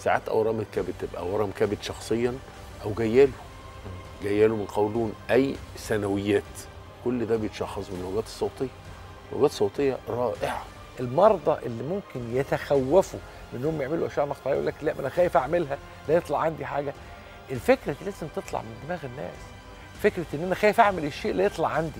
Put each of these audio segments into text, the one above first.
ساعات اورام الكبد تبقى اورام كبد شخصيا او جاياله جاياله من قولون اي ثانويات كل ده بيتشخص بالموجات الصوتيه الموجات الصوتيه رائعه المرضى اللي ممكن يتخوفوا من انهم يعملوا اشعه مقطعيه يقول لك لا ما انا خايف اعملها لا يطلع عندي حاجه الفكره دي لازم تطلع من دماغ الناس فكره ان انا خايف اعمل الشيء لا يطلع عندي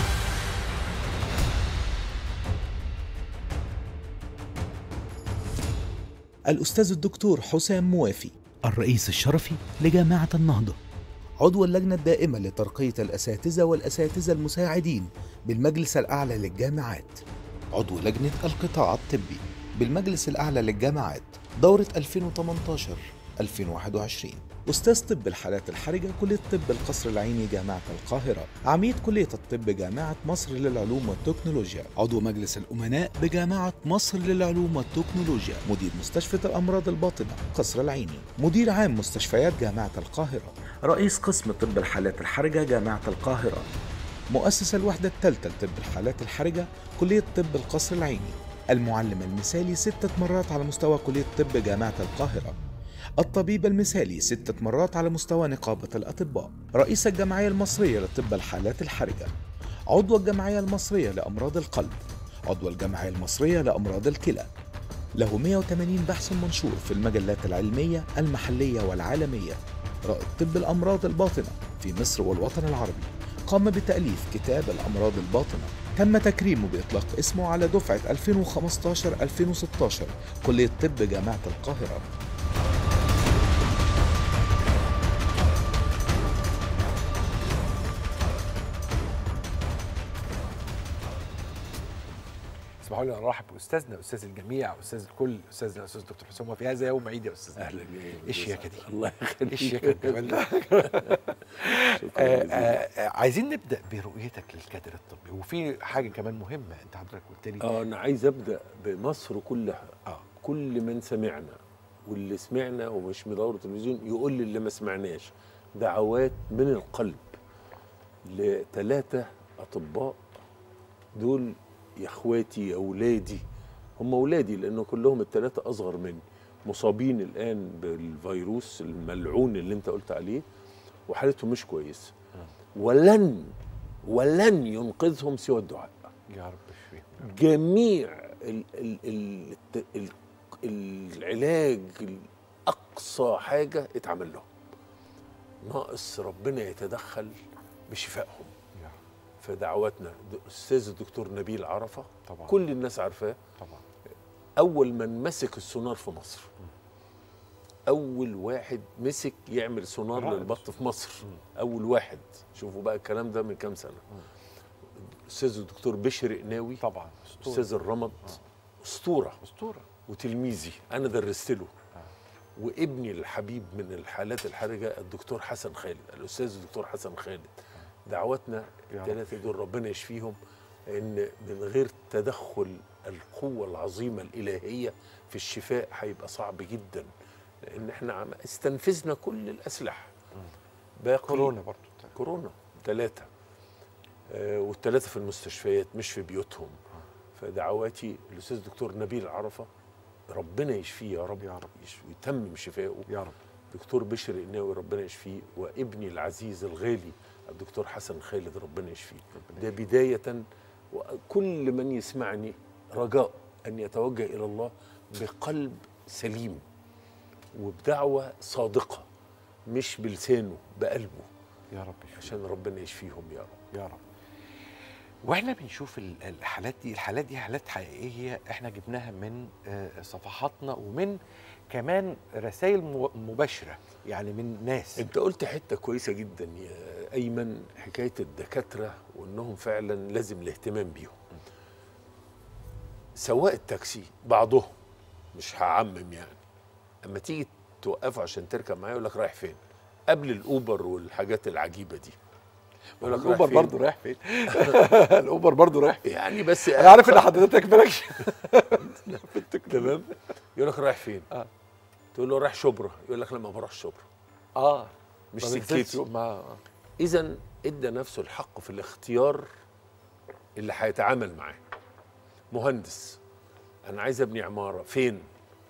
الأستاذ الدكتور حسام موافي الرئيس الشرفي لجامعة النهضة عضو اللجنة الدائمة لترقية الأساتذة والأساتذة المساعدين بالمجلس الأعلى للجامعات عضو لجنة القطاع الطبي بالمجلس الأعلى للجامعات دورة 2018-2021 أستاذ طب الحالات الحرجة كلية طب القصر العيني جامعة القاهرة عميد كلية الطب جامعة مصر للعلوم والتكنولوجيا عضو مجلس الأمناء بجامعة مصر للعلوم والتكنولوجيا مدير مستشفى الأمراض الباطنة قصر العيني مدير عام مستشفيات جامعة القاهرة رئيس قسم طب الحالات الحرجة جامعة القاهرة مؤسس الوحدة الثالثة لطب الحالات الحرجة كلية طب القصر العيني المعلم المثالي ستة مرات على مستوى كلية طب جامعة القاهرة الطبيب المثالي ستة مرات على مستوى نقابة الأطباء رئيس الجمعية المصرية لطب الحالات الحرجة عضو الجمعية المصرية لأمراض القلب عضو الجمعية المصرية لأمراض الكلى له 180 بحث منشور في المجلات العلمية المحلية والعالمية رائد طب الأمراض الباطنة في مصر والوطن العربي قام بتأليف كتاب الأمراض الباطنة تم تكريمه بإطلاق اسمه على دفعة 2015-2016 كلية طب جامعة القاهرة اسمحوا لي ارحب باستاذنا استاذ الجميع استاذ الكل استاذنا الاستاذ دكتور حسام في هذا يوم عيد يا استاذ اهلا ايه الشياكه دي الله يخليك ايه الشياكه الجمال ده شكراً آه، جزيلاً. آه، آه، عايزين نبدا برؤيتك للكادر الطبي وفي حاجه كمان مهمه انت حضرتك قلت لي اه انا عايز ابدا بمصر كلها اه كل من سمعنا واللي سمعنا ومش مدور تلفزيون يقول لي اللي ما سمعناش دعوات من القلب لثلاثة أطباء دول يا اخواتي يا اولادي هم اولادي لانه كلهم الثلاثه اصغر مني مصابين الان بالفيروس الملعون اللي انت قلت عليه وحالتهم مش كويسه ولن ولن ينقذهم سوى الدعاء يا رب اشفيهم جميع ال ال ال ال العلاج اقصى حاجه اتعمل لهم ناقص ربنا يتدخل بشفائهم يا رب فدعواتنا د- استاذ الدكتور نبيل عرفه طبعا كل الناس عارفاه طبعا اول من مسك السونار في مصر اول واحد مسك يعمل سونار رائع. للبط في مصر اول واحد شوفوا بقى الكلام ده من كام سنه استاذ الدكتور بشر قناوي طبعا اسطوره استاذ الرمد اسطوره اسطوره وتلميذي انا درست له وابني الحبيب من الحالات الحرجه الدكتور حسن خالد الاستاذ الدكتور حسن خالد دعواتنا يا رب. الثلاثه دول ربنا يشفيهم ان من غير تدخل القوه العظيمه الالهيه في الشفاء هيبقى صعب جدا لان احنا عم استنفذنا كل الاسلحه باقي كورونا برضو كورونا ثلاثة آه والثلاثة في المستشفيات مش في بيوتهم فدعواتي الأستاذ الدكتور نبيل عرفة ربنا يشفيه يا رب يا رب. يشفي ويتمم شفائه يا رب دكتور بشر قناوي ربنا يشفيه وابني العزيز الغالي الدكتور حسن خالد ربنا يشفيه ده بداية وكل من يسمعني رجاء أن يتوجه إلى الله بقلب سليم وبدعوة صادقة مش بلسانه بقلبه يا رب يشفيهم عشان ربنا يشفيهم يا رب يا رب واحنا بنشوف ال- الحالات دي الحالات دي حالات حقيقيه احنا جبناها من آه، صفحاتنا ومن كمان رسائل مو- مباشره يعني من ناس انت قلت حته كويسه جدا يا ايمن حكايه الدكاتره وانهم فعلا لازم الاهتمام بيهم سواق التاكسي بعضهم مش هعمم يعني اما تيجي توقفه عشان تركب معاه يقول لك رايح فين قبل الاوبر والحاجات العجيبه دي يقول لك رايح الاوبر فين؟ برضه رايح فين الاوبر برضه رايح فين يعني بس انا عارف ان حضرتك مالكش تمام يقول لك رايح فين آه. تقول له رايح شبرا يقول لك لا ما بروحش شبرا اه مش ما بنزلش سكتي يوم معاه اذا ادى نفسه الحق في الاختيار اللي هيتعامل معاه مهندس انا عايز ابني عماره فين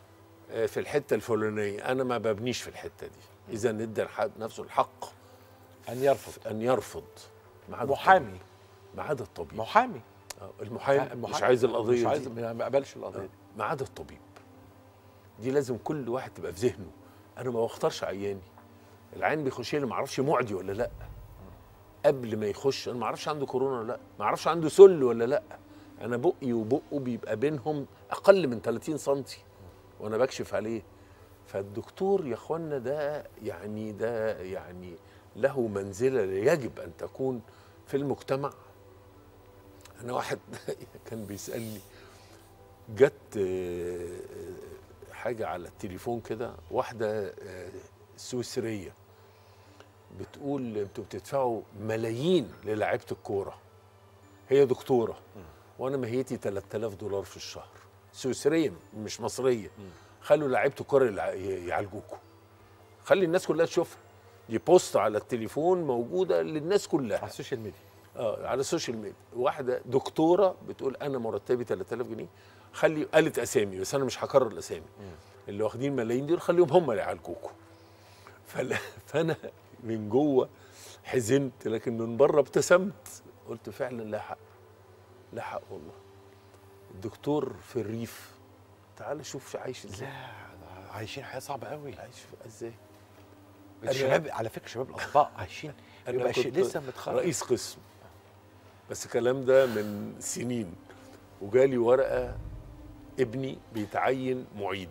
آه، في الحته الفلانيه انا ما ببنيش في الحته دي اذا ندي الحد نفسه الحق ان يرفض ان يرفض ما عدا محامي الطبيب. ما عدا الطبيب محامي آه، المحامي المحامي. مش عايز القضيه مش عايز دي. ما ما اقبلش القضيه دي ما عدا الطبيب دي لازم كل واحد تبقى في ذهنه انا ما بختارش عياني العيان بيخش لي ما اعرفش معدي ولا لا قبل ما يخش انا ما اعرفش عنده كورونا ولا لا ما اعرفش عنده سل ولا لا انا بقي وبقه بيبقى بينهم اقل من 30 سم وانا بكشف عليه فالدكتور يا اخوانا ده يعني ده يعني له منزله يجب ان تكون في المجتمع انا واحد كان بيسالني جت آه، حاجه على التليفون كده واحده آه، سويسريه بتقول انتوا بتدفعوا ملايين للاعيبه الكوره هي دكتوره وانا مهيتي 3000 دولار في الشهر سويسريه مش مصريه خلوا لعيبه الكوره يلع- يعالجوكوا خلي الناس كلها تشوفها دي بوست على التليفون موجوده للناس كلها على السوشيال ميديا اه على السوشيال ميديا واحده دكتوره بتقول انا مرتبي 3000 جنيه خلي قالت اسامي بس انا مش هكرر الاسامي اللي واخدين ملايين دول خليهم هم اللي يعالجوكوا فلا فانا من جوه حزنت لكن من بره ابتسمت قلت فعلا لا حق لا حق والله الدكتور في الريف تعال شوف عايش ازاي لا عايشين حياه صعبه قوي عايش ازاي الشباب على فكره شباب الاطباء عايشين أنا بيبقى شيء كنت لسه متخرج رئيس قسم بس الكلام ده من سنين وجالي ورقه ابني بيتعين معيد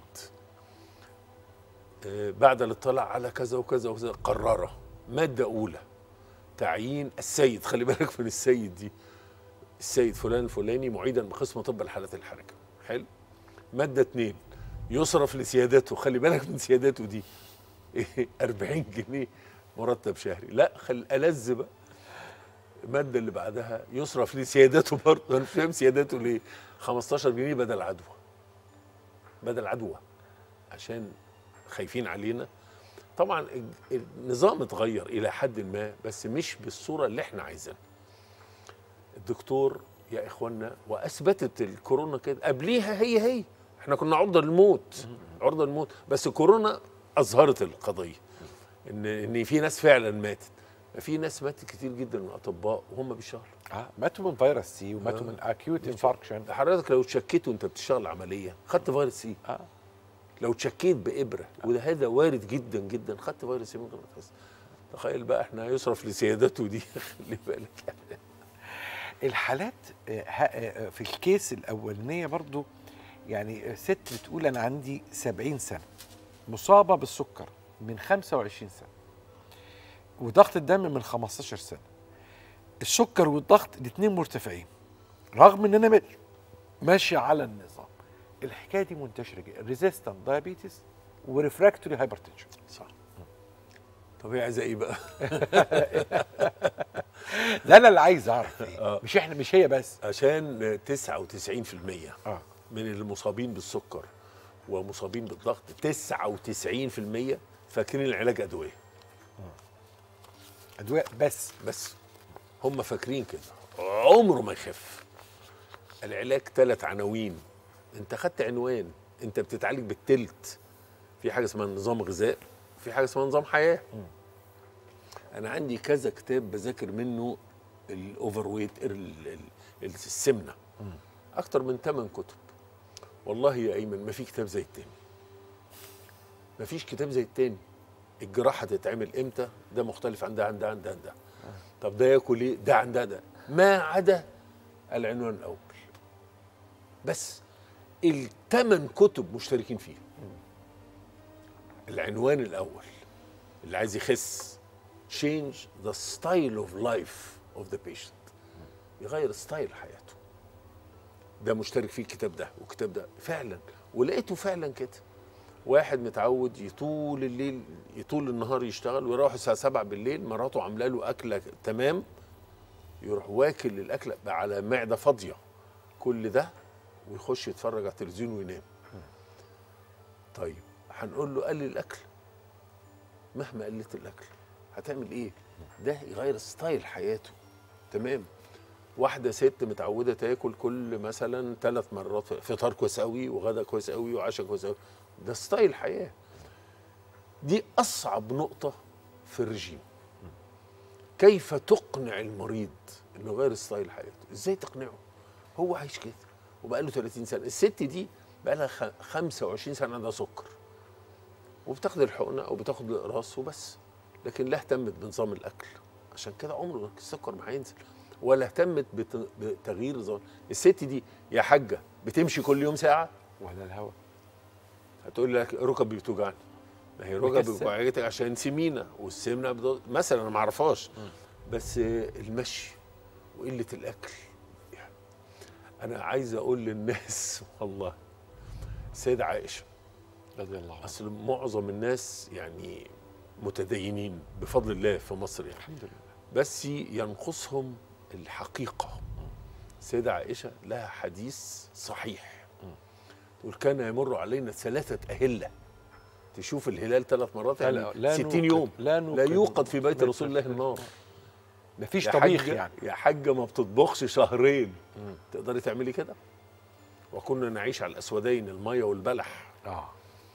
آه، بعد الاطلاع على كذا وكذا وكذا قرره ماده اولى تعيين السيد خلي بالك من السيد دي السيد فلان الفلاني معيدا بقسم طب الحالات الحرجه حلو ماده اتنين يصرف لسيادته خلي بالك من سيادته دي 40 جنيه مرتب شهري لا خل ألذ بقى الماده اللي بعدها يصرف لسيادته برضه انا مش فاهم سيادته ليه 15 جنيه بدل عدوى بدل عدوى عشان خايفين علينا طبعا الج- النظام اتغير الى حد ما بس مش بالصوره اللي احنا عايزينها الدكتور يا اخوانا واثبتت الكورونا كده قبليها هي هي احنا كنا عرضه للموت عرضه للموت بس كورونا اظهرت القضيه ان ان في ناس فعلا ماتت في ناس ماتت كتير جدا من الاطباء وهم بيشتغلوا اه ماتوا من فيروس سي وماتوا آه. من اكيوت انفاركشن حضرتك لو تشكيت وانت بتشتغل عمليه خدت فيروس سي اه لو تشكيت بابره وده هذا وارد جدا جدا خدت فيروس سي من غير ما تحس تخيل بقى احنا يصرف لسيادته دي خلي بالك يعني الحالات آه، ها- آه، في الكيس الاولانيه برضو يعني ست بتقول انا عندي 70 سنه مصابه بالسكر من 25 سنه وضغط الدم من 15 سنه السكر والضغط الاثنين مرتفعين رغم ان انا ماشي- ماشي على النظام الحكايه دي منتشره جدا ريزيستنت دايابيتس وريفراكتوري هايبرتنشن صح طب هي عايزه ايه بقى؟ ده انا اللي عايز اعرف ايه آه. مش احنا مش هي بس عشان 99% اه من المصابين بالسكر ومصابين بالضغط 99% فاكرين العلاج ادويه ادويه بس بس هم فاكرين كده عمره ما يخف العلاج ثلاث عناوين انت خدت عنوان انت بتتعالج بالتلت في حاجه اسمها نظام غذاء في حاجه اسمها نظام حياه انا عندي كذا كتاب بذاكر منه الاوفر ويت ال- ال- السمنه اكتر من 8 كتب والله يا ايمن ما في كتاب زي التاني ما فيش كتاب زي التاني الجراحه تتعمل امتى ده مختلف عن ده عن ده عن ده عن ده طب ده ياكل ايه ده عن ده ده ما عدا العنوان الاول بس الثمان كتب مشتركين فيه العنوان الاول اللي عايز يخس change the style of life of the patient يغير ستايل حياته ده مشترك فيه الكتاب ده والكتاب ده فعلا ولقيته فعلا كده واحد متعود يطول الليل يطول النهار يشتغل ويروح الساعه 7 بالليل مراته عامله له اكله تمام يروح واكل الاكله بقى على معده فاضيه كل ده ويخش يتفرج على التلفزيون وينام طيب هنقول له قلل الاكل مهما قلت الاكل هتعمل ايه ده يغير ستايل حياته تمام واحده ست متعوده تاكل كل مثلا ثلاث مرات فطار كويس قوي وغدا كويس قوي وعشاء كويس قوي ده ستايل حياه دي اصعب نقطه في الرجيم كيف تقنع المريض انه يغير ستايل حياته ازاي تقنعه هو عايش كده وبقى له 30 سنه الست دي بقى لها خ- 25 سنه عندها سكر وبتاخد الحقنه او بتاخد الاقراص وبس لكن لا اهتمت بنظام الاكل عشان كده عمره السكر ما هينزل ولا اهتمت بت- بتغيير نظام الست دي يا حاجه بتمشي كل يوم ساعه ولا الهوا هتقول لك ركبي بتوجعني ما هي ركبي بكسل. بتوجعك عشان سمينه والسمنه بتو... مثلا انا ما اعرفهاش بس المشي وقله الاكل يعني انا عايز اقول للناس والله السيده عائشه رضي الله عنه اصل معظم الناس يعني متدينين بفضل الله في مصر يعني الحمد لله بس ينقصهم الحقيقة السيدة عائشة لها حديث صحيح تقول كان يمر علينا ثلاثة أهلة تشوف الهلال ثلاث مرات يعني لا- لا 60 نوقد- يوم لا لا نوقد يوقد في بيت رسول الله النار مفيش يا طبيخ حاجة- يعني يا حاجة ما بتطبخش شهرين تقدري تعملي كده وكنا نعيش على الأسودين المية والبلح اه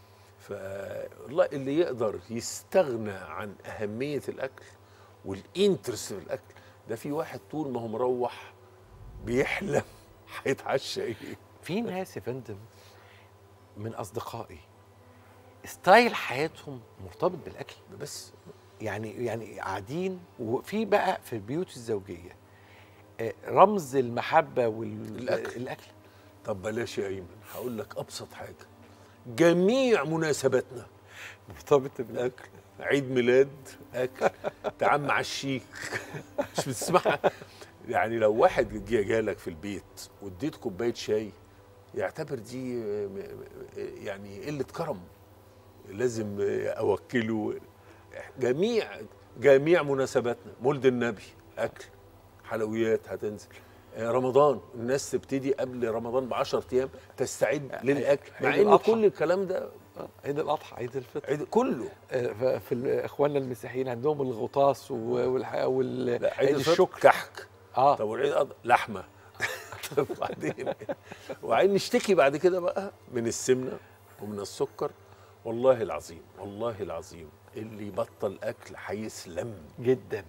فالله اللي يقدر يستغنى عن أهمية الأكل والإنترست في الأكل ده في واحد طول ما هو مروح بيحلم هيتعشى إيه في ناس يا فندم من اصدقائي ستايل حياتهم مرتبط بالاكل بس يعني يعني قاعدين وفي بقى في البيوت الزوجيه آه، رمز المحبه والاكل الأكل. الاكل طب بلاش يا أيمن هقول لك أبسط حاجة جميع مناسباتنا مرتبط بالاكل اكل عيد ميلاد اكل تعال مع الشيك مش بتسمعها يعني لو واحد جه جالك في البيت واديت كوبايه شاي يعتبر دي م- م- يعني قله كرم لازم اوكله جميع جميع مناسباتنا مولد النبي اكل حلويات هتنزل آه، رمضان الناس تبتدي قبل رمضان ب 10 ايام تستعد للاكل مع عيد ان الأضحى. كل الكلام ده آه، عيد الاضحى عيد الفطر عيد كله آه، ف- في ال- اخواننا المسيحيين عندهم الغطاس و- والح- وال لا عيد الفطر الشكر كحك اه طب والعيد الأضحى لحمه طب وبعدين وبعدين نشتكي بعد كده بقى من السمنه ومن السكر والله العظيم والله العظيم اللي يبطل اكل هيسلم جدا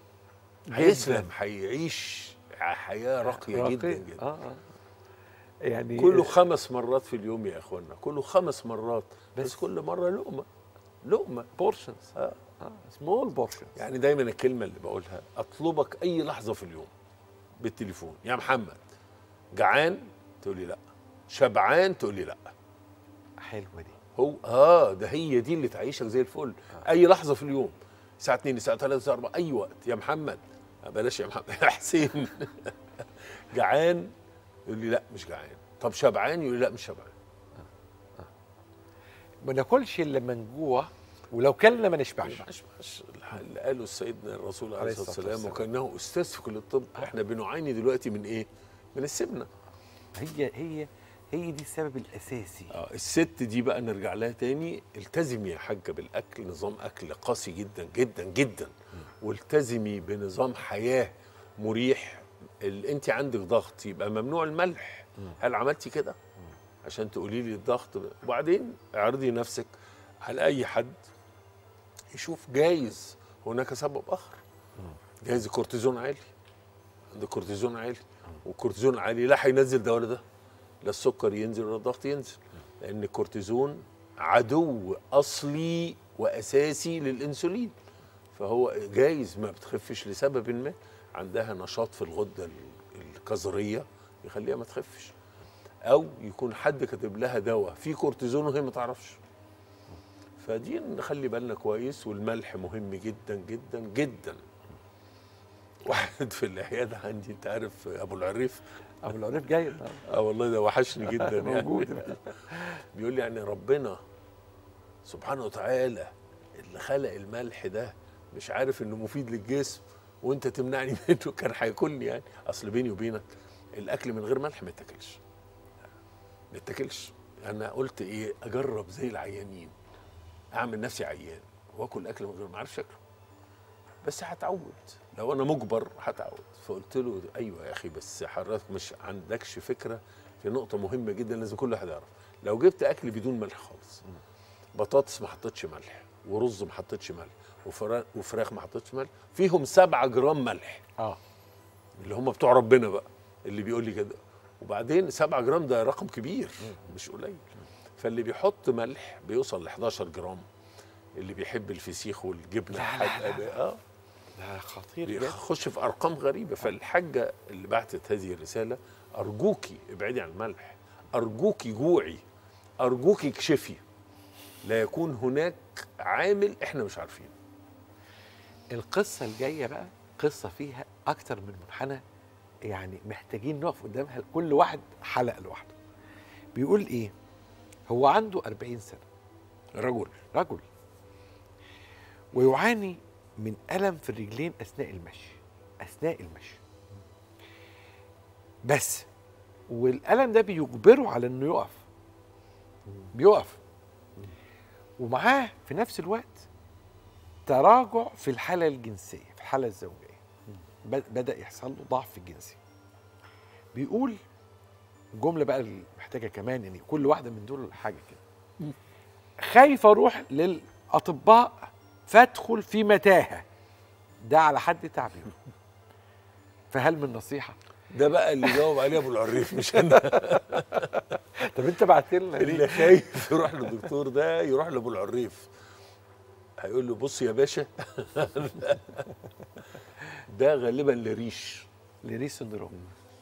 هيسلم هيعيش حياه راقيه راقي. جدا جدا اه اه يعني كله خمس مرات في اليوم يا اخوانا كله خمس مرات بس, بس- كل مره لقمه لقمه بورشنز آه. اه سمول بورشنز يعني دايما الكلمه اللي بقولها اطلبك اي لحظه في اليوم بالتليفون يا محمد جعان تقول لي لا شبعان تقول لي لا حلوه دي هو اه ده هي دي اللي تعيشك زي الفل اي لحظه في اليوم الساعه 2 الساعه 3 الساعه 4 اي وقت يا محمد آه، بلاش يا محمد يا حسين جعان يقول لي لا مش جعان طب شبعان يقول لي لا مش شبعان ما ناكلش الا من جوه ولو كلنا ما نشبعش مش مش اللي قاله سيدنا الرسول عليه عليه الصلاه الصلاة والسلام والسلام. وكانه استاذ في كل الطب احنا بنعاني دلوقتي من ايه؟ من السمنه هي هي هي دي السبب الاساسي اه الست دي بقى نرجع لها تاني التزمي يا حاجه بالاكل نظام اكل قاسي جدا جدا جدا والتزمي بنظام حياه مريح ال- انت عندك ضغط يبقى ممنوع الملح هل عملتي كده عشان تقولي لي الضغط وبعدين اعرضي نفسك على اي حد يشوف جايز هناك سبب اخر جايز الكورتيزون عالي عندك كورتيزون عالي والكورتيزون عالي لا هينزل ده ولا ده لا السكر ينزل ولا الضغط ينزل لان الكورتيزون عدو اصلي واساسي للانسولين فهو جايز ما بتخفش لسبب ما عندها نشاط في الغده ال- الكظريه يخليها ما تخفش او يكون حد كاتب لها دواء فيه كورتيزون وهي ما تعرفش فدي نخلي بالنا كويس والملح مهم جدا جدا جدا واحد في العياده عندي انت عارف ابو العريف ابو العريف جاي النهارده. اه والله ده وحشني جدا يعني موجود بيقول لي يعني ربنا سبحانه وتعالى اللي خلق الملح ده مش عارف انه مفيد للجسم وانت تمنعني منه كان هياكلني يعني اصل بيني وبينك الاكل من غير ملح ما يتاكلش ما يتاكلش انا قلت ايه اجرب زي العيانين اعمل نفسي عيان واكل اكل من غير ما اعرفش اكله بس هتعود لو انا مجبر هتعود فقلت له ايوه يا اخي بس حضرتك مش عندكش فكره في نقطه مهمه جدا لازم كل واحد يعرف لو جبت اكل بدون ملح خالص بطاطس ما حطيتش ملح ورز ما حطيتش ملح وفرا- وفراخ ما حطيتش ملح فيهم 7 جرام ملح اه اللي هم بتوع ربنا بقى اللي بيقول لي كده وبعدين 7 جرام ده رقم كبير مش قليل فاللي بيحط ملح بيوصل ل 11 جرام اللي بيحب الفسيخ والجبنه لا، لا، الحادقه لا. اه ده خطير جدا بيخش في ارقام غريبه فالحاجه اللي بعتت هذه الرساله ارجوكي ابعدي عن الملح ارجوكي جوعي ارجوكي اكشفي لا يكون هناك عامل احنا مش عارفينه القصه الجايه بقى قصه فيها اكتر من منحنى يعني محتاجين نقف قدامها كل واحد حلقه لوحده بيقول ايه هو عنده 40 سنه رجل رجل ويعاني من ألم في الرجلين أثناء المشي أثناء المشي بس والألم ده بيجبره على إنه يقف بيقف ومعاه في نفس الوقت تراجع في الحالة الجنسية في الحالة الزوجية بد- بدأ يحصل له ضعف جنسي بيقول جملة بقى اللي محتاجة كمان يعني كل واحدة من دول حاجة كده خايف اروح للاطباء فادخل في متاهه ده على حد تعبيره فهل من نصيحه ده بقى اللي جاوب عليه ابو العريف مش انا طب انت بعت لنا اللي ليه خايف يروح للدكتور ده يروح لابو العريف هيقول له بص يا باشا ده غالبا لريش لري سندروم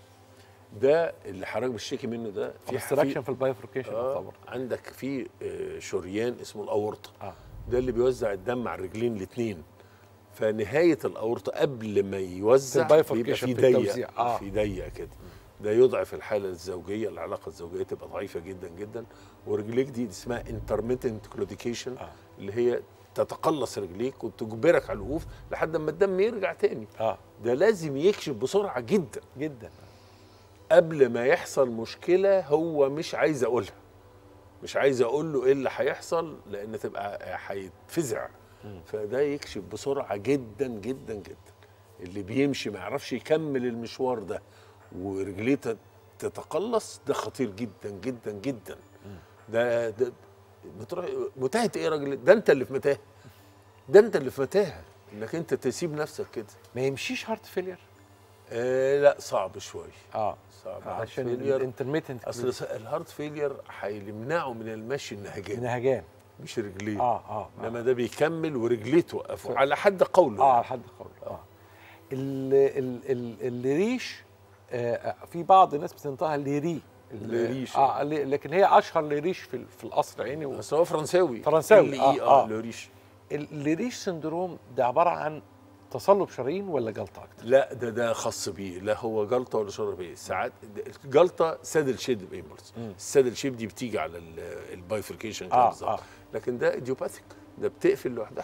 ده اللي حضرتك بتشتكي منه ده في obstruction في البايفوركيشن آه طبعا عندك في آه، شريان اسمه الاورطه اه ده اللي بيوزع الدم على الرجلين الاثنين فنهايه الاورطه قبل ما يوزع في بيبقى البايفوركيشن في في ضيق التوزيع، آه. في ضيق كده ده يضعف الحاله الزوجيه العلاقه الزوجيه تبقى ضعيفه جدا جدا ورجليك دي اسمها intermittent claudication آه. اللي هي تتقلص رجليك وتجبرك على الوقوف لحد ما الدم يرجع تاني اه ده لازم يكشف بسرعه جدا جدا قبل ما يحصل مشكله هو مش عايز اقولها مش عايز اقول له ايه اللي هيحصل لان تبقى هيتفزع فده يكشف بسرعه جدا جدا جدا اللي بيمشي ما يعرفش يكمل المشوار ده ورجليه تت- تتقلص ده خطير جدا جدا جدا ده ده بتروح متاهه ايه يا راجل ده انت اللي في متاهه ده انت اللي في متاهه انك انت تسيب نفسك كده ما يمشيش هارت فيلير آه لا صعب شويه اه صعب عشان هارت فيلير. الانترميتنت اصل س- الهارت فيلير هيمنعه من المشي النهجان نهجان مش رجليه اه اه آه. انما ده بيكمل ورجليه توقفه على حد قوله اه على يعني. حد قولي اه ال ال ال الريش آه في بعض الناس بتنطقها ليري ال- ليريش. اه لي- لكن هي اشهر ليريش في ال- في القصر العيني و- بس هو فرنساوي فرنساوي، ال آه، اي اه آه. لوريش الليريش سندروم ده عباره عن تصلب شرايين ولا جلطه اكتر؟ لا ده ده خاص بيه لا هو جلطه ولا شرب ايه ساعات الجلطه سادل شيب ايمبلس السادل شيب دي بتيجي على البايفركيشن كده آه، بالظبط آه. لكن ده ايديوباثيك ده بتقفل لوحدها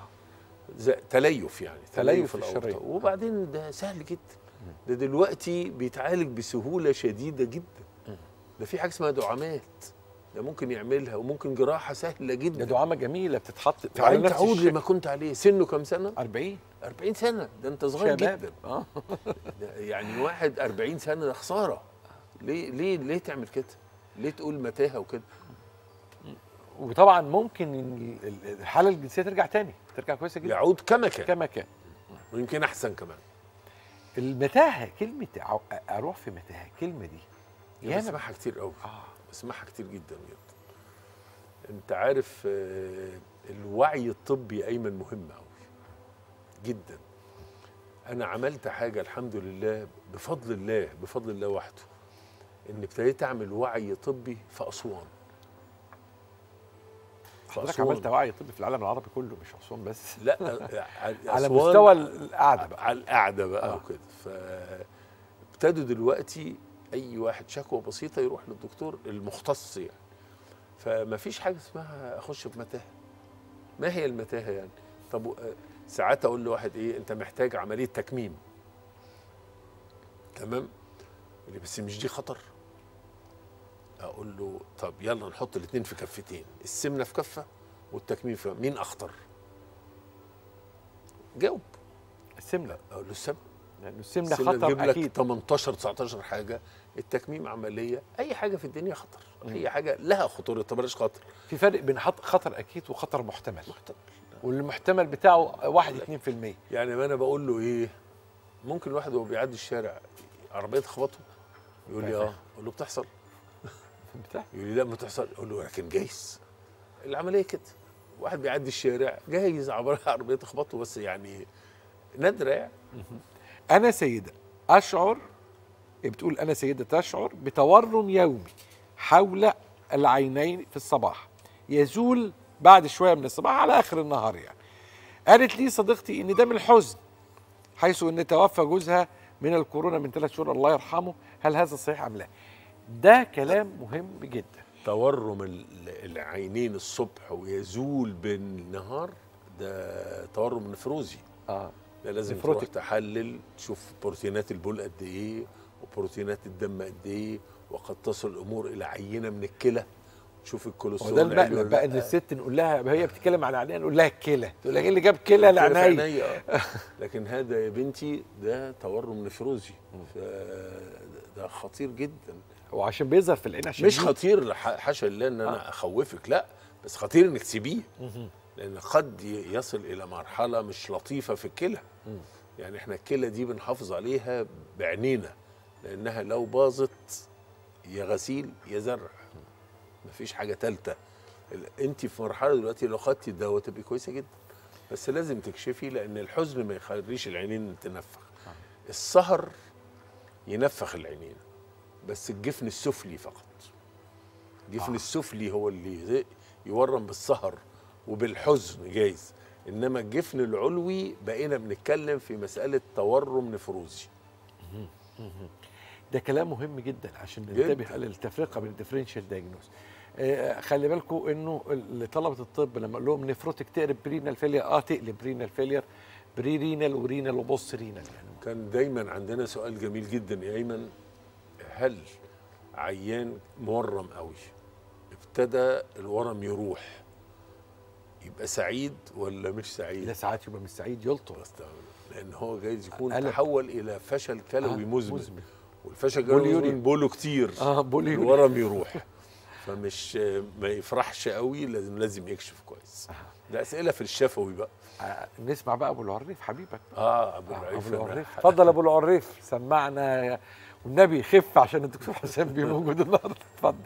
زي تليف يعني تليف في الشرايين. الأورطة. وبعدين ده سهل جدا ده دلوقتي بيتعالج بسهوله شديده جدا ده في حاجه اسمها دعامات ده ممكن يعملها وممكن جراحه سهله ده جدا دعامه جميله بتتحط في وبعدين نفس تعود الشكل. لما كنت عليه سنه كام سنه 40 40 سنه ده انت صغير شباب جدا اه ده يعني واحد 40 سنه ده خساره ليه ليه ليه تعمل كده ليه تقول متاهه وكده وطبعا ممكن ال- ال- الحاله الجنسيه ترجع تاني ترجع كويسه جدا يعود كما كان كما كان ويمكن احسن كمان المتاهه كلمه عو- اروح في متاهه الكلمه دي انا ياما بسمعها كتير قوي اه بسمعها كتير جدا جدا انت عارف آه، الوعي الطبي ايمن مهم قوي جدا انا عملت حاجه الحمد لله بفضل الله بفضل الله وحده ان ابتديت اعمل وعي طبي في اسوان في حضرتك أسوان. عملت وعي طبي في العالم العربي كله مش اسوان بس لا آه، على أسوان مستوى القعده بقى على القعده بقى آه. وكده فابتدوا دلوقتي اي واحد شكوى بسيطه يروح للدكتور المختص يعني فما فيش حاجه اسمها اخش في متاهه ما هي المتاهه يعني طب آه، ساعات اقول لواحد ايه انت محتاج عمليه تكميم تمام يقول لي بس مش دي خطر اقول له طب يلا نحط الاثنين في كفتين السمنه في كفه والتكميم في مين اخطر جاوب السمنه اقول له السمنه لانه السمنه السمنة خطر تجيب لك اكيد 18 19 حاجه التكميم عمليه اي حاجه في الدنيا خطر اي حاجه لها خطوره طب بلاش خطر في فرق بين حط- خطر اكيد وخطر محتمل والمحتمل بتاعه 1 2% يعني ما انا بقول له ايه ممكن الواحد وهو بيعدي الشارع عربيه تخبطه يقول لي اه اقول له بتحصل بتاع يقول لي لا ما تحصل اقول له لكن جايز العمليه كده واحد بيعدي الشارع جايز عبر- عربيه تخبطه بس يعني نادره يعني انا سيده اشعر بتقول انا سيده تشعر بتورم يومي حول العينين في الصباح يزول بعد شويه من الصباح على اخر النهار يعني قالت لي صديقتي ان ده من الحزن حيث ان توفى جوزها من الكورونا من ثلاث شهور الله يرحمه هل هذا صحيح ام لا ده كلام مهم جدا تورم ال- العينين الصبح ويزول بالنهار ده تورم نفروزي اه ده لازم نفروتك. تروح تحلل تشوف بروتينات البول قد ايه وبروتينات الدم قد ايه وقد تصل الامور الى عينه من الكلى تشوف الكوليسترول وده عالي المقلب ولا بقى ان لأ. الست نقول لها هي بتتكلم عن عينيها نقول لها الكلى تقول لها ايه اللي جاب كلى كده في لعينيا عينيا آه. لكن هذا يا بنتي ده تورم نفروزي ف- ده خطير جدا وعشان بيظهر في العين عشان مش دي- خطير ح- حاشا لله ان انا اخوفك لا بس خطير انك تسيبيه لان قد ي- يصل الى مرحله مش لطيفه في الكلى يعني احنا الكلى دي بنحافظ عليها بعينينا لانها لو باظت يا غسيل يا زرع مفيش حاجه ثالثه انت في مرحله دلوقتي لو خدتي الدواء تبقي كويسه جدا بس لازم تكشفي لان الحزن ما يخليش العينين تنفخ السهر ينفخ العينين بس الجفن السفلي فقط الجفن آه. آه. السفلي هو اللي زي- يورم بالسهر وبالحزن جايز انما الجفن العلوي بقينا بنتكلم في مساله تورم نفروزي ده كلام مهم جدا عشان جداً. ننتبه للتفرقه بين الديفرنشال دايجنوز آه خلي بالكم انه ال- طلبه الطب لما اقول لهم نفروتك تقلب برينال فيلير اه تقلب رينال فيلير بري رينال ورينال وبوست رينال يعني كان دايما عندنا سؤال جميل جدا يا ايمن هل عيان مورم قوي ابتدى الورم يروح يبقى سعيد ولا مش سعيد ده ساعات يبقى مش سعيد يلطم بس ده- لان هو جايز يكون قلب. تحول الى فشل كلوي آه، مزمن مزمن. والفشل الكلوي بوليوريا. مزمن بوله كتير اه بولي الورم يروح فمش ما يفرحش قوي لازم لازم يكشف كويس ده اسئله في الشفوي بقى آه نسمع بقى ابو العريف حبيبك اه ابو آه، العريف ابو أنا- العريف اتفضل ابو العريف سمعنا يا- والنبي خف عشان الدكتور حسام بيه موجود النهارده اتفضل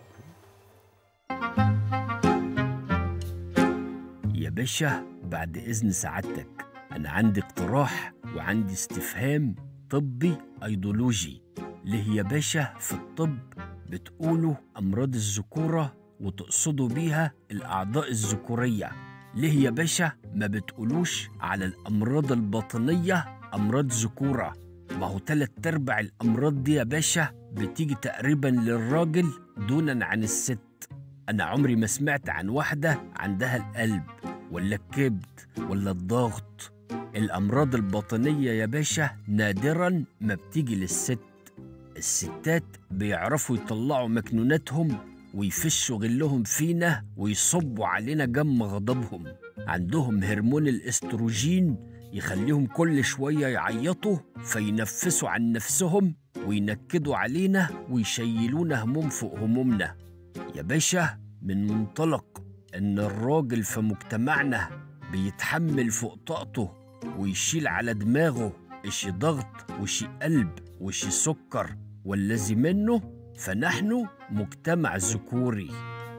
يا باشا بعد إذن سعادتك أنا عندي اقتراح وعندي استفهام طبي أيديولوجي ليه يا باشا في الطب بتقولوا أمراض الذكورة وتقصدوا بيها الأعضاء الذكورية ليه يا باشا ما بتقولوش على الأمراض الباطنية أمراض ذكورة ما هو تلات أرباع الأمراض دي يا باشا بتيجي تقريبا للراجل دونا عن الست أنا عمري ما سمعت عن واحدة عندها القلب ولا الكبد ولا الضغط الأمراض الباطنية يا باشا نادرا ما بتيجي للست الستات بيعرفوا يطلعوا مكنوناتهم ويفشوا غلهم فينا ويصبوا علينا جم غضبهم عندهم هرمون الاستروجين يخليهم كل شوية يعيطوا فينفسوا عن نفسهم وينكدوا علينا ويشيلونا هموم فوق همومنا يا باشا من منطلق ان الراجل في مجتمعنا بيتحمل فوق طاقته ويشيل على دماغه اشي ضغط وشي قلب وشي سكر والذي منه فنحن مجتمع ذكوري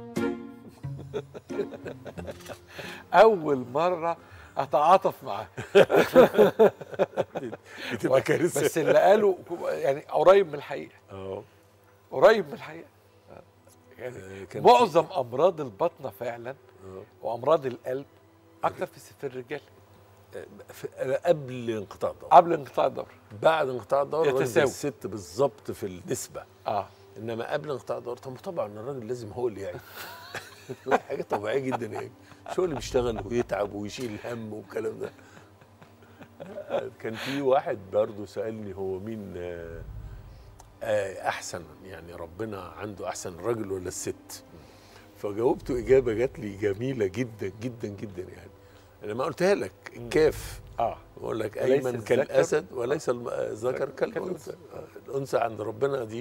اول مره اتعاطف معاه بتبقى كارثه بس اللي قاله يعني قريب من الحقيقه اه قريب من الحقيقه يعني آه، كان معظم امراض البطنه فعلا آه. وامراض القلب اكتر في في الرجال في- قبل انقطاع الدوره قبل انقطاع الدوره بعد انقطاع الدوره الراجل زي يتساوي. الست بالظبط في النسبه اه انما قبل انقطاع الدوره طب طبعا الراجل لازم هو اللي يعيش حاجه طبيعيه جدا يعني مش هو اللي بيشتغل ويتعب ويشيل هم والكلام ده كان في واحد برضه سالني هو مين آه، آه، احسن يعني ربنا عنده احسن الراجل ولا الست فجاوبته اجابه جات لي جميله جدا جدا جدا يعني انا ما قلتها لك الكاف اه بقول لك وليس ايمن الذكر- كالاسد وليس الم- الذكر كالانثى آه، الانثى عند ربنا دي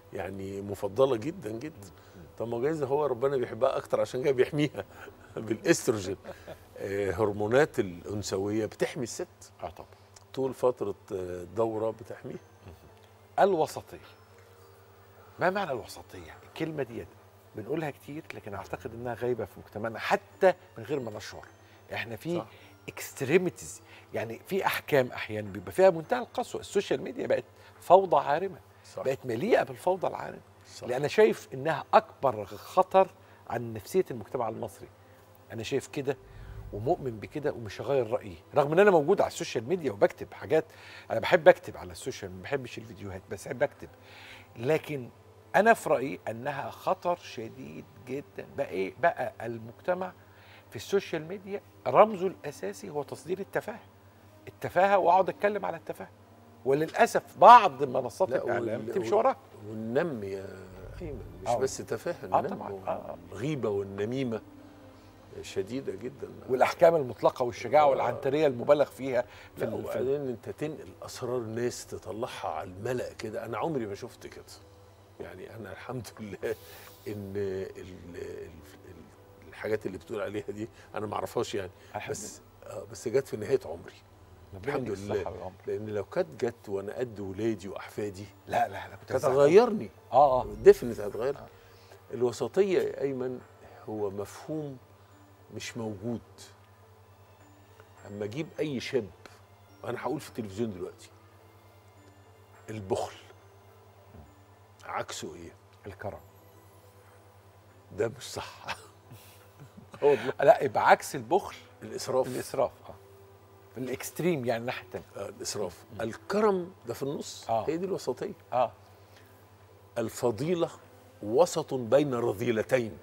يعني مفضله جدا جدا طب ما جايز هو ربنا بيحبها اكتر عشان كده بيحميها بالاستروجين آه، هرمونات الانثويه بتحمي الست اه طبعا طول فتره آه، الدوره بتحميها الوسطيه ما معنى الوسطيه الكلمه ديت بنقولها كتير لكن اعتقد انها غايبه في مجتمعنا حتى من غير ما نشعر احنا في صح. اكستريميتيز يعني في احكام احيانا بيبقى فيها منتهى القسوه السوشيال ميديا بقت فوضى عارمه صح. بقت مليئه بالفوضى العارمه صح. لان انا شايف انها اكبر خطر عن نفسيه المجتمع المصري انا شايف كده ومؤمن بكده ومش هغير رايي رغم ان انا موجود على السوشيال ميديا وبكتب حاجات انا بحب اكتب على السوشيال ما بحبش الفيديوهات بس بحب اكتب لكن انا في رايي انها خطر شديد جدا بقى ايه بقى المجتمع في السوشيال ميديا رمزه الاساسي هو تصدير التفاهه التفاهه واقعد اتكلم على التفاهه وللاسف بعض منصات لا، الاعلام وال- تمشي وال- وراها والنم يا ايمن مش آه. بس تفاهه آه النم طبعاً. آه، آه. الغيبه والنميمه شديده جدا والاحكام المطلقه والشجاعه آه. والعنتريه المبالغ فيها في لا ال- في ال- وبعدين انت تنقل اسرار ناس تطلعها على الملأ كده انا عمري ما شفت كده يعني انا الحمد لله ان ال ال الحاجات اللي بتقول عليها دي انا ما اعرفهاش يعني الحمد بس آه بس جت في نهايه عمري ربنا الحمد يديك لله الصحة والعمر. لان لو كانت جت وانا قد ولادي واحفادي لا لا لا كنت كانت هزعل. هتغيرني اه اه ديفنت هتغير الوسطيه يا ايمن هو مفهوم مش موجود اما اجيب اي شاب انا هقول في التلفزيون دلوقتي البخل عكسه ايه الكرم ده مش صح آه والله لا يبقى عكس البخل الاسراف الاسراف اه الاكستريم يعني الناحيه الثانيه آه الاسراف الكرم ده في النص آه. هي دي الوسطيه اه الفضيلة وسط بين رذيلتين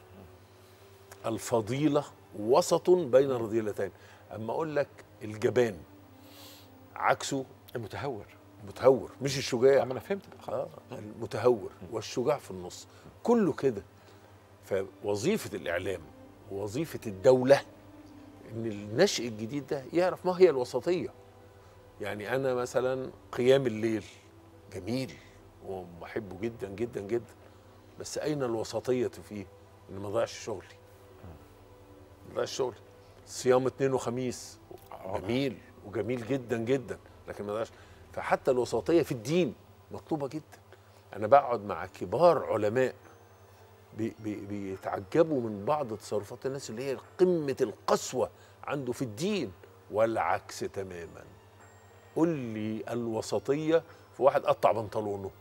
الفضيلة وسط بين رذيلتين أما أقول لك الجبان عكسه المتهور المتهور مش الشجاع ما انا فهمت بقى خلاص آه المتهور والشجاع في النص كله كده فوظيفة الإعلام ووظيفة الدولة إن النشء الجديد ده يعرف ما هي الوسطية يعني أنا مثلا قيام الليل جميل وبحبه جدا جدا جدا بس أين الوسطية فيه؟ إن ما ضيعش شغلي ما ضيعش شغلي صيام اثنين وخميس جميل وجميل جدا جدا لكن ما ضيعش فحتى الوسطية في الدين مطلوبة جدا أنا بقعد مع كبار علماء بي بي بيتعجبوا من بعض تصرفات الناس اللي هي قمة القسوة عنده في الدين والعكس تماما قل لي الوسطية في واحد قطع بنطلونه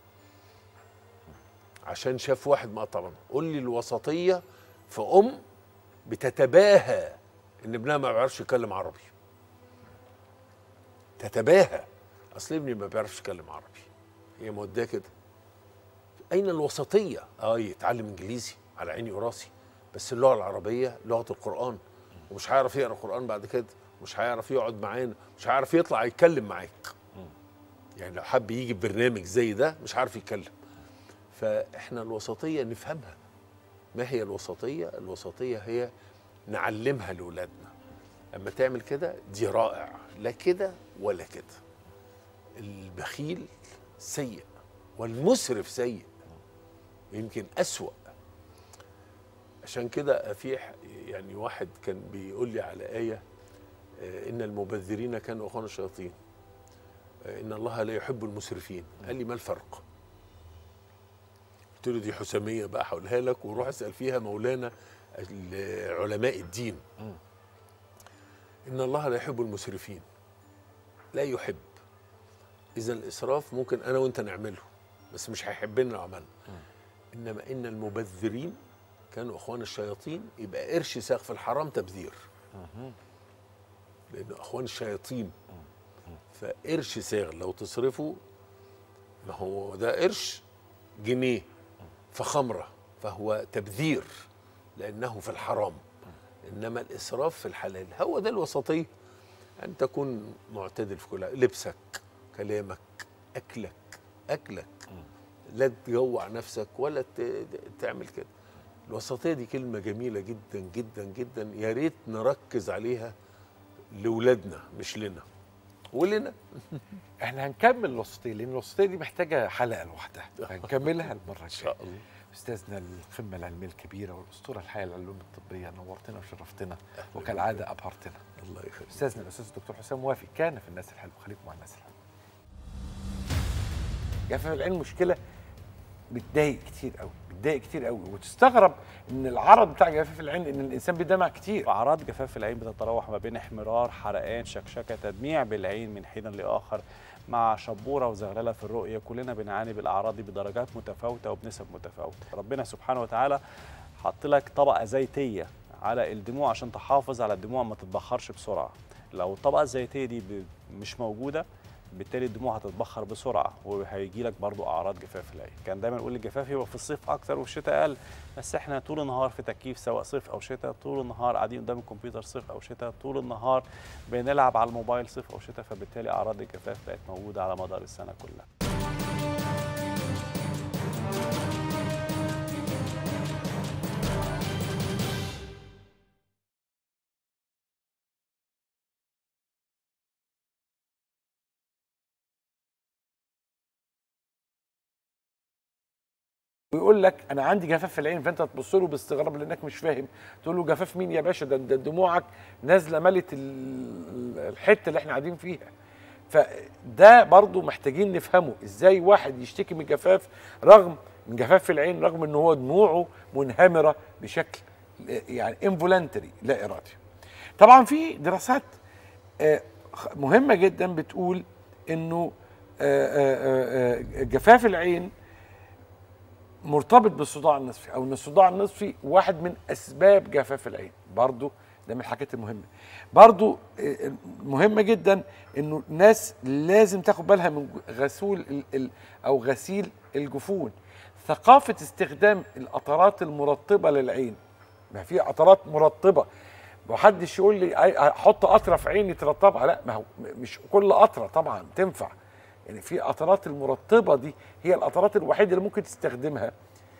عشان شاف واحد مقطع بنطلونه قل لي الوسطية في أم بتتباهى إن ابنها ما بيعرفش يتكلم عربي تتباهى أصل ابني ما بيعرفش يتكلم عربي هي موداه كده اين الوسطيه اه يتعلم انجليزي على عيني وراسي بس اللغه العربيه لغه القران ومش هيعرف يقرا قران بعد كده مش هيعرف يقعد معانا مش هيعرف يطلع يتكلم معاك يعني لو حب يجي ببرنامج زي ده مش عارف يتكلم فاحنا الوسطيه نفهمها ما هي الوسطيه الوسطيه هي نعلمها لاولادنا اما تعمل كده دي رائع لا كده ولا كده البخيل سيء والمسرف سيء يمكن أسوأ عشان كده في ح- يعني واحد كان بيقول لي على آية آه، إن المبذرين كانوا أخوان الشياطين آه، إن الله لا يحب المسرفين قال لي ما الفرق قلت له دي حسامية بقى هقولها لك وروح اسأل فيها مولانا ال- علماء الدين إن الله لا يحب المسرفين لا يحب إذا الإسراف ممكن أنا وأنت نعمله بس مش هيحبنا لو عملنا إنما إن المبذرين كانوا إخوان الشياطين يبقى قرش ساق في الحرام تبذير لأنه إخوان الشياطين فقرش ساغ لو تصرفه ما هو ده قرش جنيه فخمرة فهو تبذير لأنه في الحرام إنما الإسراف في الحلال هو ده الوسطية أن تكون معتدل في كل لبسك كلامك أكلك أكلك لا تجوع نفسك ولا ت- تعمل كده الوسطية دي كلمة جميلة جدا جدا جدا يا ريت نركز عليها لولادنا مش لنا ولنا احنا هنكمل الوسطيه لان الوسطيه دي محتاجه حلقه لوحدها هنكملها المره ان الجايه شاء الله استاذنا القمه العلميه الكبيره والاسطوره الحيه للعلوم الطبيه نورتنا وشرفتنا وكالعاده ابهرتنا الله يخليك استاذنا الاستاذ الدكتور حسام وافي كان في الناس الحلوه خليكم مع الناس الحلوه جفاف العين مشكله بتضايق كتير قوي بتضايق كتير قوي وتستغرب ان العرض بتاع جفاف العين ان الانسان بيدمع كتير اعراض جفاف العين بتتراوح ما بين احمرار حرقان شكشكه تدميع بالعين من حين لاخر مع شبوره وزغلله في الرؤيه كلنا بنعاني بالاعراض دي بدرجات متفاوته وبنسب متفاوته ربنا سبحانه وتعالى حط لك طبقه زيتيه على الدموع عشان تحافظ على الدموع ما تتبخرش بسرعه لو الطبقه الزيتيه دي ب- مش موجوده بالتالي الدموع هتتبخر بسرعه وهيجي لك برضو اعراض جفاف العين كان دايما نقول الجفاف يبقى في الصيف اكتر والشتاء اقل بس احنا طول النهار في تكييف سواء صيف او شتاء طول النهار قاعدين قدام الكمبيوتر صيف او شتاء طول النهار بنلعب على الموبايل صيف او شتاء فبالتالي اعراض الجفاف بقت موجوده على مدار السنه كلها ويقول لك انا عندي جفاف في العين فانت تبص له باستغراب لانك مش فاهم تقول له جفاف مين يا باشا ده ده دموعك نازله ملت ال- الحته اللي احنا قاعدين فيها فده برضو محتاجين نفهمه ازاي واحد يشتكي من جفاف رغم من جفاف في العين رغم ان هو دموعه منهمره بشكل يعني انفولنتري لا ارادي طبعا في دراسات آه، خ- مهمه جدا بتقول انه آه، آه، آه، جفاف العين مرتبط بالصداع النصفي او ان الصداع النصفي واحد من اسباب جفاف العين برضو ده من الحاجات المهمه برضو آه، مهمه جدا انه الناس لازم تاخد بالها من غسول ال- ال- او غسيل الجفون ثقافه استخدام القطرات المرطبه للعين ما في قطرات مرطبه محدش يقول لي أي- احط قطره في عيني ترطبها لا ما هو مش كل قطره طبعا تنفع يعني في قطرات المرطبه دي هي القطرات الوحيده اللي ممكن تستخدمها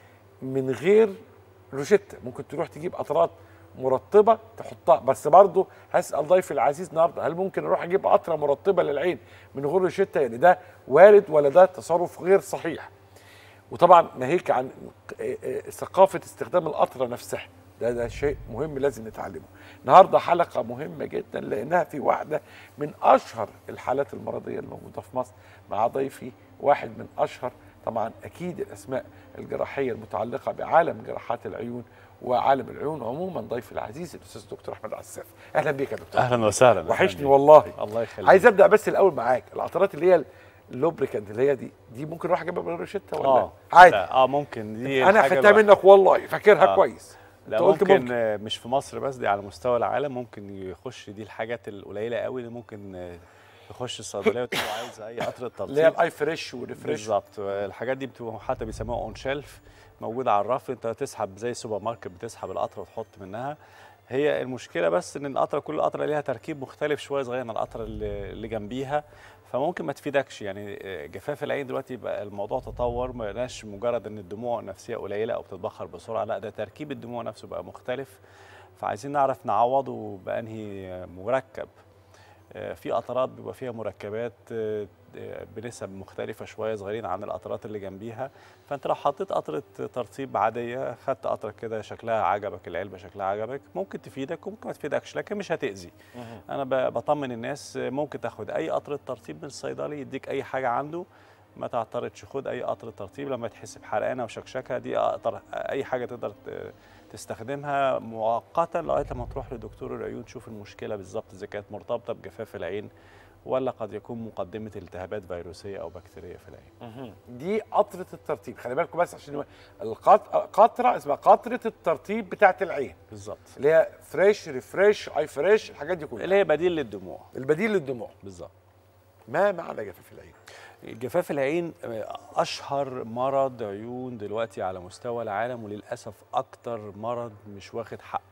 من غير روشته ممكن تروح تجيب قطرات مرطبه تحطها بس برضه هسال ضيفي العزيز النهارده هل ممكن اروح اجيب قطره مرطبه للعين من غير روشته يعني ده وارد ولا ده تصرف غير صحيح وطبعا ناهيك عن آه، آه، ثقافه استخدام القطره نفسها ده ده شيء مهم لازم نتعلمه النهارده حلقه مهمه جدا لانها في واحده من اشهر الحالات المرضيه الموجوده في مصر مع ضيفي واحد من اشهر طبعا اكيد الاسماء الجراحيه المتعلقه بعالم جراحات العيون وعالم العيون عموما ضيفي العزيز الاستاذ الدكتور احمد عساف اهلا بيك يا دكتور اهلا وسهلا وحشني والله الله يخليك عايز ابدا بس الاول معاك القطرات اللي هي اللوبريكانت اللي هي دي دي ممكن اروح اجيبها من روشته ولا اه عادي لا، اه ممكن دي انا الحاجة خدتها الوحيدة. منك والله فاكرها آه. كويس لا أنت قلت ممكن, ممكن. آه، مش في مصر بس دي على مستوى العالم ممكن يخش دي الحاجات القليله قوي اللي ممكن آه، تخش الصيدليه وتبقى عايز اي قطره اللي هي ترطيب الاي فريش والريفريش بالظبط الحاجات دي بتبقى حتى بيسموها اون شيلف موجوده على الرف انت تسحب زي السوبر ماركت بتسحب القطره وتحط منها هي المشكله بس ان القطره كل قطره ليها تركيب مختلف شويه صغير عن القطره اللي اللي جنبيها فممكن ما تفيدكش يعني آه، جفاف العين دلوقتي بقى الموضوع تطور ما بقاش مجرد ان الدموع النفسيه قليله او بتتبخر بسرعه لا ده تركيب الدموع نفسه بقى مختلف فعايزين نعرف نعوضه بانهي مركب آه، في قطرات بيبقى فيها مركبات آه، آه، بنسب مختلفة شوية صغيرين عن القطرات اللي جنبيها فانت لو حطيت قطرة ترطيب عادية خدت قطرة كده شكلها عجبك العلبة شكلها عجبك ممكن تفيدك وممكن ما تفيدكش لكن مش هتأذي انا ب- بطمن الناس آه، ممكن تاخد اي قطرة ترطيب من الصيدلي يديك اي حاجة عنده ما تعترضش خد اي قطرة ترطيب لما تحس بحرقانة وشكشكة دي اقطر اي حاجة تقدر ت- تستخدمها مؤقتا لغايه لما تروح لدكتور العيون تشوف المشكله بالظبط اذا كانت مرتبطه بجفاف العين ولا قد يكون مقدمه التهابات فيروسيه او بكتيريه في العين. دي قطره الترطيب خلي بالكم بس عشان القط- قطره اسمها قطره الترطيب بتاعه العين بالظبط. اللي هي فريش ريفريش اي فريش الحاجات دي كلها اللي هي بديل للدموع البديل للدموع بالظبط. ما معنى جفاف العين جفاف العين آه، اشهر مرض عيون دلوقتي على مستوى العالم وللاسف اكتر مرض مش واخد حقه.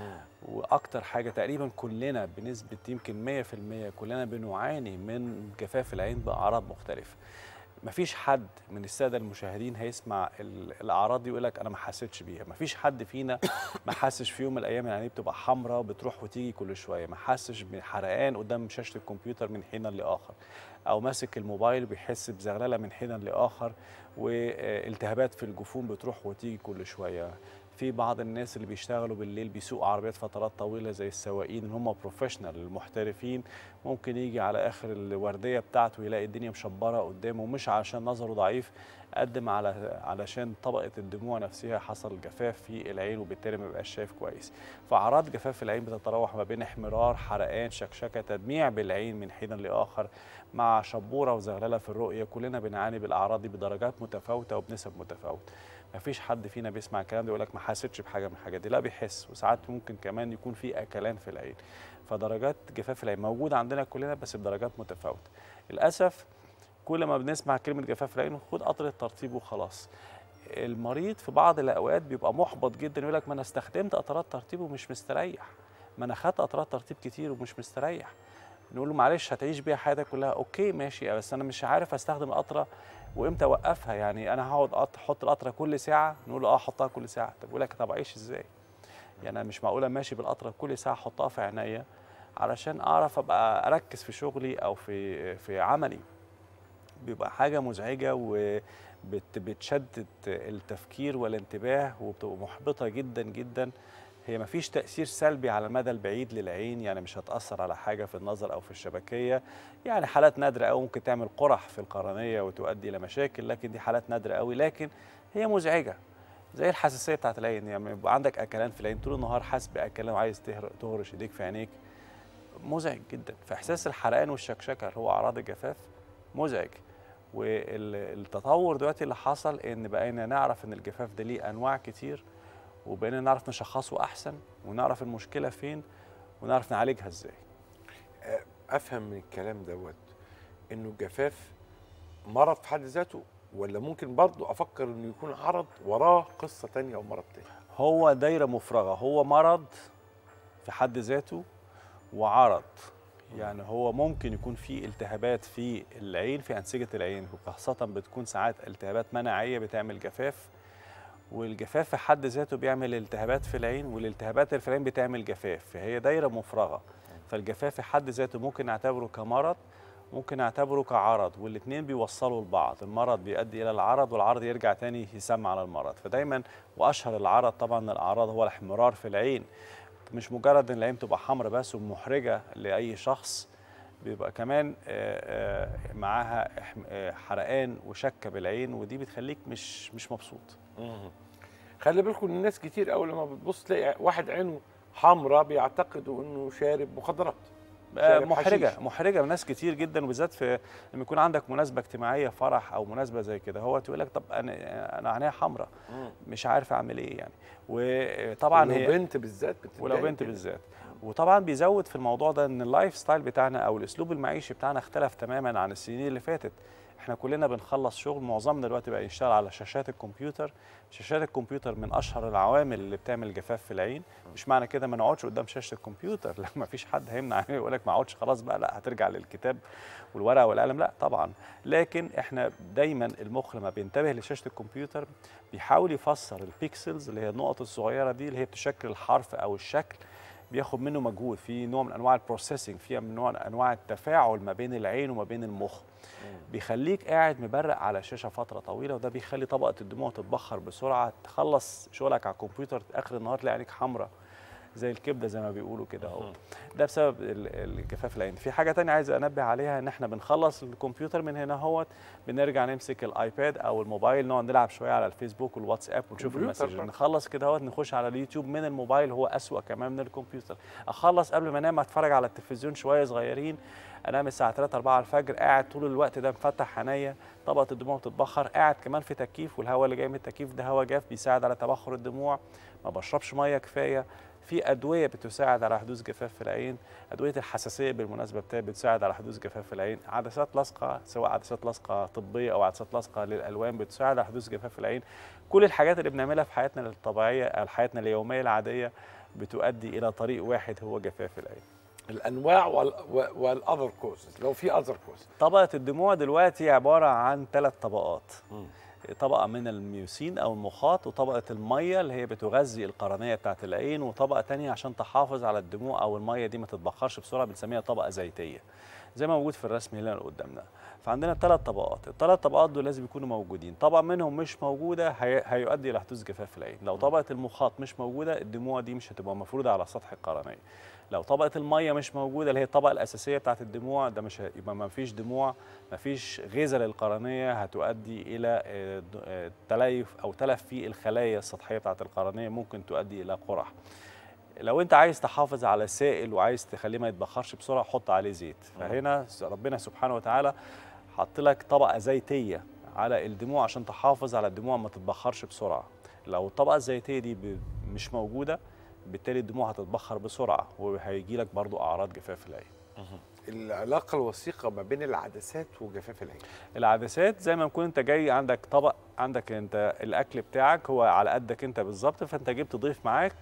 واكتر حاجه تقريبا كلنا بنسبه يمكن 100% كلنا بنعاني من جفاف العين باعراض مختلفه مفيش حد من الساده المشاهدين هيسمع ال- الاعراض دي ويقول لك انا ما حسيتش بيها مفيش حد فينا ما حسش في يوم من الايام ان عينيه بتبقى حمراء وبتروح وتيجي كل شويه ما حسش بحرقان قدام شاشه الكمبيوتر من حين لاخر او ماسك الموبايل بيحس بزغلله من حين لاخر والتهابات في الجفون بتروح وتيجي كل شويه في بعض الناس اللي بيشتغلوا بالليل بيسوقوا عربيات فترات طويله زي السواقين اللي هم بروفيشنال المحترفين ممكن يجي على اخر الورديه بتاعته يلاقي الدنيا مشبره قدامه مش عشان نظره ضعيف قد ما على علشان طبقه الدموع نفسها حصل جفاف في العين وبالتالي ما بيبقاش شايف كويس فاعراض جفاف العين بتتراوح ما بين احمرار حرقان شكشكه تدميع بالعين من حين لاخر مع شبوره وزغلله في الرؤيه كلنا بنعاني بالاعراض دي بدرجات متفاوته وبنسب متفاوته مفيش حد فينا بيسمع الكلام ده يقول لك ما حسيتش بحاجه من الحاجات دي لا بيحس وساعات ممكن كمان يكون في اكلان في العين فدرجات جفاف العين موجوده عندنا كلنا بس بدرجات متفاوته للاسف كل ما بنسمع كلمه جفاف العين خد قطره ترطيب وخلاص المريض في بعض الاوقات بيبقى محبط جدا يقول لك ما انا استخدمت قطرات ترطيب ومش مستريح ما انا خدت قطرات ترطيب كتير ومش مستريح نقول له معلش هتعيش بيها حياتك كلها اوكي ماشي بس انا مش عارف استخدم القطره وامتى اوقفها يعني انا هقعد أط- احط القطره كل ساعه نقول له اه حطها كل ساعه طب يقول لك طب اعيش ازاي يعني انا مش معقوله ماشي بالقطره كل ساعه احطها في عينيا علشان اعرف ابقى اركز في شغلي او في في عملي بيبقى حاجه مزعجه وبتشتت التفكير والانتباه وبتبقى محبطه جدا جدا هي مفيش تأثير سلبي على المدى البعيد للعين يعني مش هتأثر على حاجة في النظر أو في الشبكية يعني حالات نادرة أوي ممكن تعمل قرح في القرنية وتؤدي إلى مشاكل لكن دي حالات نادرة أوي لكن هي مزعجة زي الحساسية بتاعت العين يعني يبقى عندك أكلان في العين طول النهار حاسس بأكلان وعايز تهر- تهرش إيديك في عينيك مزعج جدا فإحساس الحرقان والشكشكة اللي هو أعراض الجفاف مزعج والتطور دلوقتي اللي حصل ان بقينا نعرف ان الجفاف ده ليه انواع كتير وبقينا نعرف نشخصه احسن ونعرف المشكله فين ونعرف نعالجها ازاي افهم من الكلام دوت انه الجفاف مرض في حد ذاته ولا ممكن برضه افكر انه يكون عرض وراه قصه تانية او مرض تاني هو دايره مفرغه هو مرض في حد ذاته وعرض يعني هو ممكن يكون في التهابات في العين في انسجه العين وخاصه بتكون ساعات التهابات مناعيه بتعمل جفاف والجفاف في حد ذاته بيعمل التهابات في العين والالتهابات اللي في العين بتعمل جفاف فهي دايره مفرغه فالجفاف في حد ذاته ممكن نعتبره كمرض ممكن نعتبره كعرض والاثنين بيوصلوا لبعض المرض بيؤدي الى العرض والعرض يرجع تاني يسمى على المرض فدايما واشهر العرض طبعا من الاعراض هو الاحمرار في العين مش مجرد ان العين تبقى حمراء بس ومحرجه لاي شخص بيبقى كمان آه، آه، معاها إحم- آه، حرقان وشكه بالعين ودي بتخليك مش مش مبسوط خلي بالكم ان الناس كتير قوي لما بتبص تلاقي واحد عينه حمراء بيعتقدوا انه شارب مخدرات آه، شارب محرجه حشيش. محرجه ناس كتير جدا وبالذات في لما يكون عندك مناسبه اجتماعيه فرح او مناسبه زي كده هو تقول لك طب انا انا عينيا حمراء مش عارف اعمل ايه يعني وطبعا ولو هي بنت بالذات بتتضايق ولو بنت كده. بالذات وطبعا بيزود في الموضوع ده ان اللايف ستايل بتاعنا او الاسلوب المعيشي بتاعنا اختلف تماما عن السنين اللي فاتت احنا كلنا بنخلص شغل معظمنا دلوقتي بقى يشتغل على شاشات الكمبيوتر شاشات الكمبيوتر من اشهر العوامل اللي بتعمل جفاف في العين مش معنى كده ما نقعدش قدام شاشه الكمبيوتر لا ما فيش حد هيمنع يقول لك ما اقعدش خلاص بقى لا هترجع للكتاب والورقه والقلم لا طبعا لكن احنا دايما المخ لما بينتبه لشاشه الكمبيوتر بيحاول يفسر البيكسلز اللي هي النقط الصغيره دي اللي هي بتشكل الحرف او الشكل بياخد منه مجهود في نوع من انواع البروسيسنج في من نوع من انواع التفاعل ما بين العين وما بين المخ بيخليك قاعد مبرق على شاشه فتره طويله وده بيخلي طبقه الدموع تتبخر بسرعه تخلص شغلك على الكمبيوتر اخر النهار تلاقي عينيك حمراء زي الكبده زي ما بيقولوا كده اهو ده بسبب ال- الجفاف العين في حاجه تانية عايز انبه عليها ان احنا بنخلص الكمبيوتر من هنا اهوت بنرجع نمسك الايباد او الموبايل نقعد نلعب شويه على الفيسبوك والواتساب ونشوف كمبيوتر المسج برضه. نخلص كده اهوت نخش على اليوتيوب من الموبايل هو اسوأ كمان من الكمبيوتر اخلص قبل ما انام اتفرج على التلفزيون شويه صغيرين انام الساعه 3 4 الفجر قاعد طول الوقت ده مفتح عينيا طبقه الدموع بتتبخر قاعد كمان في تكييف والهواء اللي جاي من التكييف ده هواء جاف بيساعد على تبخر الدموع ما بشربش ميه كفايه في ادويه بتساعد على حدوث جفاف في العين ادويه الحساسيه بالمناسبه بتاعت بتساعد على حدوث جفاف في العين عدسات لاصقه سواء عدسات لاصقه طبيه او عدسات لاصقه للالوان بتساعد على حدوث جفاف في العين كل الحاجات اللي بنعملها في حياتنا الطبيعيه او حياتنا اليوميه العاديه بتؤدي الى طريق واحد هو جفاف العين الانواع والاذر كوزز لو في اذر كوز طبقه الدموع دلوقتي عباره عن ثلاث طبقات طبقه من الميوسين او المخاط وطبقه الميه اللي هي بتغذي القرنيه بتاعه العين وطبقه تانية عشان تحافظ على الدموع او الميه دي ما تتبخرش بسرعه بنسميها طبقه زيتيه زي ما موجود في الرسم اللي قدامنا فعندنا ثلاث طبقات الثلاث طبقات دول لازم يكونوا موجودين طبقه منهم مش موجوده هي... هيؤدي الى حدوث جفاف في العين لو طبقه المخاط مش موجوده الدموع دي مش هتبقى مفروده على سطح القرنيه لو طبقه الميه مش موجوده اللي هي الطبقه الاساسيه بتاعه الدموع ده مش ه- يبقى ما فيش دموع ما فيش غذاء للقرنيه هتؤدي الى آه، د- آه، تليف او تلف في الخلايا السطحيه بتاعه القرنيه ممكن تؤدي الى قرح لو انت عايز تحافظ على سائل وعايز تخليه ما يتبخرش بسرعه حط عليه زيت فهنا س- ربنا سبحانه وتعالى حط لك طبقه زيتيه على الدموع عشان تحافظ على الدموع ما تتبخرش بسرعه لو الطبقه الزيتيه دي ب- مش موجوده بالتالي الدموع هتتبخر بسرعه وهيجي لك برضو اعراض جفاف العين العلاقه الوثيقه ما بين العدسات وجفاف العين العدسات زي ما يكون انت جاي عندك طبق عندك انت الاكل بتاعك هو على قدك انت بالظبط فانت جبت ضيف معاك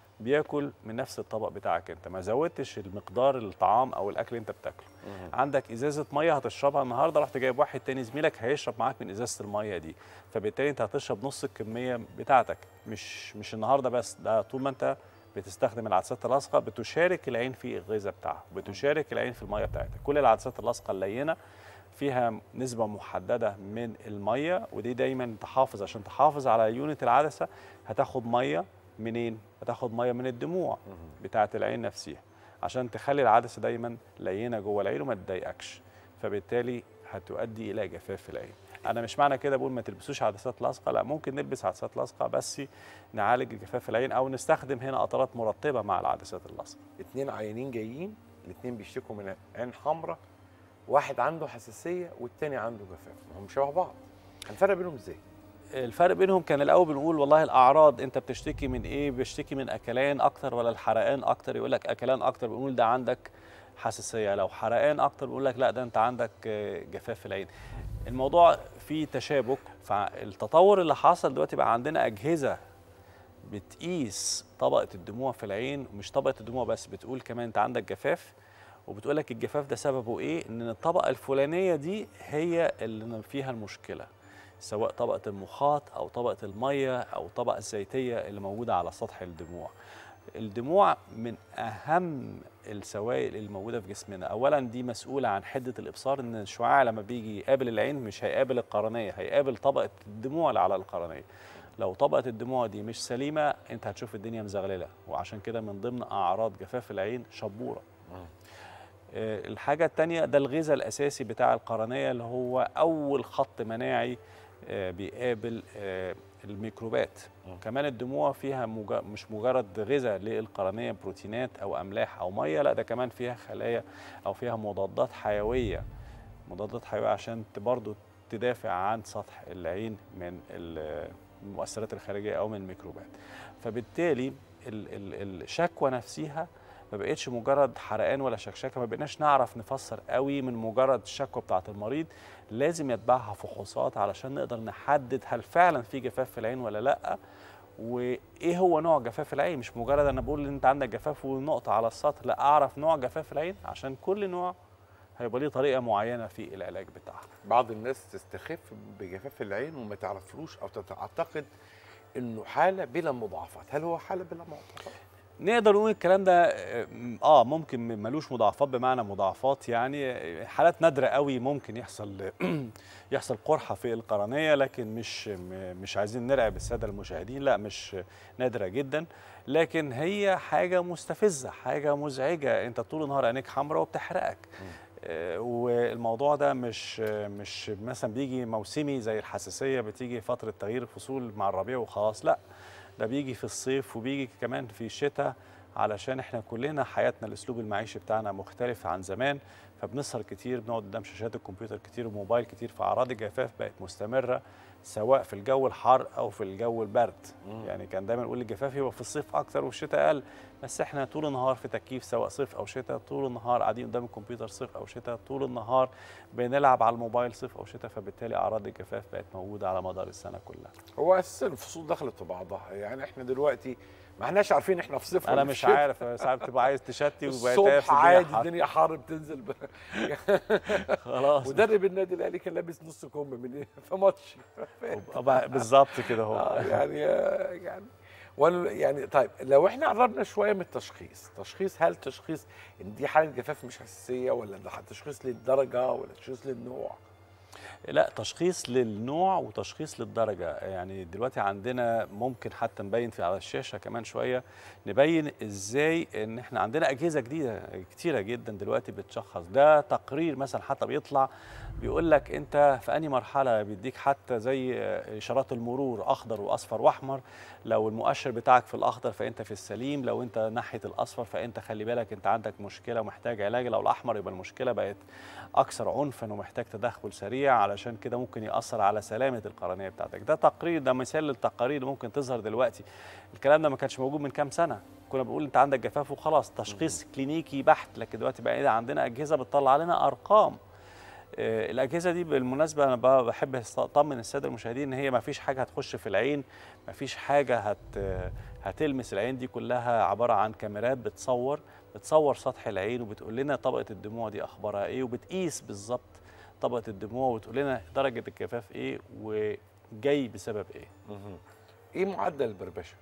بياكل من نفس الطبق بتاعك انت ما زودتش المقدار الطعام او الاكل اللي انت بتاكله عندك ازازه ميه هتشربها النهارده رحت جايب واحد تاني زميلك هيشرب معاك من ازازه الميه دي فبالتالي انت هتشرب نص الكميه بتاعتك مش مش النهارده بس ده طول ما انت بتستخدم العدسات اللاصقه بتشارك العين في الغذاء بتاعها بتشارك العين في الميه بتاعتها كل العدسات اللاصقه اللينه فيها نسبة محددة من المية ودي دايما تحافظ عشان تحافظ على يونت العدسة هتاخد مية منين؟ هتاخد مية من الدموع بتاعة العين نفسها عشان تخلي العدسة دايما لينة جوه العين وما تضايقكش فبالتالي هتؤدي إلى جفاف العين أنا مش معنى كده بقول ما تلبسوش عدسات لاصقة لا ممكن نلبس عدسات لاصقة بس نعالج جفاف العين أو نستخدم هنا قطرات مرطبة مع العدسات اللاصقة اتنين عيانين جايين الاتنين بيشتكوا من عين حمراء واحد عنده حساسيه والتاني عنده جفاف ما هم شبه بعض هنفرق بينهم ازاي الفرق بينهم كان الاول بنقول والله الاعراض انت بتشتكي من ايه بيشتكي من اكلان اكتر ولا الحرقان اكتر يقول لك اكلان اكتر بنقول ده عندك حساسيه لو حرقان اكتر بنقول لك لا ده انت عندك آه، جفاف في العين الموضوع فيه تشابك فالتطور اللي حصل دلوقتي بقى عندنا اجهزه بتقيس طبقه الدموع في العين ومش طبقه الدموع بس بتقول كمان انت عندك جفاف وبتقول لك الجفاف ده سببه ايه ان الطبقه الفلانيه دي هي اللي فيها المشكله سواء طبقه المخاط او طبقه الميه او الطبقه الزيتيه اللي موجوده على سطح الدموع الدموع من اهم السوائل اللي موجوده في جسمنا اولا دي مسؤوله عن حده الابصار ان الشعاع لما بيجي يقابل العين مش هيقابل القرنيه هيقابل طبقه الدموع اللي على القرنيه لو طبقه الدموع دي مش سليمه انت هتشوف الدنيا مزغلله وعشان كده من ضمن اعراض جفاف العين شبوره آه، الحاجة التانية ده الغذاء الأساسي بتاع القرنية اللي هو أول خط مناعي آه، بيقابل آه، الميكروبات كمان الدموع فيها مجا- مش مجرد غذاء للقرنية بروتينات أو أملاح أو مية لا ده كمان فيها خلايا أو فيها مضادات حيوية مضادات حيوية عشان ت- برضو تدافع عن سطح العين من ال- المؤثرات الخارجية أو من الميكروبات فبالتالي ال- ال- الشكوى نفسها ما بقتش مجرد حرقان ولا شكشكه ما بقيناش نعرف نفسر قوي من مجرد الشكوى بتاعه المريض لازم يتبعها فحوصات علشان نقدر نحدد هل فعلا في جفاف في العين ولا لا وايه هو نوع جفاف العين مش مجرد انا بقول ان انت عندك جفاف ونقطه على السطح لا اعرف نوع جفاف العين عشان كل نوع هيبقى ليه طريقه معينه في العلاج بتاعها بعض الناس تستخف بجفاف العين وما تعرفلوش او تعتقد انه حاله بلا مضاعفات هل هو حاله بلا مضاعفات نقدر نقول الكلام ده اه ممكن ملوش مضاعفات بمعنى مضاعفات يعني حالات نادره قوي ممكن يحصل يحصل قرحه في القرنيه لكن مش م- مش عايزين نرعب الساده المشاهدين لا مش نادره جدا لكن هي حاجه مستفزه حاجه مزعجه انت طول النهار عينيك حمراء وبتحرقك آه، والموضوع ده مش مش مثلا بيجي موسمي زي الحساسيه بتيجي فتره تغيير الفصول مع الربيع وخلاص لا ده بيجي في الصيف وبيجي كمان في الشتاء علشان احنا كلنا حياتنا الاسلوب المعيشي بتاعنا مختلف عن زمان فبنسهر كتير بنقعد قدام شاشات الكمبيوتر كتير وموبايل كتير فاعراض الجفاف بقت مستمره سواء في الجو الحار او في الجو البرد يعني كان دايما نقول الجفاف يبقى في الصيف اكتر والشتاء اقل بس احنا طول النهار في تكييف سواء صيف او شتاء طول النهار قاعدين قدام الكمبيوتر صيف او شتاء طول النهار بنلعب على الموبايل صيف او شتاء فبالتالي اعراض الجفاف بقت موجوده على مدار السنه كلها هو اساسا الفصول دخلت في بعضها يعني احنا دلوقتي ما احناش عارفين احنا في صفر انا ولا في مش شتاء. عارف ساعات بتبقى عايز تشتي وبقيت الصبح عادي الدنيا حر بتنزل ب... خلاص مدرب النادي الاهلي كان لابس نص كم من في ماتش وب- بالظبط كده آه، هو يعني يعني ولا يعني طيب لو احنا قربنا شويه من التشخيص تشخيص هل تشخيص ان دي حاله جفاف مش حساسيه ولا ده تشخيص للدرجه ولا تشخيص للنوع لا تشخيص للنوع وتشخيص للدرجه يعني دلوقتي عندنا ممكن حتى نبين في على الشاشه كمان شويه نبين ازاي ان احنا عندنا اجهزه جديده كتيره جدا دلوقتي بتشخص ده تقرير مثلا حتى بيطلع بيقول لك انت في انهي مرحله بيديك حتى زي اشارات المرور اخضر واصفر واحمر لو المؤشر بتاعك في الاخضر فانت في السليم لو انت ناحيه الاصفر فانت خلي بالك انت عندك مشكله ومحتاج علاج لو الاحمر يبقى المشكله بقت اكثر عنفا ومحتاج تدخل سريع علشان كده ممكن ياثر على سلامه القرنيه بتاعتك ده تقرير ده مثال للتقارير اللي ممكن تظهر دلوقتي الكلام ده ما كانش موجود من كام سنه كنا بنقول انت عندك جفاف وخلاص تشخيص كلينيكي بحت لكن دلوقتي بقى عندنا اجهزه بتطلع لنا ارقام آه، الاجهزه دي بالمناسبه انا ب- بحب اطمن الساده المشاهدين ان هي ما فيش حاجه هتخش في العين ما فيش حاجه هت هتلمس العين دي كلها عباره عن كاميرات بتصور بتصور سطح العين وبتقول لنا طبقه الدموع دي اخبارها ايه وبتقيس بالظبط طبقه الدموع وتقول لنا درجه الجفاف ايه وجاي بسبب ايه ايه معدل البربشه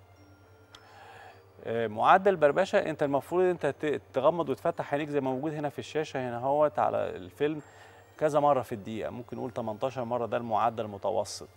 آه، معدل البربشه انت المفروض انت ت- تغمض وتفتح عينيك زي ما موجود هنا في الشاشه هنا اهوت على الفيلم كذا مره في الدقيقه ممكن نقول 18 مره ده المعدل المتوسط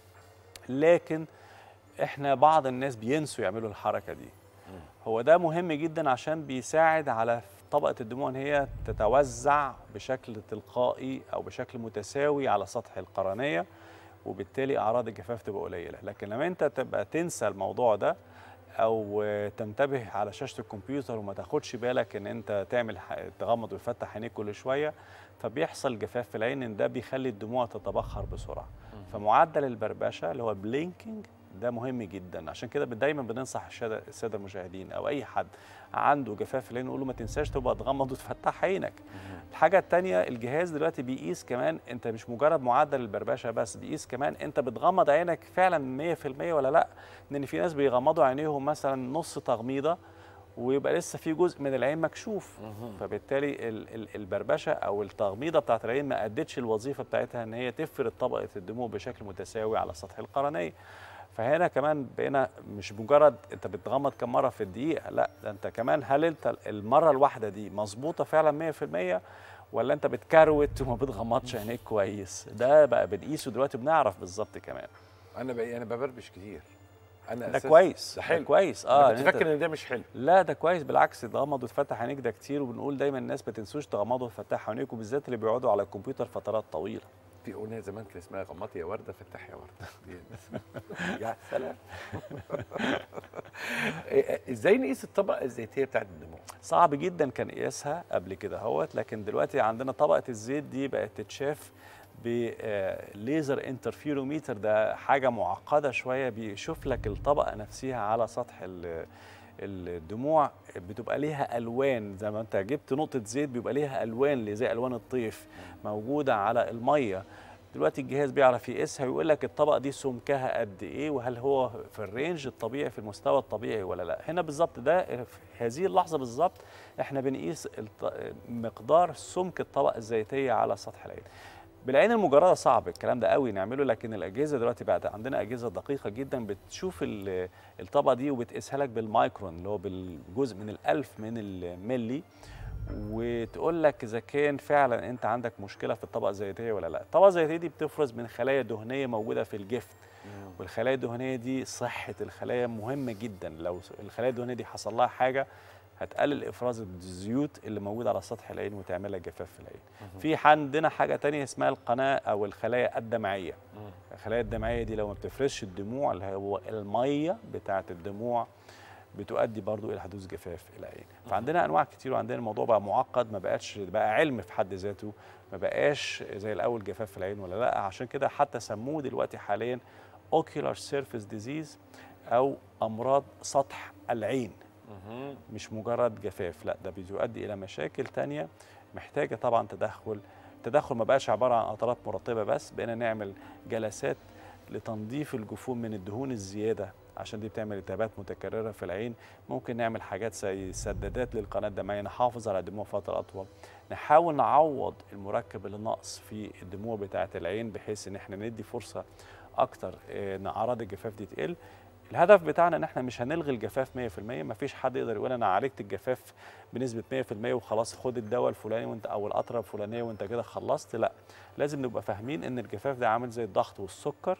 لكن احنا بعض الناس بينسوا يعملوا الحركه دي هو ده مهم جدا عشان بيساعد على طبقه الدموع ان هي تتوزع بشكل تلقائي او بشكل متساوي على سطح القرنيه وبالتالي اعراض الجفاف تبقى قليله لكن لما انت تبقى تنسى الموضوع ده او تنتبه على شاشه الكمبيوتر وما تاخدش بالك ان انت تعمل ح- تغمض وتفتح عينيك كل شويه فبيحصل جفاف في العين ان ده بيخلي الدموع تتبخر بسرعه فمعدل البربشه اللي هو بلينكينج ده مهم جدا عشان كده دايما بننصح الشادة- الساده المشاهدين او اي حد عنده جفاف في العين نقول له ما تنساش تبقى تغمض وتفتح عينك الحاجه الثانيه الجهاز دلوقتي بيقيس كمان انت مش مجرد معدل البربشه بس بيقيس كمان انت بتغمض عينك فعلا 100% ولا لا لان في ناس بيغمضوا عينيهم مثلا نص تغميضه ويبقى لسه في جزء من العين مكشوف فبالتالي ال- ال- البربشه او التغميضه بتاعت العين ما ادتش الوظيفه بتاعتها ان هي تفرد طبقه الدموع بشكل متساوي على سطح القرنيه فهنا كمان بقينا مش مجرد انت بتغمض كم مره في الدقيقه لا ده انت كمان هل انت المره الواحده دي مظبوطه فعلا 100% ولا انت بتكروت وما بتغمضش عينيك كويس ده بقى بنقيسه دلوقتي بنعرف بالظبط كمان انا بقى انا ببربش كتير انا ده أساساً- كويس ده حلو كويس اه اه كنت إن أنت- فاكر ان ده مش حلو لا ده كويس بالعكس تغمض وتفتح عينيك ده كتير وبنقول دايما الناس ما تنسوش تغمضوا وتفتحوا عينيكم بالذات اللي بيقعدوا على الكمبيوتر فترات طويله في اغنيه زمان كان اسمها غمضي يا ورده فتحي يا ورده دي- يا سلام إيه- ازاي نقيس الطبقه الزيتيه بتاعت الدموع صعب جدا كان قياسها قبل كده اهوت لكن دلوقتي عندنا طبقه الزيت دي بقت تتشاف بليزر انترفيروميتر ده حاجه معقده شويه بيشوف لك الطبقه نفسها على سطح ال- الدموع بتبقى ليها الوان زي ما انت جبت نقطه زيت بيبقى ليها الوان اللي زي الوان الطيف موجوده على الميه دلوقتي الجهاز بيعرف يقيسها ويقول لك الطبقه دي سمكها قد ايه وهل هو في الرينج الطبيعي في المستوى الطبيعي ولا لا هنا بالظبط ده في هذه اللحظه بالظبط احنا بنقيس الط- مقدار سمك الطبقه الزيتيه على سطح العين بالعين المجرده صعب الكلام ده قوي نعمله لكن الاجهزه دلوقتي بقت عندنا اجهزه دقيقه جدا بتشوف ال- الطبقه دي وبتقيسها لك بالمايكرون اللي هو بالجزء من الالف من الملي وتقول لك اذا كان فعلا انت عندك مشكله في الطبقه الزيتيه ولا لا الطبقه الزيتيه دي بتفرز من خلايا دهنيه موجوده في الجفت والخلايا الدهنيه دي صحه الخلايا مهمه جدا لو الخلايا الدهنيه دي حصل لها حاجه هتقلل افراز الزيوت اللي موجوده على سطح العين وتعمل لك جفاف في العين في عندنا حاجه تانية اسمها القناه او الخلايا الدمعيه الخلايا الدمعيه دي لو ما بتفرزش الدموع اللي هو الميه بتاعه الدموع بتؤدي برضو الى حدوث جفاف العين فعندنا انواع كتير وعندنا الموضوع بقى معقد ما بقاش بقى علم في حد ذاته ما بقاش زي الاول جفاف في العين ولا لا عشان كده حتى سموه دلوقتي حاليا ocular surface disease او امراض سطح العين مش مجرد جفاف لا ده بيؤدي الى مشاكل تانية محتاجه طبعا تدخل التدخل ما بقاش عباره عن قطرات مرطبه بس بقينا نعمل جلسات لتنظيف الجفون من الدهون الزياده عشان دي بتعمل التهابات متكرره في العين ممكن نعمل حاجات زي سدادات للقناه الدمعيه نحافظ على الدموع فتره اطول نحاول نعوض المركب اللي ناقص في الدموع بتاعه العين بحيث ان احنا ندي فرصه اكتر آه، ان اعراض الجفاف دي تقل الهدف بتاعنا ان احنا مش هنلغي الجفاف 100% مفيش حد يقدر يقول انا عالجت الجفاف بنسبه 100% وخلاص خد الدواء الفلاني وانت او القطره الفلانيه وانت كده خلصت لا لازم نبقى فاهمين ان الجفاف ده عامل زي الضغط والسكر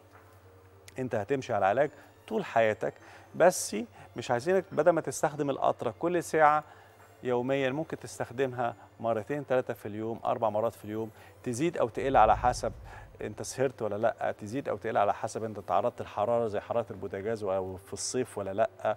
انت هتمشي على علاج طول حياتك بس مش عايزينك بدل ما تستخدم القطره كل ساعه يوميا ممكن تستخدمها مرتين ثلاثه في اليوم اربع مرات في اليوم تزيد او تقل على حسب انت سهرت ولا لا تزيد او تقل على حسب انت تعرضت للحراره زي حراره البوتاجاز او في الصيف ولا لا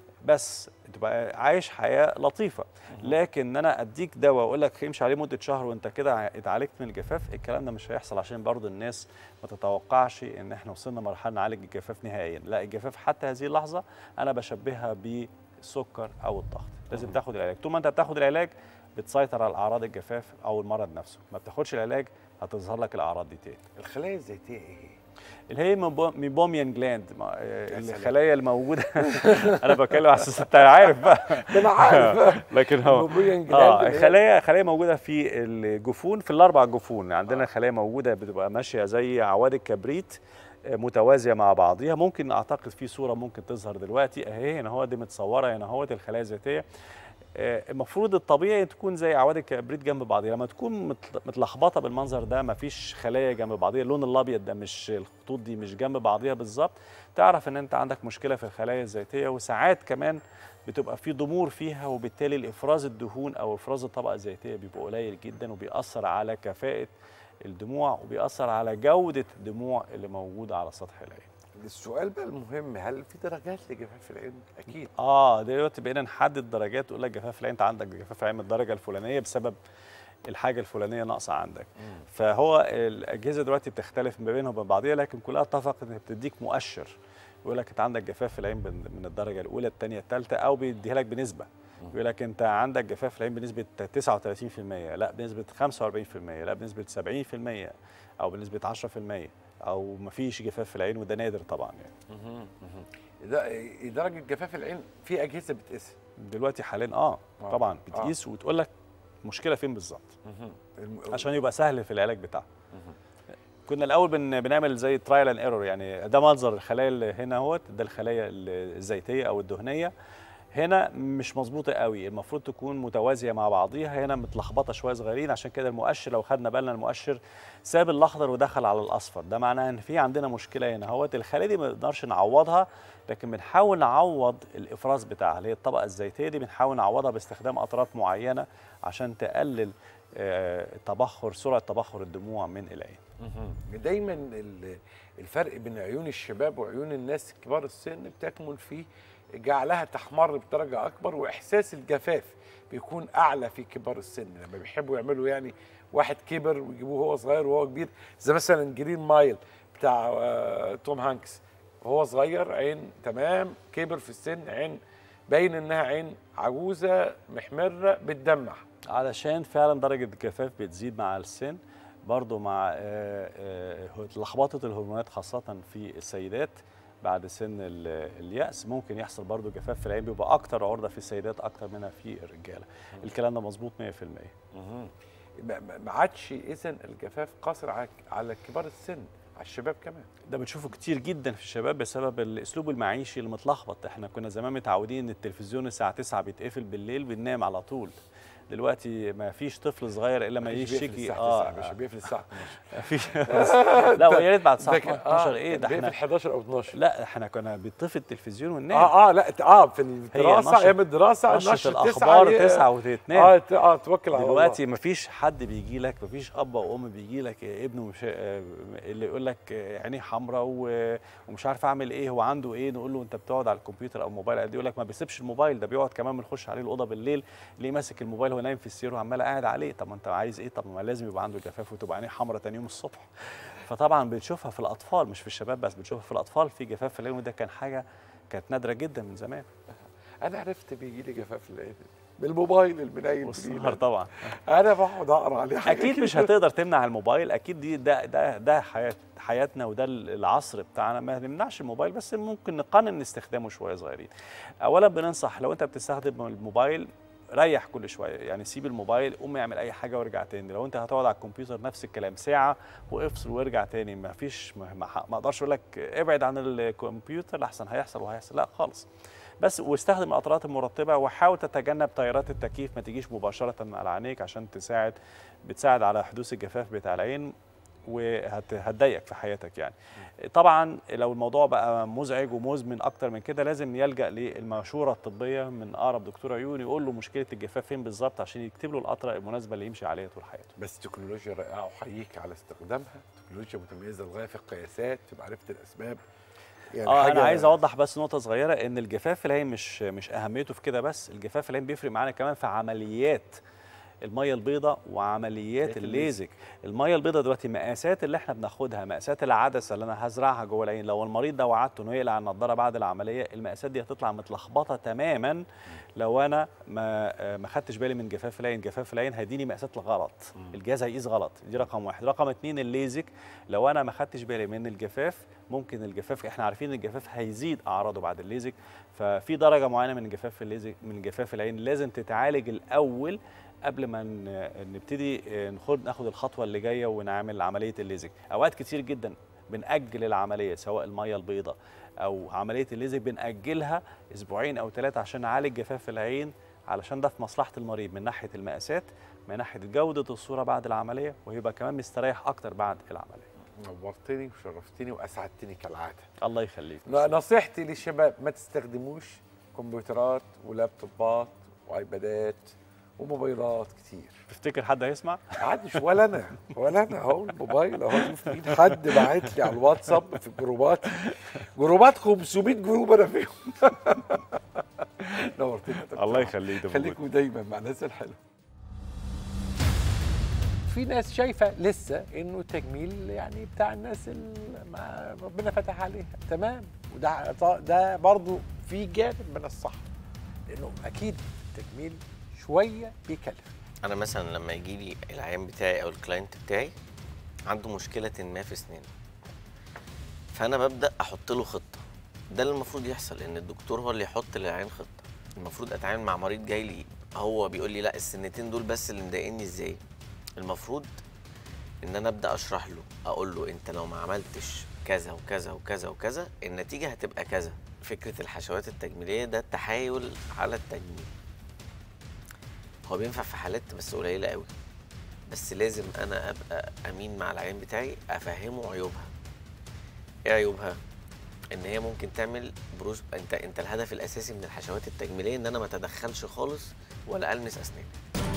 بس تبقى عايش حياه لطيفه لكن ان انا اديك دواء واقول لك امشي عليه مده شهر وانت كده اتعالجت من الجفاف الكلام ده مش هيحصل عشان برضو الناس ما تتوقعش ان احنا وصلنا مرحله نعالج الجفاف نهائيا لا الجفاف حتى هذه اللحظه انا بشبهها بالسكر او الضغط لازم تاخد العلاج طول ما انت بتاخد العلاج بتسيطر على اعراض الجفاف او المرض نفسه ما بتاخدش العلاج هتظهر لك الاعراض دي تاني الخلايا الزيتيه ايه اللي هي ميبو- ميبوميان جلاند ما- آه، سلام. الخلايا الموجوده انا بتكلم على اساس انت عارف بقى ده انا عارف لكن هو الموبيليان اه جلاند خلايا خلايا موجوده في الجفون في الاربع جفون عندنا خلايا موجوده بتبقى ماشيه زي عواد الكبريت آه، متوازيه مع بعضيها ممكن اعتقد في صوره ممكن تظهر دلوقتي اهي هنا هو دي متصوره هنا هو الخلايا الذاتيه آه، المفروض الطبيعي تكون زي عواد الكبريت جنب بعضيها لما تكون متل- متلخبطه بالمنظر ده مفيش خلايا جنب بعضيها اللون الابيض ده مش الخطوط دي مش جنب بعضيها بالظبط تعرف ان انت عندك مشكله في الخلايا الذاتيه وساعات كمان بتبقى في ضمور فيها وبالتالي الافراز الدهون او افراز الطبقه الزيتيه بيبقى قليل جدا وبيأثر على كفاءه الدموع وبيأثر على جوده الدموع اللي موجوده على سطح العين السؤال بقى المهم هل في درجات لجفاف العين؟ اكيد اه دلوقتي بقينا نحدد درجات تقول لك جفاف العين انت عندك جفاف العين من الدرجه الفلانيه بسبب الحاجه الفلانيه ناقصه عندك فهو الاجهزه دلوقتي بتختلف ما بينها وبين بعضيها لكن كلها اتفقت ان بتديك مؤشر يقول لك انت عندك جفاف في العين من من الدرجه الاولى الثانيه الثالثه او بيديها لك بنسبه يقول لك انت عندك جفاف في العين بنسبه 39% لا بنسبه 45% لا بنسبه 70% او بنسبه 10% او مفيش جفاف في العين وده نادر طبعا يعني ده درجه جفاف العين في اجهزه بتقيسها دلوقتي حاليا اه آه. طبعا آه. بتقيس وتقول لك المشكله فين بالظبط الم- عشان يبقى سهل في العلاج بتاعها كنا الاول بن بنعمل زي ترايل اند ايرور يعني ده منظر الخلايا اللي هنا اهوت ده الخلايا الزيتيه او الدهنيه هنا مش مظبوطه قوي المفروض تكون متوازيه مع بعضيها هنا متلخبطه شويه صغيرين عشان كده المؤشر لو خدنا بالنا المؤشر ساب الاخضر ودخل على الاصفر ده معناه ان في عندنا مشكله هنا اهوت الخلايا دي ما نقدرش نعوضها لكن بنحاول نعوض الافراز بتاعها اللي هي الطبقه الزيتيه دي بنحاول نعوضها باستخدام اطراف معينه عشان تقلل آه، تبخر سرعه تبخر الدموع من العين دايما ال- الفرق بين عيون الشباب وعيون الناس كبار السن بتكمن في جعلها تحمر بدرجه اكبر واحساس الجفاف بيكون اعلى في كبار السن لما بيحبوا يعملوا يعني واحد كبر ويجيبوه هو صغير وهو كبير زي مثلا جرين مايل بتاع آه، توم هانكس وهو صغير عين تمام كبر في السن عين باين انها عين عجوزه محمره بتدمع علشان فعلا درجه الجفاف بتزيد مع السن برضو مع آه، آه، لخبطه الهرمونات خاصه في السيدات بعد سن ال- اليأس ممكن يحصل برضو جفاف في العين بيبقى اكتر عرضه في السيدات اكتر منها في الرجاله الكلام ده مظبوط 100% ما- ما ما عادش اذا الجفاف قاصر على على كبار السن على الشباب كمان ده بنشوفه كتير جدا في الشباب بسبب الاسلوب المعيشي المتلخبط احنا كنا زمان متعودين ان التلفزيون الساعه 9 بيتقفل بالليل بننام على طول دلوقتي ما فيش طفل صغير الا ما مفيش بيقفل يشتكي الساعه 9 مش بيقفل الساعه 12 مفيش لا ويا ريت بعد الساعه ده كان- 12 ايه ده بيقفل احنا 11 او 12 لا احنا كنا بنطفي التلفزيون وننام اه اه لا ت- اه في الدراسه نشرة- ايام الدراسه نشرة نشرة الاخبار ي- 9 وتنام اه ت- اه توكل على دلوقتي مفيش حد بيجي لك مفيش اب او ام بيجي لك ابنه مش آه، اللي يقول لك آه، عينيه حمراء و- ومش عارف اعمل ايه هو عنده ايه نقول له انت بتقعد على الكمبيوتر او الموبايل قد إيه؟ يقول لك ما بيسيبش الموبايل ده بيقعد كمان بنخش عليه الاوضه بالليل ليه ماسك الموبايل وهو نايم في السرير وعمال قاعد عليه طب ما انت عايز ايه طب ما لازم يبقى عنده جفاف وتبقى عينيه حمراء تاني يوم الصبح فطبعا بنشوفها في الاطفال مش في الشباب بس بنشوفها في الاطفال في جفاف في العين وده كان حاجه كانت نادره جدا من زمان انا عرفت بيجي لي جفاف العين بالموبايل المنيل والسهر بإيدك. طبعا انا بقعد اقرا عليه حاجة اكيد مش كده. هتقدر تمنع الموبايل اكيد دي ده ده ده حياه حياتنا وده العصر بتاعنا ما نمنعش الموبايل بس ممكن نقنن استخدامه شويه صغيرين اولا بننصح لو انت بتستخدم الموبايل ريح كل شويه يعني سيب الموبايل قوم اعمل اي حاجه وارجع تاني لو انت هتقعد على الكمبيوتر نفس الكلام ساعه وافصل وارجع تاني ما فيش ما ما ما اقدرش اقول لك ابعد عن الكمبيوتر لحسن هيحصل وهيحصل لا خالص بس واستخدم القطرات المرطبه وحاول تتجنب تيارات التكييف ما تجيش مباشره على عينيك عشان تساعد بتساعد على حدوث الجفاف بتاع العين وهتضايقك في حياتك يعني طبعا لو الموضوع بقى مزعج ومزمن اكتر من كده لازم يلجا للمشوره الطبيه من اقرب دكتور عيون يقول له مشكله الجفاف فين بالظبط عشان يكتب له القطره المناسبه اللي يمشي عليها طول حياته بس تكنولوجيا رائعه احييك على استخدامها تكنولوجيا متميزه للغايه في القياسات في معرفه الاسباب يعني اه انا حاجة- عايز اوضح بس نقطه صغيره ان الجفاف في العين مش مش اهميته في كده بس الجفاف في العين بيفرق معانا كمان في عمليات الميه البيضاء وعمليات الليزك الميه البيضاء دلوقتي المقاسات اللي احنا بناخدها مقاسات العدسه اللي انا هزرعها جوه العين لو المريض ده وعدته انه يقلع النضاره بعد العمليه المقاسات دي هتطلع متلخبطه تماما لو انا ما آه، ما خدتش بالي من جفاف العين جفاف العين هيديني مقاسات غلط الجهاز هيقيس غلط دي رقم واحد رقم اتنين الليزك لو انا ما خدتش بالي من الجفاف ممكن الجفاف احنا عارفين ان الجفاف هيزيد اعراضه بعد الليزك ففي درجه معينه من جفاف الليزك من جفاف العين لازم تتعالج الاول قبل ما ن- نبتدي آه، ناخد ناخد الخطوه اللي جايه ونعمل عمليه الليزك اوقات كتير جدا بنأجل العمليه سواء الميه البيضاء او عمليه الليزك بنأجلها اسبوعين او ثلاثه عشان نعالج جفاف العين علشان ده في مصلحه المريض من ناحيه المقاسات من ناحيه جوده الصوره بعد العمليه ويبقى كمان مستريح اكتر بعد العمليه نورتني وشرفتني واسعدتني كالعاده الله يخليك نصيحتي للشباب ما تستخدموش كمبيوترات ولابتوبات وايبادات وموبايلات كتير تفتكر حد هيسمع عادش ولا انا ولا انا اهو الموبايل اهو شوف مين حد باعت لي على الواتساب في جروبات جروبات 500 جروب انا فيهم نورتني يا دكتور الله عمرو. يخليك ده خليكم دايما مع الناس الحلوه في ناس شايفه لسه انه التجميل يعني بتاع الناس اللي ما ربنا فتح عليها تمام وده ده برضو في جانب من الصح لانه اكيد التجميل شويه بيكلف انا مثلا لما يجي لي العيان بتاعي او الكلاينت بتاعي عنده مشكله ما في اسنانه فانا ببدا احط له خطه ده اللي المفروض يحصل ان الدكتور هو اللي يحط للعيان خطه المفروض اتعامل مع مريض جاي لي هو بيقول لي لا السنتين دول بس اللي مضايقني ازاي المفروض ان انا ابدا اشرح له اقول له انت لو ما عملتش كذا وكذا وكذا وكذا النتيجه هتبقى كذا فكره الحشوات التجميليه ده تحايل على التجميل هو بينفع في حالات بس قليله قوي بس لازم انا ابقى امين مع العيان بتاعي افهمه عيوبها ايه عيوبها ان هي ممكن تعمل بروز انت انت الهدف الاساسي من الحشوات التجميليه ان انا ما اتدخلش خالص ولا المس اسناني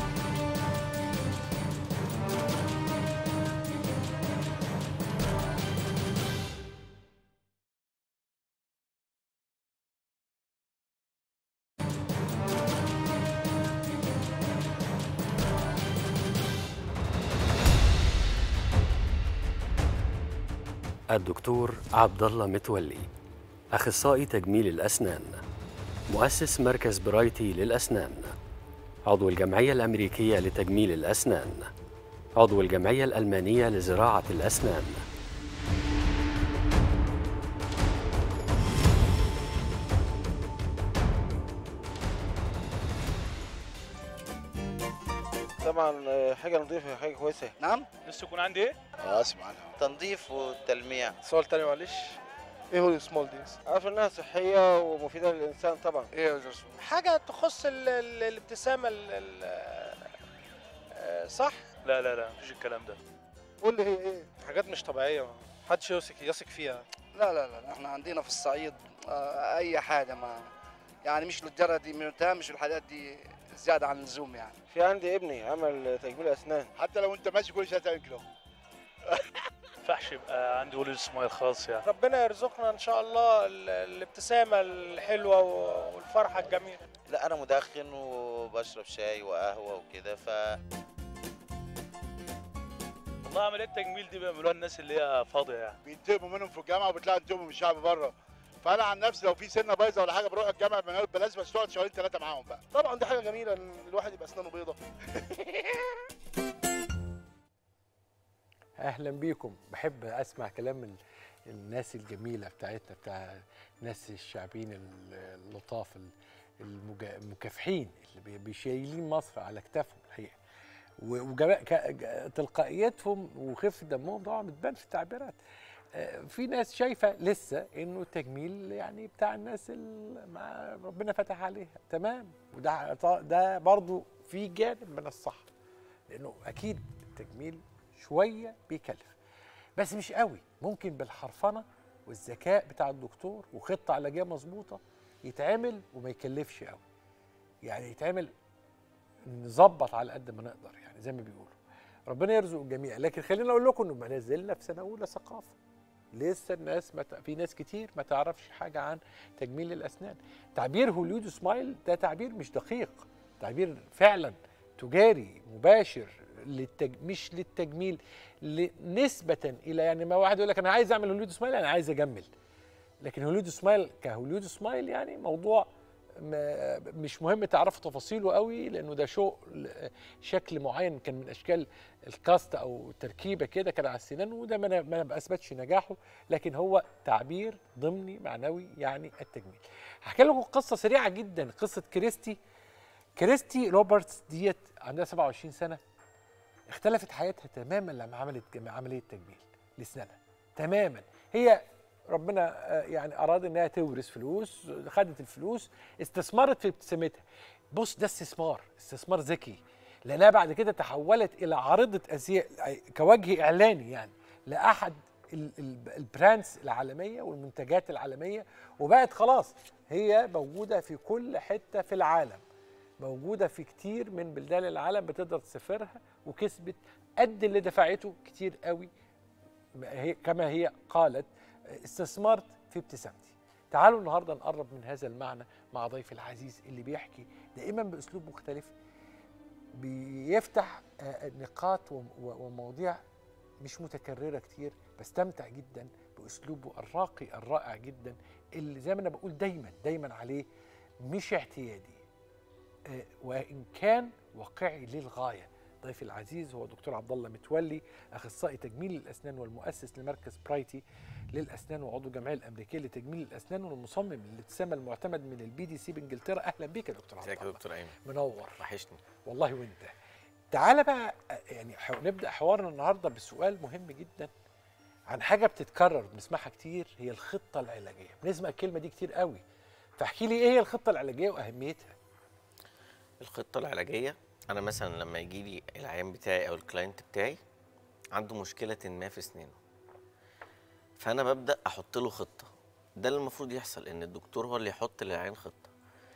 الدكتور عبد الله متولي اخصائي تجميل الاسنان مؤسس مركز برايتي للاسنان عضو الجمعيه الامريكيه لتجميل الاسنان عضو الجمعيه الالمانيه لزراعه الاسنان طبعا آه، حاجه نظيفه حاجه كويسه نعم لسه يكون عندي ايه؟ اه اسمع عنها تنظيف والتلميع سؤال تاني معلش ايه هو السمول ديز عارف انها صحيه ومفيده للانسان طبعا ايه يا جرسون حاجه تخص ال ال الابتسامه ال ال آه، صح؟ لا لا لا مفيش الكلام ده قول لي هي ايه حاجات مش طبيعيه محدش يثق يثق فيها لا لا لا احنا عندنا في الصعيد آه، اي حاجه ما يعني مش للدرجه دي ما مش الحاجات دي زياده عن اللزوم يعني في عندي ابني عمل تجميل اسنان حتى لو انت ماشي كل شويه تعمل كده ينفعش يبقى عندي ولد سمايل خاص يعني ربنا يرزقنا ان شاء الله ال- الابتسامه الحلوه و- والفرحه الجميله لا انا مدخن وبشرب شاي وقهوه وكده ف والله عمليات التجميل دي بيعملوها الناس اللي هي فاضيه يعني بينتقموا منهم في الجامعه وبيطلعوا ينتقموا من الشعب بره فانا عن نفسي لو في سنه بايظه ولا حاجه بروح الجامعه من بلاش بس تقعد شهرين ثلاثه معاهم بقى طبعا دي حاجه جميله ان الواحد يبقى اسنانه بيضه اهلا بيكم بحب اسمع كلام ال- الناس الجميله بتاعتنا بتاع الناس الشعبيين ال- اللطاف ال- المجا- المكافحين اللي بي- بيشايلين مصر على كتافهم الحقيقه و- وجما- ك- ج- تلقائيتهم وخفه دمهم طبعا بتبان في التعبيرات آه، في ناس شايفه لسه انه التجميل يعني بتاع الناس اللي مع ربنا فتح عليها تمام وده ده برضو في جانب من الصح لانه اكيد التجميل شويه بيكلف بس مش قوي ممكن بالحرفنه والذكاء بتاع الدكتور وخطه علاجيه مظبوطه يتعمل وما يكلفش قوي يعني يتعمل نظبط على قد ما نقدر يعني زي ما بيقولوا ربنا يرزق الجميع لكن خلينا اقول لكم انه ما نزلنا في سنه اولى ثقافه لسه الناس ما ت- في ناس كتير ما تعرفش حاجه عن تجميل الاسنان تعبير هوليود سمايل ده تعبير مش دقيق تعبير فعلا تجاري مباشر للتج... مش للتجميل ل- نسبة إلى يعني ما واحد يقول لك أنا عايز أعمل هوليود سمايل أنا عايز أجمل لكن هوليود سمايل كهوليود سمايل يعني موضوع ما مش مهم تعرفوا تفاصيله قوي لانه ده شو شكل معين كان من اشكال الكاست او تركيبه كده كان على السنان وده ما ما ما اثبتش نجاحه لكن هو تعبير ضمني معنوي يعني التجميل. هحكي لكم قصه سريعه جدا قصه كريستي كريستي روبرتس ديت عندها 27 سنه اختلفت حياتها تماما لما عملت جم- عمليه تجميل لاسنانها تماما هي ربنا آه، يعني اراد انها تورث فلوس خدت الفلوس استثمرت في ابتسامتها بص ده استثمار استثمار ذكي لانها بعد كده تحولت الى عارضه ازياء أي- كوجه اعلاني يعني لاحد ال- ال- البراندز العالميه والمنتجات العالميه وبقت خلاص هي موجوده في كل حته في العالم موجوده في كتير من بلدان العالم بتقدر تسافرها وكسبت قد اللي دفعته كتير قوي ما هي كما هي قالت استثمرت في ابتسامتي تعالوا النهارده نقرب من هذا المعنى مع ضيفي العزيز اللي بيحكي دائما باسلوب مختلف بيفتح آه، نقاط وم- و- ومواضيع مش متكرره كتير بستمتع جدا باسلوبه الراقي الرائع جدا اللي زي ما انا بقول دايما دايما عليه مش اعتيادي آه، وان كان واقعي للغايه ضيفي العزيز هو دكتور عبد الله متولي اخصائي تجميل الاسنان والمؤسس لمركز برايتي للاسنان وعضو الجمعيه الامريكيه لتجميل الاسنان والمصمم للابتسامه المعتمد من البي دي سي بانجلترا اهلا بيك يا دكتور عبد ازيك يا الله دكتور ايمن منور وحشني والله وانت تعالى بقى آه، يعني حو- نبدا حوارنا النهارده بسؤال مهم جدا عن حاجه بتتكرر بنسمعها كتير هي الخطه العلاجيه بنسمع الكلمه دي كتير قوي فاحكي لي ايه هي الخطه العلاجيه واهميتها الخطه العلاجيه انا مثلا لما يجي لي العيان بتاعي او الكلاينت بتاعي عنده مشكله ما في اسنانه فانا ببدا احط له خطه ده اللي المفروض يحصل ان الدكتور هو اللي يحط للعيان خطه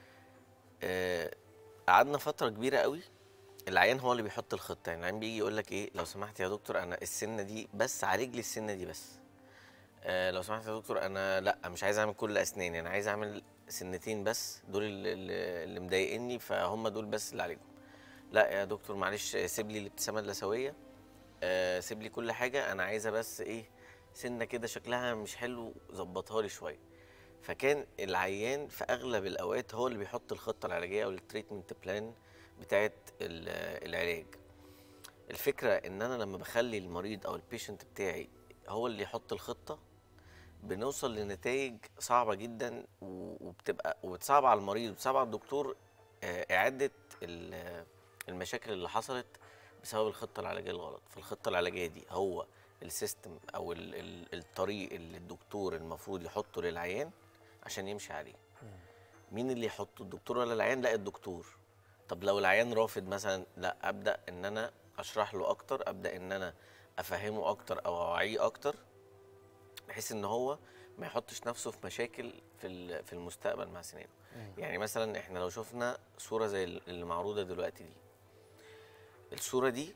آه، قعدنا فتره كبيره قوي العيان هو اللي بيحط الخطه يعني العيان بيجي يقول لك ايه لو سمحت يا دكتور انا السنه دي بس عالج لي السنه دي بس آه لو سمحت يا دكتور انا لا مش عايز اعمل كل اسناني انا عايز اعمل سنتين بس دول اللي, اللي اللي مضايقني فهم دول بس اللي عليكم لا يا دكتور معلش سيب لي الابتسامه اللثويه آه سيب لي كل حاجه انا عايزه بس ايه سنه كده شكلها مش حلو ظبطها لي شويه فكان العيان في اغلب الاوقات هو اللي بيحط الخطه العلاجيه او التريتمنت بلان بتاعه ال- العلاج الفكره ان انا لما بخلي المريض او البيشنت بتاعي هو اللي يحط الخطه بنوصل لنتائج صعبه جدا و- وبتبقى وبتصعب على المريض وبتصعب على الدكتور آه، اعاده ال- المشاكل اللي حصلت بسبب الخطه العلاجيه الغلط فالخطه العلاجيه دي هو السيستم او ال- ال- الطريق اللي الدكتور المفروض يحطه للعيان عشان يمشي عليه مين اللي يحطه الدكتور ولا العيان لا الدكتور طب لو العيان رافض مثلا لا ابدا ان انا اشرح له اكتر ابدا ان انا افهمه اكتر او اوعيه اكتر بحيث ان هو ما يحطش نفسه في مشاكل في ال- في المستقبل مع سنانه يعني مثلا احنا لو شفنا صوره زي اللي معروضه دلوقتي دي الصوره دي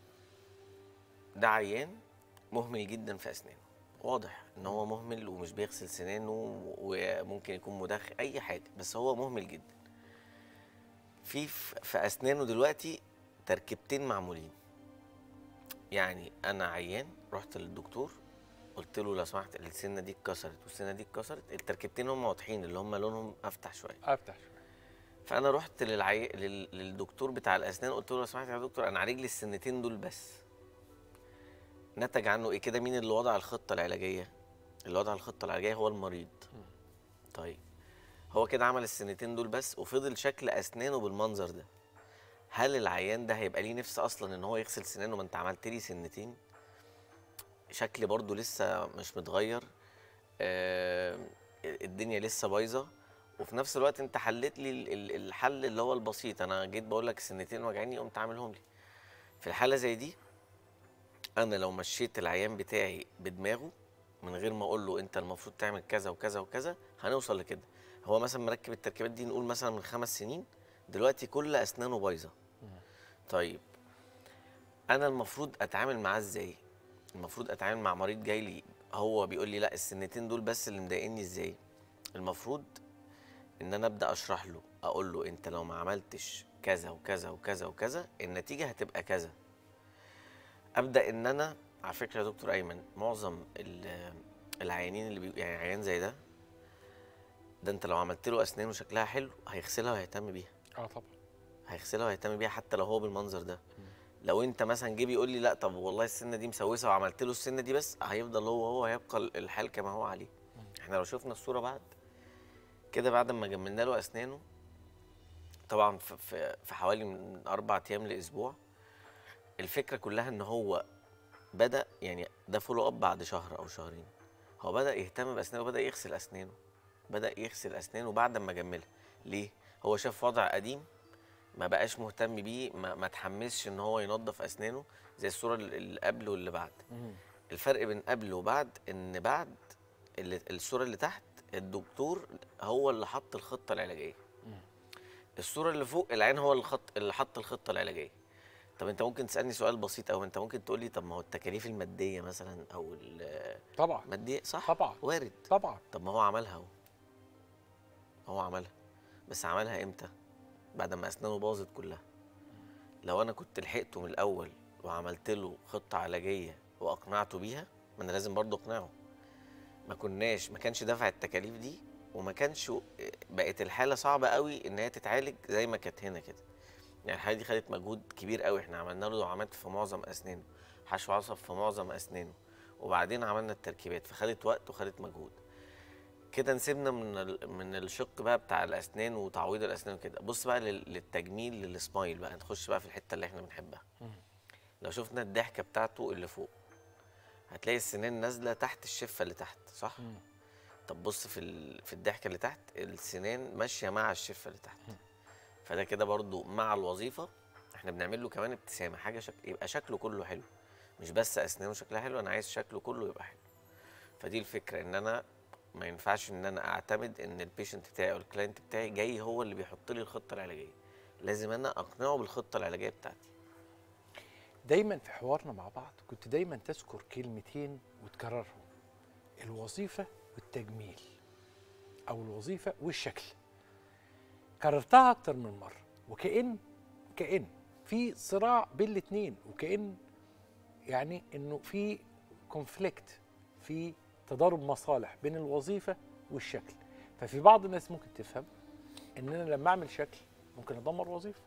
ده عيان مهمل جدا في اسنانه واضح ان هو مهمل ومش بيغسل سنانه وممكن يكون مدخن اي حاجه بس هو مهمل جدا في في اسنانه دلوقتي تركيبتين معمولين يعني انا عيان رحت للدكتور قلت له لو سمحت السنه دي اتكسرت والسنه دي اتكسرت التركيبتين هم واضحين اللي هم لونهم افتح شويه افتح شويه فانا رحت للعي... لل... للدكتور بتاع الاسنان قلت له لو سمحت يا دكتور انا عالج لي السنتين دول بس نتج عنه ايه كده مين اللي وضع الخطه العلاجيه اللي وضع الخطه العلاجيه هو المريض طيب هو كده عمل السنتين دول بس وفضل شكل اسنانه بالمنظر ده هل العيان ده هيبقى ليه نفس اصلا ان هو يغسل سنانه ما انت عملت لي سنتين شكل برضو لسه مش متغير آه الدنيا لسه بايظه وفي نفس الوقت انت حلت لي ال- ال- الحل اللي هو البسيط انا جيت بقول لك سنتين واجعيني قمت عاملهم لي في الحاله زي دي انا لو مشيت العيان بتاعي بدماغه من غير ما اقول له انت المفروض تعمل كذا وكذا وكذا هنوصل لكده هو مثلا مركب التركيبات دي نقول مثلا من خمس سنين دلوقتي كل اسنانه بايظه طيب انا المفروض اتعامل معاه ازاي المفروض اتعامل مع مريض جاي لي هو بيقول لي لا السنتين دول بس اللي مضايقني ازاي المفروض ان انا ابدا اشرح له اقول له انت لو ما عملتش كذا وكذا وكذا وكذا النتيجه هتبقى كذا ابدا ان انا على فكره يا دكتور ايمن معظم ال- العيانين اللي بي... يعني عيان زي ده ده انت لو عملت له اسنانه شكلها حلو هيغسلها وهيهتم بيها اه طبعا هيغسلها وهيهتم بيها حتى لو هو بالمنظر ده لو انت مثلا جه بيقول لي لا طب والله السنه دي مسوسه وعملت له السنه دي بس هيفضل هو هو هيبقى الحال كما هو عليه احنا لو شفنا الصوره بعد كده بعد ما جملنا له اسنانه طبعا في- في في حوالي من اربع ايام لاسبوع الفكره كلها ان هو بدا يعني ده فولو اب بعد شهر او شهرين هو بدا يهتم باسنانه وبدا يغسل اسنانه بدا يغسل اسنانه بعد ما جملها ليه هو شاف وضع قديم ما بقاش مهتم بيه ما, ما تحمسش ان هو ينظف اسنانه زي الصوره اللي اللي قبل واللي بعد الفرق بين قبل وبعد ان بعد اللي الصوره اللي تحت الدكتور هو اللي حط الخطه العلاجيه الصوره اللي فوق العين هو اللي خط اللي حط الخطه العلاجيه طب انت ممكن تسالني سؤال بسيط او انت ممكن تقول لي طب ما هو التكاليف الماديه مثلا او ال- طبعا الماديه صح طبعا وارد طبعا طب ما هو عملها هو هو عملها بس عملها امتى بعد ما اسنانه باظت كلها لو انا كنت لحقته من الاول وعملت له خطه علاجيه واقنعته بيها ما انا لازم برضه اقنعه ما كناش ما كانش دافع التكاليف دي وما كانش بقت الحاله صعبه قوي ان هي تتعالج زي ما كانت هنا كده يعني الحاله دي خدت مجهود كبير قوي احنا عملنا له دعامات في معظم اسنانه حشو عصب في معظم اسنانه وبعدين عملنا التركيبات فخدت وقت وخدت مجهود كده نسيبنا من ال- من الشق بقى بتاع الاسنان وتعويض الاسنان وكده بص بقى لل- للتجميل للسمايل بقى نخش بقى في الحته اللي احنا بنحبها لو شفنا الضحكه بتاعته اللي فوق هتلاقي السنان نازله تحت الشفه اللي تحت صح طب بص في ال... في الضحكه اللي تحت السنان ماشيه مع الشفه اللي تحت فده كده برضو مع الوظيفه احنا بنعمل له كمان ابتسامه حاجه شك... يبقى شكله كله حلو مش بس اسنانه شكلها حلو انا عايز شكله كله يبقى حلو فدي الفكره ان انا ما ينفعش ان انا اعتمد ان البيشنت بتاعي او الكلاينت بتاعي جاي هو اللي بيحط لي الخطه العلاجيه لازم انا اقنعه بالخطه العلاجيه بتاعتي دايما في حوارنا مع بعض كنت دايما تذكر كلمتين وتكررهم الوظيفة والتجميل أو الوظيفة والشكل كررتها أكتر من مرة وكأن كأن في صراع بين الاتنين وكأن يعني إنه في كونفليكت في تضارب مصالح بين الوظيفة والشكل ففي بعض الناس ممكن تفهم إن أنا لما أعمل شكل ممكن أدمر وظيفة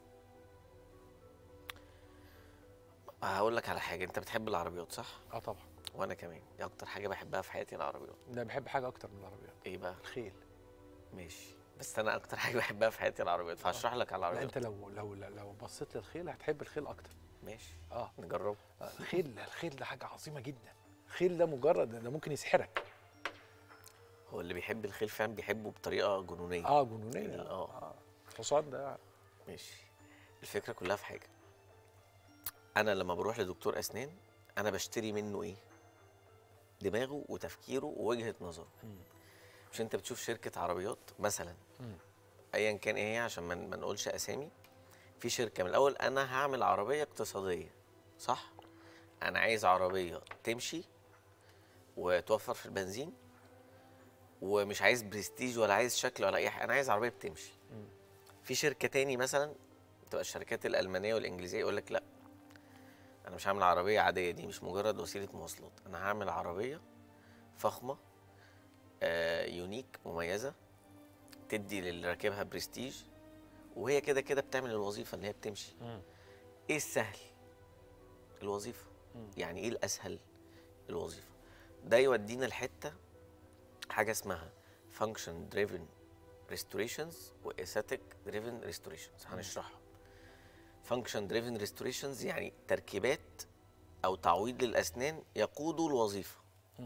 هقول لك على حاجه انت بتحب العربيات صح اه طبعا وانا كمان دي اكتر حاجه بحبها في حياتي العربيات ده بحب حاجة أكتر من العربيات ايه بقى الخيل ماشي بس انا اكتر حاجه بحبها في حياتي العربيات فهشرح لك على لا العربيات انت لو لو لو بصيت للخيل هتحب الخيل اكتر ماشي اه نجربه آه، الخيل الخيل ده حاجه عظيمه جدا الخيل ده مجرد ده ممكن يسحرك هو اللي بيحب الخيل فعلا بيحبه بطريقه جنونيه اه جنونيه يعني اه الحصان ده ماشي الفكره كلها في حاجه انا لما بروح لدكتور اسنان انا بشتري منه ايه دماغه وتفكيره ووجهه نظره مش انت بتشوف شركه عربيات مثلا ايا كان ايه هي عشان ما ما نقولش اسامي في شركه من الاول انا هعمل عربيه اقتصاديه صح انا عايز عربيه تمشي وتوفر في البنزين ومش عايز برستيج ولا عايز شكل ولا اي حاجه انا عايز عربيه بتمشي في شركه تاني مثلا بتبقى الشركات الالمانيه والانجليزيه يقول لك لا انا مش هعمل عربيه عاديه دي مش مجرد وسيله مواصلات انا هعمل عربيه فخمه آه يونيك مميزه تدي للي راكبها برستيج وهي كده كده بتعمل الوظيفه اللي هي بتمشي ايه السهل الوظيفه يعني ايه الاسهل الوظيفه ده يودينا لحته حاجه اسمها function driven restorations و aesthetic driven restorations هنشرحها function driven restorations يعني تركيبات او تعويض للاسنان يقودوا الوظيفه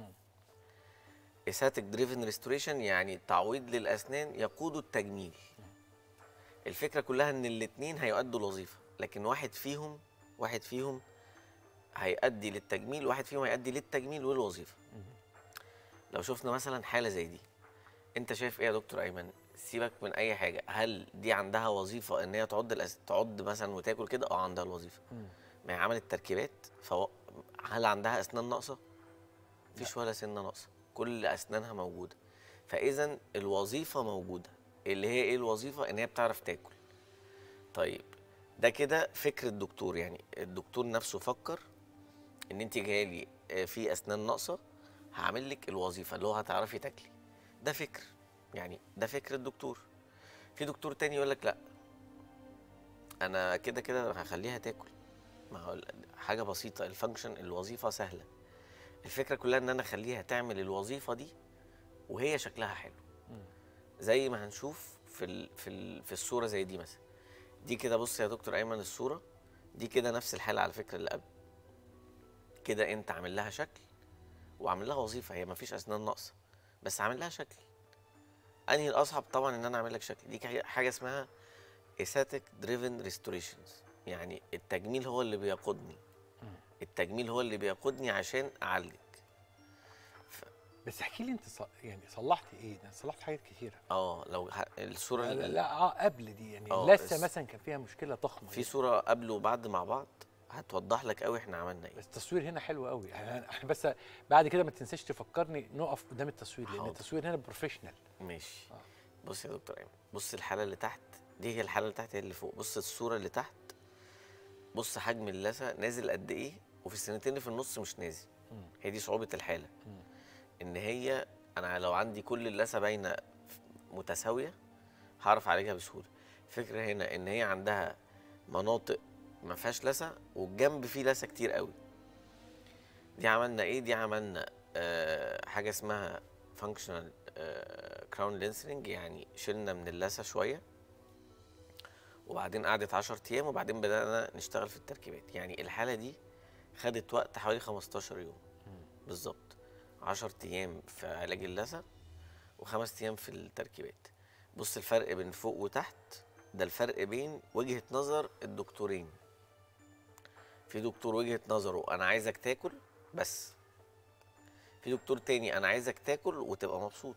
aesthetic driven restoration يعني تعويض للاسنان يقودوا التجميل الفكره كلها ان الاثنين هيؤدوا الوظيفه لكن واحد فيهم واحد فيهم هيؤدي للتجميل واحد فيهم هيؤدي للتجميل والوظيفه لو شفنا مثلا حاله زي دي انت شايف ايه يا دكتور ايمن سيبك من اي حاجه هل دي عندها وظيفه ان هي تعض الأس... تعض مثلا وتاكل كده اه عندها الوظيفه ما هي عملت تركيبات فهل هل عندها اسنان ناقصه مفيش ولا سنه ناقصه كل اسنانها موجوده فاذا الوظيفه موجوده اللي هي ايه الوظيفه ان هي بتعرف تاكل طيب ده كده فكر الدكتور يعني الدكتور نفسه فكر ان انت جايه لي آه، في اسنان ناقصه هعمل لك الوظيفه اللي هو هتعرفي تاكلي ده فكر يعني ده فكر الدكتور في دكتور تاني يقول لك لا انا كده كده هخليها تاكل ما هو ال- حاجه بسيطه الفانكشن الوظيفه سهله الفكره كلها ان انا اخليها تعمل الوظيفه دي وهي شكلها حلو زي ما هنشوف في ال في ال في الصوره زي دي مثلا دي كده بص يا دكتور ايمن الصوره دي كده نفس الحاله على فكره اللي قبل كده انت عامل لها شكل وعامل لها وظيفه هي ما فيش اسنان ناقصه بس عامل لها شكل انهي الاصعب طبعا ان انا اعمل لك شكل دي كا- حاجه اسمها aesthetic driven restorations يعني التجميل هو اللي بيقودني التجميل هو اللي بيقودني عشان اعالجك بس احكي لي انت ص... يعني صلحت ايه ده صلحت حاجات كتيره اه لو ه- الصوره لا, اللي- لا اه قبل دي يعني آه، اللثه الس- مثلا كان فيها مشكله ضخمه في صوره قبل وبعد مع بعض هتوضح لك قوي احنا عملنا ايه بس التصوير هنا حلو قوي يعني احنا بس بعد كده ما تنساش تفكرني نقف قدام التصوير لان حاضر. التصوير هنا بروفيشنال ماشي بص يا دكتور ايمن بص الحاله اللي تحت دي هي الحاله اللي تحت هي اللي فوق بص الصوره اللي تحت بص حجم اللثه نازل قد ايه وفي السنتين اللي في النص مش نازل هي دي صعوبه الحاله ان هي انا لو عندي كل اللثه باينه متساويه هعرف اعالجها بسهوله الفكره هنا ان هي عندها مناطق ما فيهاش لثه والجنب فيه لثه كتير قوي دي عملنا ايه دي عملنا آه حاجه اسمها فانكشنال كراون لينسرنج يعني شلنا من اللثه شويه وبعدين قعدت 10 ايام وبعدين بدانا نشتغل في التركيبات يعني الحاله دي خدت وقت حوالي 15 يوم بالظبط 10 ايام في علاج اللثه وخمس ايام في التركيبات بص الفرق بين فوق وتحت ده الفرق بين وجهه نظر الدكتورين في دكتور وجهه نظره انا عايزك تاكل بس في دكتور تاني انا عايزك تاكل وتبقى مبسوط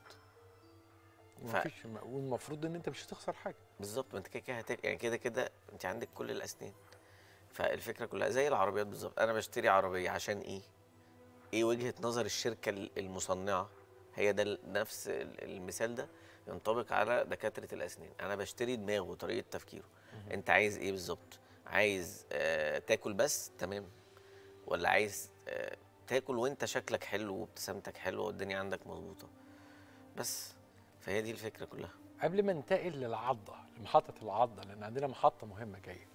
ف- مفيش والمفروض ان انت مش هتخسر حاجه بالظبط ما انت كده كده هتاكل يعني كده كده انت عندك كل الاسنان فالفكره كلها زي العربيات بالظبط انا بشتري عربيه عشان ايه ايه وجهه نظر الشركه ال- المصنعه هي ده ال- نفس ال- المثال ده ينطبق على دكاتره الاسنان انا بشتري دماغه وطريقه تفكيره انت عايز ايه بالظبط عايز آه تاكل بس تمام ولا عايز آه تاكل وانت شكلك حلو وابتسامتك حلوه والدنيا عندك مظبوطه بس فهي دي الفكره كلها قبل ما ننتقل للعضه لمحطه العضه لان عندنا محطه مهمه جايه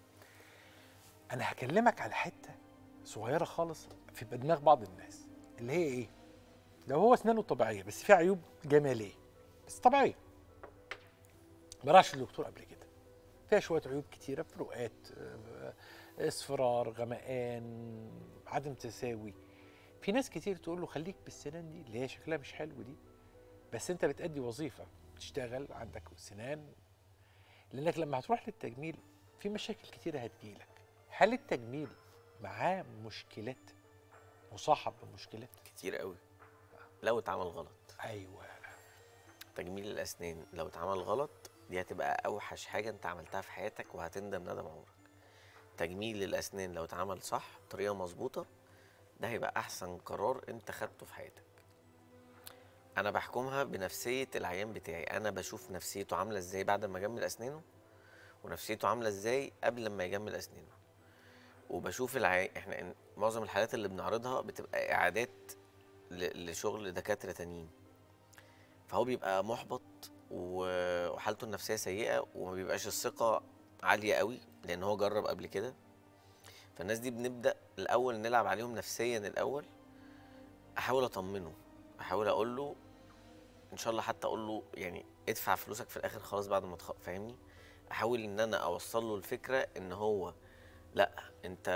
انا هكلمك على حته صغيره خالص في دماغ بعض الناس اللي هي ايه لو هو اسنانه طبيعيه بس فيها عيوب جماليه بس طبيعيه ما راحش للدكتور قبل كده فيها شويه عيوب كتيره فروقات آه، اصفرار غمقان عدم تساوي في ناس كتير تقول له خليك بالسنان دي اللي هي شكلها مش حلو دي بس انت بتأدي وظيفه بتشتغل عندك سنان لانك لما هتروح للتجميل في مشاكل كتيره هتجيلك هل التجميل معاه مشكلات مصاحب بمشكلات كتير قوي لو اتعمل غلط ايوه تجميل الاسنان لو اتعمل غلط دي هتبقى اوحش حاجه انت عملتها في حياتك وهتندم ندم عمرك تجميل الاسنان لو اتعمل صح بطريقه مظبوطه ده هيبقى احسن قرار انت خدته في حياتك انا بحكمها بنفسيه العيان بتاعي انا بشوف نفسيته عامله ازاي بعد ما اجمل اسنانه ونفسيته عامله ازاي قبل ما يجمل اسنانه وبشوف العي... احنا إن- معظم الحالات اللي بنعرضها بتبقى اعادات ل... لشغل دكاتره تانيين فهو بيبقى محبط و- وحالته النفسيه سيئه وما بيبقاش الثقه عاليه قوي لان هو جرب قبل كده فالناس دي بنبدا الاول نلعب عليهم نفسيا الاول احاول اطمنه احاول اقول له ان شاء الله حتى اقول له يعني ادفع فلوسك في الاخر خلاص بعد ما تخ... فاهمني احاول ان انا اوصل له الفكره ان هو لا انت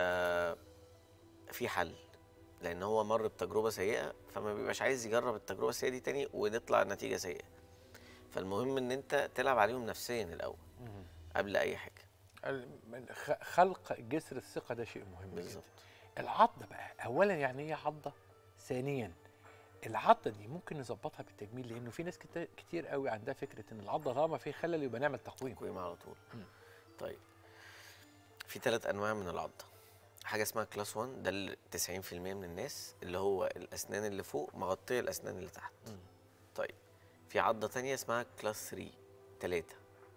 في حل لان هو مر بتجربه سيئه فما بيبقاش عايز يجرب التجربه السيئه دي تاني ونطلع نتيجه سيئه فالمهم ان انت تلعب عليهم نفسيا الاول قبل اي حاجه ال- من خ- خلق جسر الثقه ده شيء مهم بالظبط جدا العضه بقى اولا يعني ايه عضه ثانيا العضه دي ممكن نظبطها بالتجميل لانه في ناس كت- كتير قوي عندها فكره ان العضه طالما في خلل يبقى نعمل تقويم تقويم على طول طيب في ثلاث انواع من العضه حاجه اسمها كلاس 1 ده اللي 90% من الناس اللي هو الاسنان اللي فوق مغطيه الاسنان اللي تحت طيب في عضه تانية اسمها كلاس 3 3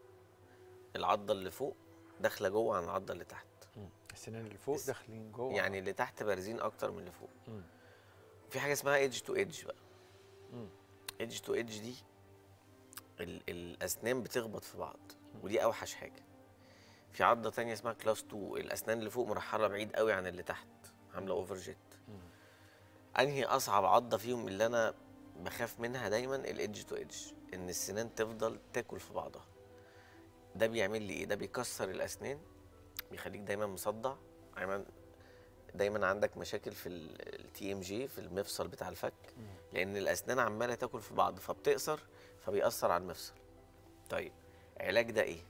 العضه اللي فوق داخله جوه عن العضه اللي تحت السنان اللي فوق داخلين جوه يعني اللي تحت بارزين اكتر من اللي فوق مم. في حاجه اسمها ايدج تو ايدج بقى مم. ايدج تو ايدج دي ال الاسنان بتخبط في بعض ودي اوحش حاجه في عضه تانية اسمها كلاس 2 الاسنان اللي فوق مرحله بعيد قوي عن اللي تحت عامله اوفر جيت انهي اصعب عضه فيهم اللي انا بخاف منها دايما الايدج تو ايدج ان السنان تفضل تاكل في بعضها ده بيعمل لي ايه ده بيكسر الاسنان بيخليك دايما مصدع دايما دايما عندك مشاكل في التي ام جي في المفصل بتاع الفك لان الاسنان عماله تاكل في بعض فبتقصر فبيأثر على المفصل طيب علاج ده ايه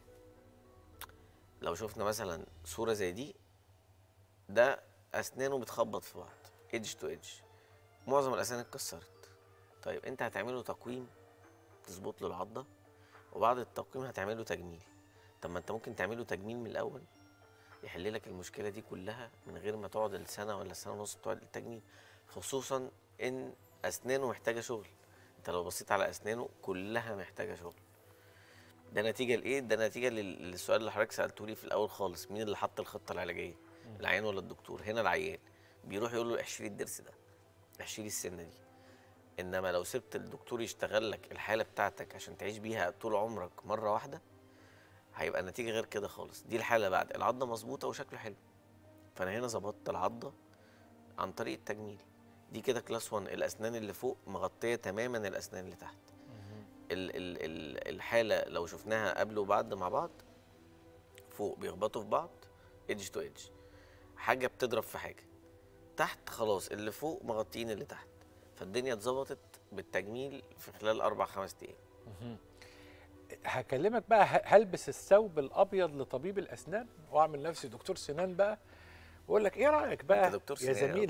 لو شفنا مثلا صوره زي دي ده اسنانه بتخبط في بعض ايدج تو ايدج معظم الاسنان اتكسرت طيب انت هتعمله تقويم تظبط له العضه وبعد التقويم هتعمله تجميل طب ما انت ممكن تعمله تجميل من الاول يحل لك المشكله دي كلها من غير ما تقعد السنه ولا السنه ونص بتوع التجميل خصوصا ان اسنانه محتاجه شغل انت لو بصيت على اسنانه كلها محتاجه شغل ده نتيجه لايه ده نتيجه لل- للسؤال اللي حضرتك سالته لي في الاول خالص مين اللي حط الخطه العلاجيه العيان ولا الدكتور هنا العيان بيروح يقول له احشي لي الضرس ده احشي لي السنه دي انما لو سبت الدكتور يشتغل لك الحاله بتاعتك عشان تعيش بيها طول عمرك مره واحده هيبقى النتيجه غير كده خالص دي الحاله بعد العضه مظبوطه وشكله حلو فانا هنا ظبطت العضه عن طريق التجميل دي كده كلاس 1 الاسنان اللي فوق مغطيه تماما الاسنان اللي تحت ال ال ال الحاله لو شفناها قبل وبعد مع بعض فوق بيخبطوا في بعض ايدج تو ايدج حاجه بتضرب في حاجه تحت خلاص اللي فوق مغطيين اللي تحت فالدنيا اتظبطت بالتجميل في خلال اربع خمس ايام مهم. هكلمك بقى ه- هلبس الثوب الابيض لطبيب الاسنان واعمل نفسي دكتور سنان بقى واقول لك ايه رايك بقى أنت دكتور يا سنان يا زميلي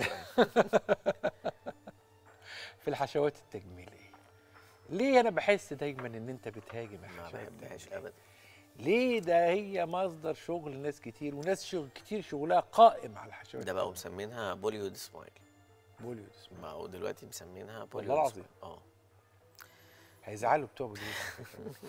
في الحشوات التجميليه ليه انا بحس دايما ان انت بتهاجم ما الحشوات بحبهاش ابدا ليه ده هي مصدر شغل ناس كتير وناس شغل كتير شغلها قائم على الحشوات ده بقوا مسمينها بوليوود سمايل بوليود بقوا دلوقتي مسمينها والله بوليوود العظيم. سمايل. اه هيزعلوا بتوع بوليود على فكرة.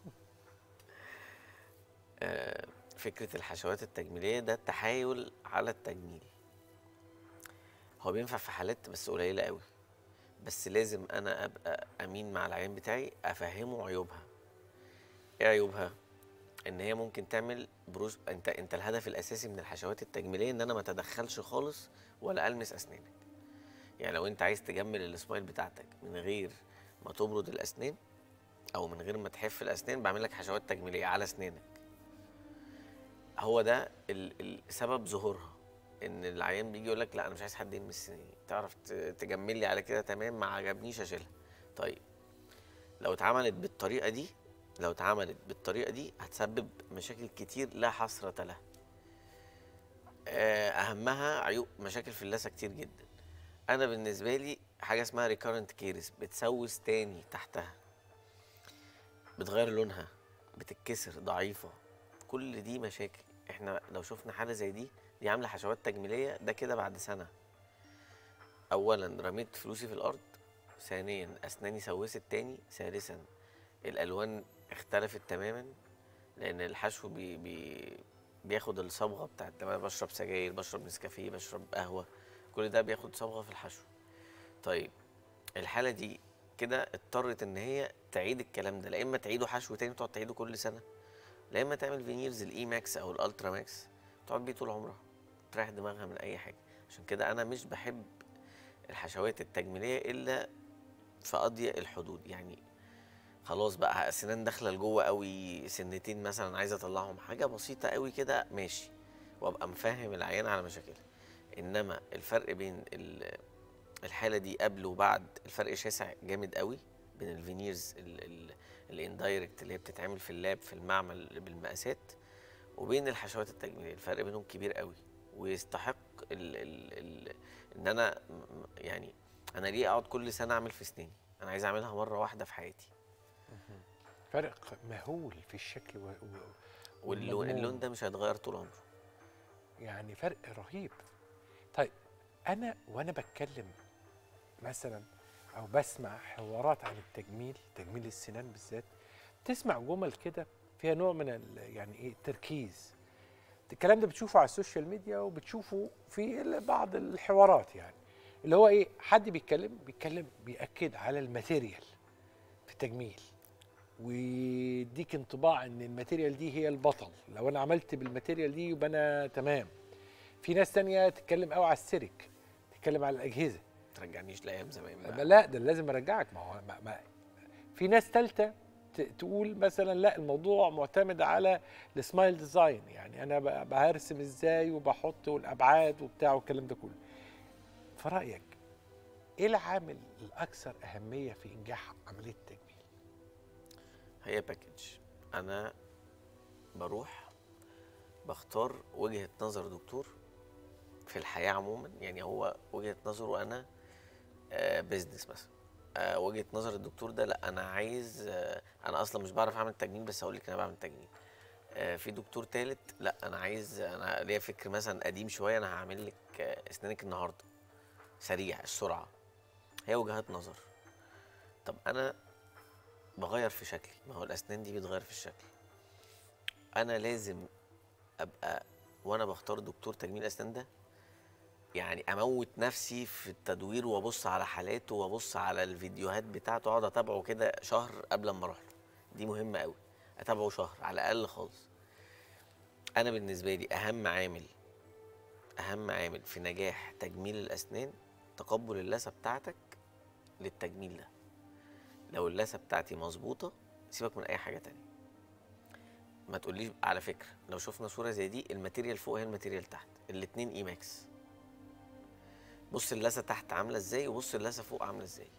آه، فكرة الحشوات التجميلية ده تحايل على التجميل هو بينفع في حالات بس قليلة قوي بس لازم أنا أبقى أمين مع العيان بتاعي أفهمه عيوبها إيه عيوبها؟ إن هي ممكن تعمل بروز أنت أنت الهدف الأساسي من الحشوات التجميلية إن أنا ما أتدخلش خالص ولا ألمس أسنانك يعني لو أنت عايز تجمل السمايل بتاعتك من غير ما تبرد الأسنان أو من غير ما تحف الأسنان بعمل لك حشوات تجميلية على أسنانك هو ده ال- ال- سبب ظهورها ان العيان بيجي يقول لك لا انا مش عايز حد يلمس سناني تعرف ت- تجمل لي على كده تمام ما عجبنيش اشيلها طيب لو اتعملت بالطريقه دي لو اتعملت بالطريقه دي هتسبب مشاكل كتير لا حصر لها آه، اهمها عيوب مشاكل في اللثه كتير جدا انا بالنسبه لي حاجه اسمها ريكارنت كيرس بتسوس تاني تحتها بتغير لونها بتتكسر ضعيفه كل دي مشاكل احنا لو شفنا حاله زي دي دي عامله حشوات تجميليه ده كده بعد سنه اولا رميت فلوسي في الارض ثانيا اسناني سوست تاني ثالثا الالوان اختلفت تماما لان الحشو بي بي بياخد الصبغه بتاعت لما أنا بشرب سجاير بشرب نسكافيه بشرب قهوه كل ده بياخد صبغه في الحشو طيب الحاله دي كده اضطرت ان هي تعيد الكلام ده لا اما تعيده حشو تاني تقعد تعيده كل سنه لا اما تعمل فينيرز الاي ماكس او الالترا ماكس تقعد بيه طول عمرها تريح دماغها من اي حاجه عشان كده انا مش بحب الحشوات التجميليه الا في اضيق الحدود يعني خلاص بقى اسنان داخله لجوه قوي سنتين مثلا عايز اطلعهم حاجه بسيطه قوي كده ماشي وابقى مفهم العيان على مشاكلها انما الفرق بين ال- الحاله دي قبل وبعد الفرق شاسع جامد قوي بين الفينيرز الاندايركت اللي هي بتتعمل في اللاب في المعمل بالمقاسات وبين الحشوات التجميليه الفرق بينهم كبير قوي ويستحق ال ال ال ان انا م- م- يعني انا ليه اقعد كل سنه اعمل في سنيني انا عايز اعملها مره واحده في حياتي فرق مهول في الشكل و... و... واللون والمضمون. اللون ده مش هيتغير طول عمره يعني فرق رهيب طيب انا وانا بتكلم مثلا او بسمع حوارات عن التجميل تجميل السنان بالذات تسمع جمل كده فيها نوع من ال- يعني ايه التركيز الكلام ده بتشوفه على السوشيال ميديا وبتشوفه في ال- بعض الحوارات يعني اللي هو ايه حد بيتكلم بيتكلم بيأكد على الماتيريال في التجميل ويديك انطباع ان الماتيريال دي هي البطل لو انا عملت بالماتيريال دي يبقى انا تمام في ناس تانية تتكلم قوي على السيرك تتكلم على الاجهزه ترجعنيش لايام زمان ما بقى لا ده لازم ارجعك ما هو ما ما في ناس ثالثه تقول مثلا لا الموضوع معتمد على السمايل ديزاين يعني انا ب- برسم ازاي وبحط والابعاد وبتاع والكلام ده كله في رايك ايه العامل الاكثر اهميه في انجاح عمليه التجميل هي باكج انا بروح بختار وجهة نظر دكتور في الحياة عموما يعني هو وجهة نظره انا آه بيزنس مثلا آه وجهة نظر الدكتور ده لا انا عايز آه انا اصلا مش بعرف اعمل تجميل بس هقول لك انا بعمل تجميل آه في دكتور تالت لا انا عايز انا ليا فكر مثلا قديم شويه انا هعمل لك آه اسنانك النهارده سريع السرعه هي وجهات نظر طب انا بغير في شكلي ما هو الاسنان دي بتغير في الشكل انا لازم ابقى وانا بختار دكتور تجميل اسنان ده يعني اموت نفسي في التدوير وابص على حالاته وابص على الفيديوهات بتاعته اقعد اتابعه كده شهر قبل ما اروح له دي مهمه قوي اتابعه شهر على الاقل خالص انا بالنسبه لي اهم عامل اهم عامل في نجاح تجميل الاسنان تقبل اللثه بتاعتك للتجميل ده لو اللثه بتاعتي مظبوطه سيبك من اي حاجه تانية ما تقوليش على فكره لو شفنا صوره زي دي الماتيريال فوق هي الماتيريال تحت الاتنين اي ماكس بص اللثه تحت عامله ازاي وبص اللثه فوق عامله ازاي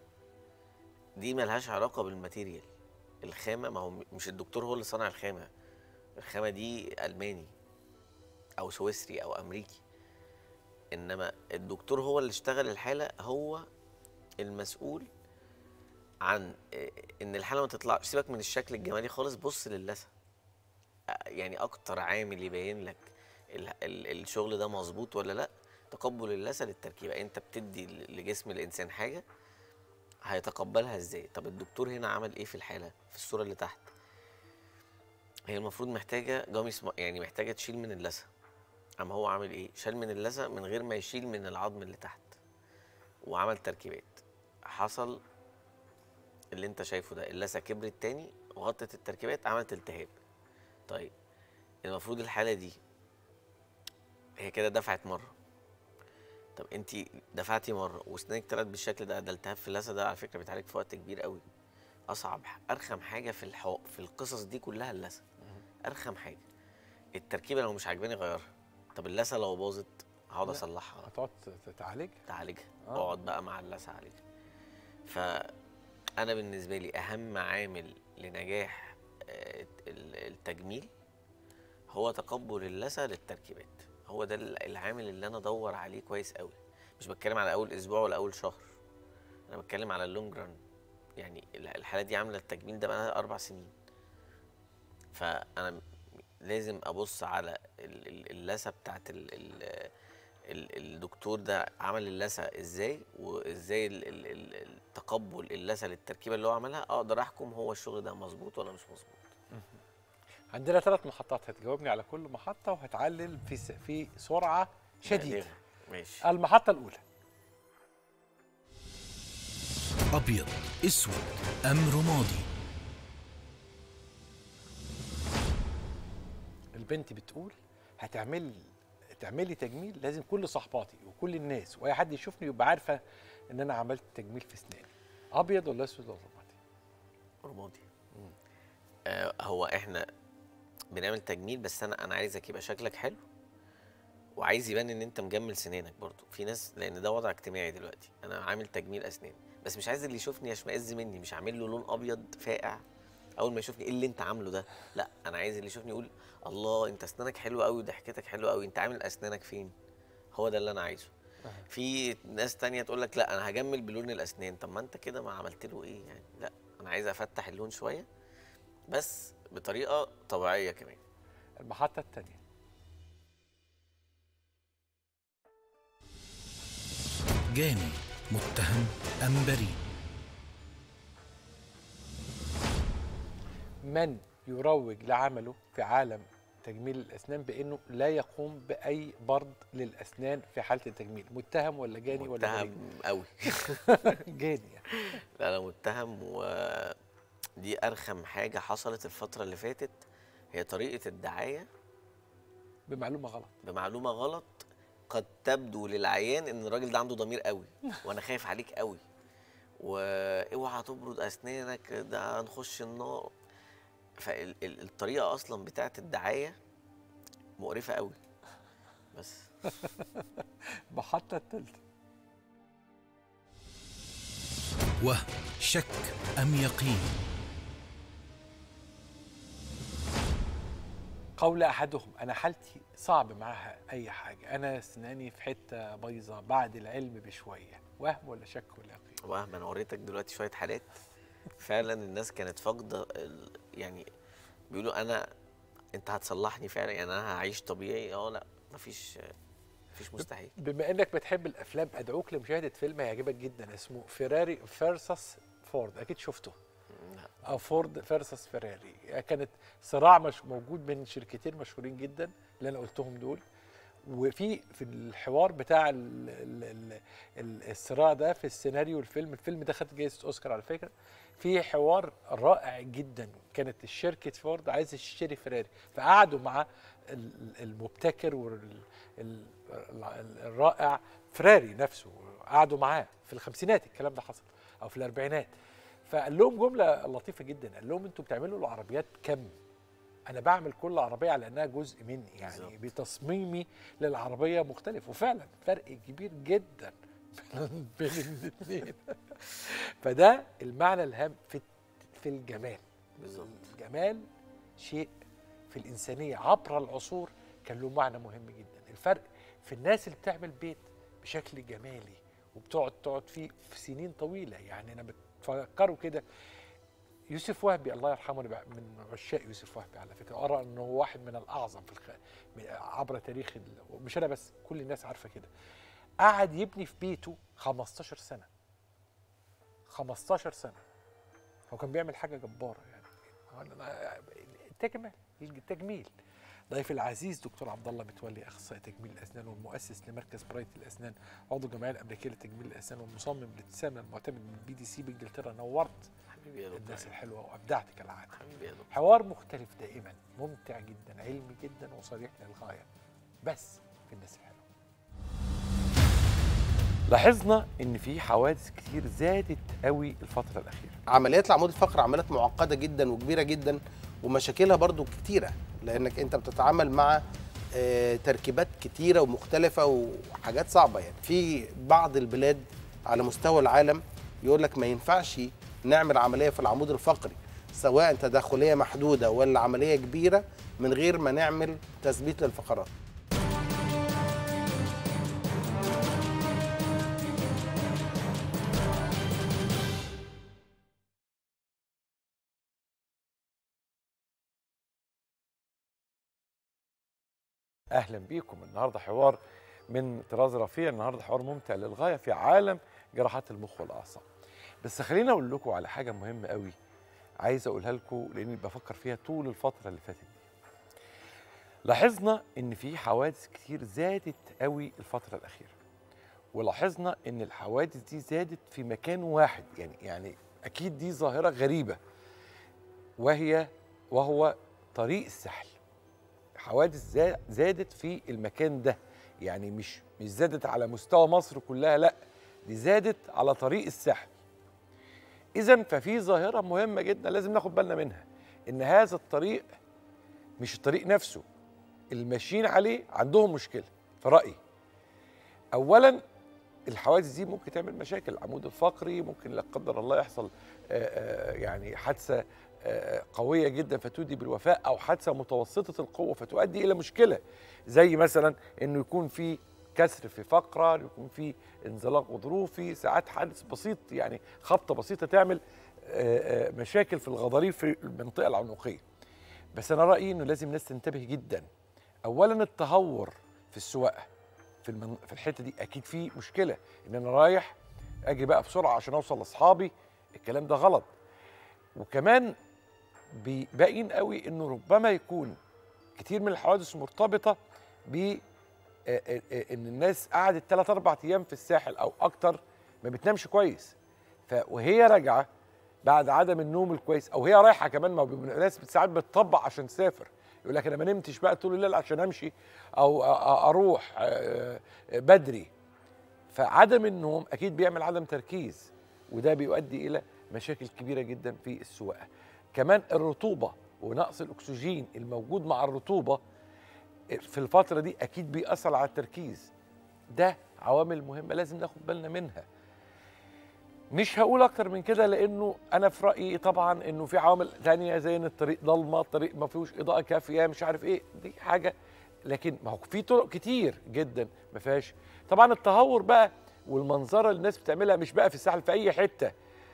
دي ملهاش علاقه بالماتيريال الخامه ما هو مش الدكتور هو اللي صنع الخامه الخامه دي الماني او سويسري او امريكي انما الدكتور هو اللي اشتغل الحاله هو المسؤول عن آه، ان الحاله ما تطلعش سيبك من الشكل الجمالي خالص بص للثه آه، يعني اكتر عامل يبين لك ال- ال- الشغل ده مظبوط ولا لا تقبل اللثه للتركيبه انت بتدي ل- لجسم الانسان حاجه هيتقبلها ازاي طب الدكتور هنا عمل ايه في الحاله في الصوره اللي تحت هي المفروض محتاجه جامي سم- يعني محتاجه تشيل من اللثه اما هو عامل ايه شال من اللثه من غير ما يشيل من العظم اللي تحت وعمل تركيبات حصل اللي انت شايفه ده اللثه كبرت تاني وغطت التركيبات عملت التهاب طيب المفروض الحاله دي هي كده دفعت مره طب انت دفعتي مره واسنانك طلعت بالشكل ده ده التهاب في اللثه ده على فكره بيتعالج في وقت كبير قوي اصعب ارخم حاجه في الحو... في القصص دي كلها اللثه ارخم حاجه التركيبه لو مش عاجباني غيرها طب اللثه لو باظت هقعد لا. اصلحها هتقعد تعالج تعالجها آه. اقعد بقى مع اللثه عالجها فانا بالنسبه لي اهم عامل لنجاح آه، ال- التجميل هو تقبل اللثه للتركيبات هو ده ال- العامل اللي انا ادور عليه كويس قوي مش بتكلم على اول اسبوع ولا اول شهر انا بتكلم على اللونج ران يعني ال- الحاله دي عامله التجميل ده بقى اربع سنين فانا لازم ابص على ال- ال- اللثه بتاعت ال- ال- ال- الدكتور ده عمل اللثه ازاي وازاي ال- ال- ال- التقبل اللثه للتركيبه اللي هو عملها اقدر احكم هو الشغل ده مظبوط ولا مش مظبوط عندنا ثلاث محطات هتجاوبني على كل محطه وهتعلل في س... في سرعه شديده ماشي المحطه الاولى أبيض أسود أم رمادي البنت بتقول هتعمل تعملي تجميل لازم كل صحباتي وكل الناس واي حد يشوفني يبقى عارفه ان انا عملت تجميل في اسناني ابيض ولا اسود ولا رمادي رمادي آه هو احنا بنعمل تجميل بس انا انا عايزك يبقى شكلك حلو وعايز يبان ان انت مجمل سنانك برضو في ناس لان ده وضع اجتماعي دلوقتي انا عامل تجميل اسنان بس مش عايز اللي يشوفني يشمئز مني مش عامل له لون ابيض فاقع اول ما يشوفني ايه اللي انت عامله ده لا انا عايز اللي يشوفني يقول الله انت اسنانك حلوه قوي وضحكتك حلوه قوي انت عامل اسنانك فين هو ده اللي انا عايزه في ناس تانية تقول لك لا انا هجمل بلون الاسنان طب ما انت كده ما عملت له ايه يعني لا انا عايز افتح اللون شويه بس بطريقه طبيعيه كمان المحطه الثانيه جاني متهم أم بريء من يروج لعمله في عالم تجميل الاسنان بانه لا يقوم باي برد للاسنان في حاله التجميل متهم ولا جاني ولا متهم قوي جاني لا انا متهم ودي ارخم حاجه حصلت الفتره اللي فاتت هي طريقه الدعايه بمعلومه غلط بمعلومه غلط قد تبدو للعيان ان الراجل ده عنده ضمير قوي وانا خايف عليك قوي واوعى تبرد اسنانك ده هنخش النار فالطريقه اصلا بتاعت الدعايه مقرفه قوي بس المحطه الثالثه وهم شك أم يقين قول احدهم انا حالتي صعب معاها اي حاجه انا اسناني في حته بايظه بعد العلم بشويه وهم ولا شك ولا يقين وهم انا وريتك دلوقتي شويه حالات فعلا الناس كانت فاقده ال- يعني بيقولوا انا انت هتصلحني فعلا يعني انا هعيش طبيعي اه لا مفيش مفيش مستحيل بما انك بتحب الافلام ادعوك لمشاهده فيلم هيعجبك جدا اسمه فيراري فيرسس فورد اكيد شفته او فورد فيرسس فيراري كانت صراع مش موجود بين شركتين مشهورين جدا اللي انا قلتهم دول وفي في الحوار بتاع ال ال ال ال الصراع ده في السيناريو الفيلم الفيلم ده خد جائزه اوسكار على فكره في حوار رائع جدا كانت الشركه فورد عايزه تشتري فيراري فقعدوا مع ال- المبتكر والرائع فراري نفسه قعدوا معاه في الخمسينات الكلام ده حصل او في الاربعينات فقال لهم جمله لطيفه جدا قال لهم انتوا بتعملوا العربيات كم انا بعمل كل عربيه على انها جزء مني يعني بالظبط. بتصميمي للعربيه مختلف وفعلا فرق كبير جدا بين الاثنين فده المعنى الهام في في الجمال بالظبط الجمال شيء في الإنسانية عبر العصور كان له معنى مهم جدا الفرق في الناس اللي بتعمل بيت بشكل جمالي وبتقعد تقعد فيه في سنين طويلة يعني أنا بتفكروا كده يوسف وهبي الله يرحمه أنا بع- من عشاق يوسف وهبي على فكرة أرى أنه هو واحد من الأعظم في الخ... من- عبر تاريخ ال... مش أنا بس كل الناس عارفة كده قعد يبني في بيته 15 سنة 15 سنة هو كان بيعمل حاجة جبارة يعني التجميل التجميل ضيف العزيز دكتور عبد الله متولي اخصائي تجميل الاسنان والمؤسس لمركز برايت الاسنان عضو الجمعيه الامريكيه لتجميل الاسنان والمصمم للابتسامه المعتمد من البي دي سي بانجلترا نورت حبيبي يا دكتور الناس الحلوه وابدعت كالعاده حبيبي يا دكتور حوار مختلف دائما ممتع جدا علمي جدا وصريح للغايه بس في الناس الحلوه لاحظنا ان في حوادث كتير زادت قوي الفتره الاخيره عمليات العمود الفقري عمليات معقده جدا وكبيره جدا ومشاكلها برضو كتيره لانك انت بتتعامل مع آه، تركيبات كتيره ومختلفه وحاجات صعبه يعني في بعض البلاد على مستوى العالم يقول لك ما ينفعش نعمل عمليه في العمود الفقري سواء تداخليه محدوده ولا عمليه كبيره من غير ما نعمل تثبيت للفقرات اهلا بيكم النهارده حوار من طراز رفيع النهارده حوار ممتع للغايه في عالم جراحات المخ والاعصاب بس خليني اقول لكم على حاجه مهمه قوي عايز اقولها لكم لاني بفكر فيها طول الفتره اللي فاتت دي لاحظنا ان في حوادث كتير زادت قوي الفتره الاخيره ولاحظنا ان الحوادث دي زادت في مكان واحد يعني يعني اكيد دي ظاهره غريبه وهي وهو طريق الساحل حوادث زا- زادت في المكان ده يعني مش مش زادت على مستوى مصر كلها لا دي زادت على طريق الساحل اذا ففي ظاهره مهمه جدا لازم ناخد بالنا منها ان هذا الطريق مش الطريق نفسه الماشيين عليه عندهم مشكله في رايي اولا الحوادث دي ممكن تعمل مشاكل العمود الفقري ممكن لا قدر الله يحصل آه، آه، يعني حادثه آه، قويه جدا فتؤدي بالوفاء او حادثه متوسطه القوه فتؤدي الى مشكله زي مثلا انه يكون في كسر في فقره يكون في انزلاق غضروفي ساعات حادث بسيط يعني خبطه بسيطه تعمل آه، آه، مشاكل في الغضاريف في المنطقه العنقيه بس انا رايي انه لازم الناس تنتبه جدا اولا التهور في السواقه في المن... في الحته دي اكيد في مشكله ان انا رايح اجي بقى بسرعه عشان اوصل لاصحابي الكلام ده غلط وكمان بي- باين قوي انه ربما يكون كتير من الحوادث مرتبطه ب آه، آه، آه، ان الناس قعدت 3 4 ايام في الساحل او اكتر ما بتنامش كويس ف وهي راجعه بعد عدم النوم الكويس او هي رايحه كمان ما بيبقى ناس ساعات بتطبق عشان تسافر يقول لك انا ما نمتش بقى طول الليل عشان امشي او أ- أ- اروح آه، آه، بدري فعدم النوم اكيد بيعمل عدم تركيز وده بيؤدي الى مشاكل كبيره جدا في السواقه كمان الرطوبه ونقص الاكسجين الموجود مع الرطوبه في الفتره دي اكيد بيأثر على التركيز ده عوامل مهمه لازم ناخد بالنا منها مش هقول اكتر من كده لانه انا في رايي طبعا انه في عوامل تانية زي ان الطريق ضلمه الطريق ما فيهوش اضاءه كافيه مش عارف ايه دي حاجه لكن ما هو في طرق كتير جدا ما فيهاش طبعا التهور بقى والمنظره اللي الناس بتعملها مش بقى في الساحل في اي حته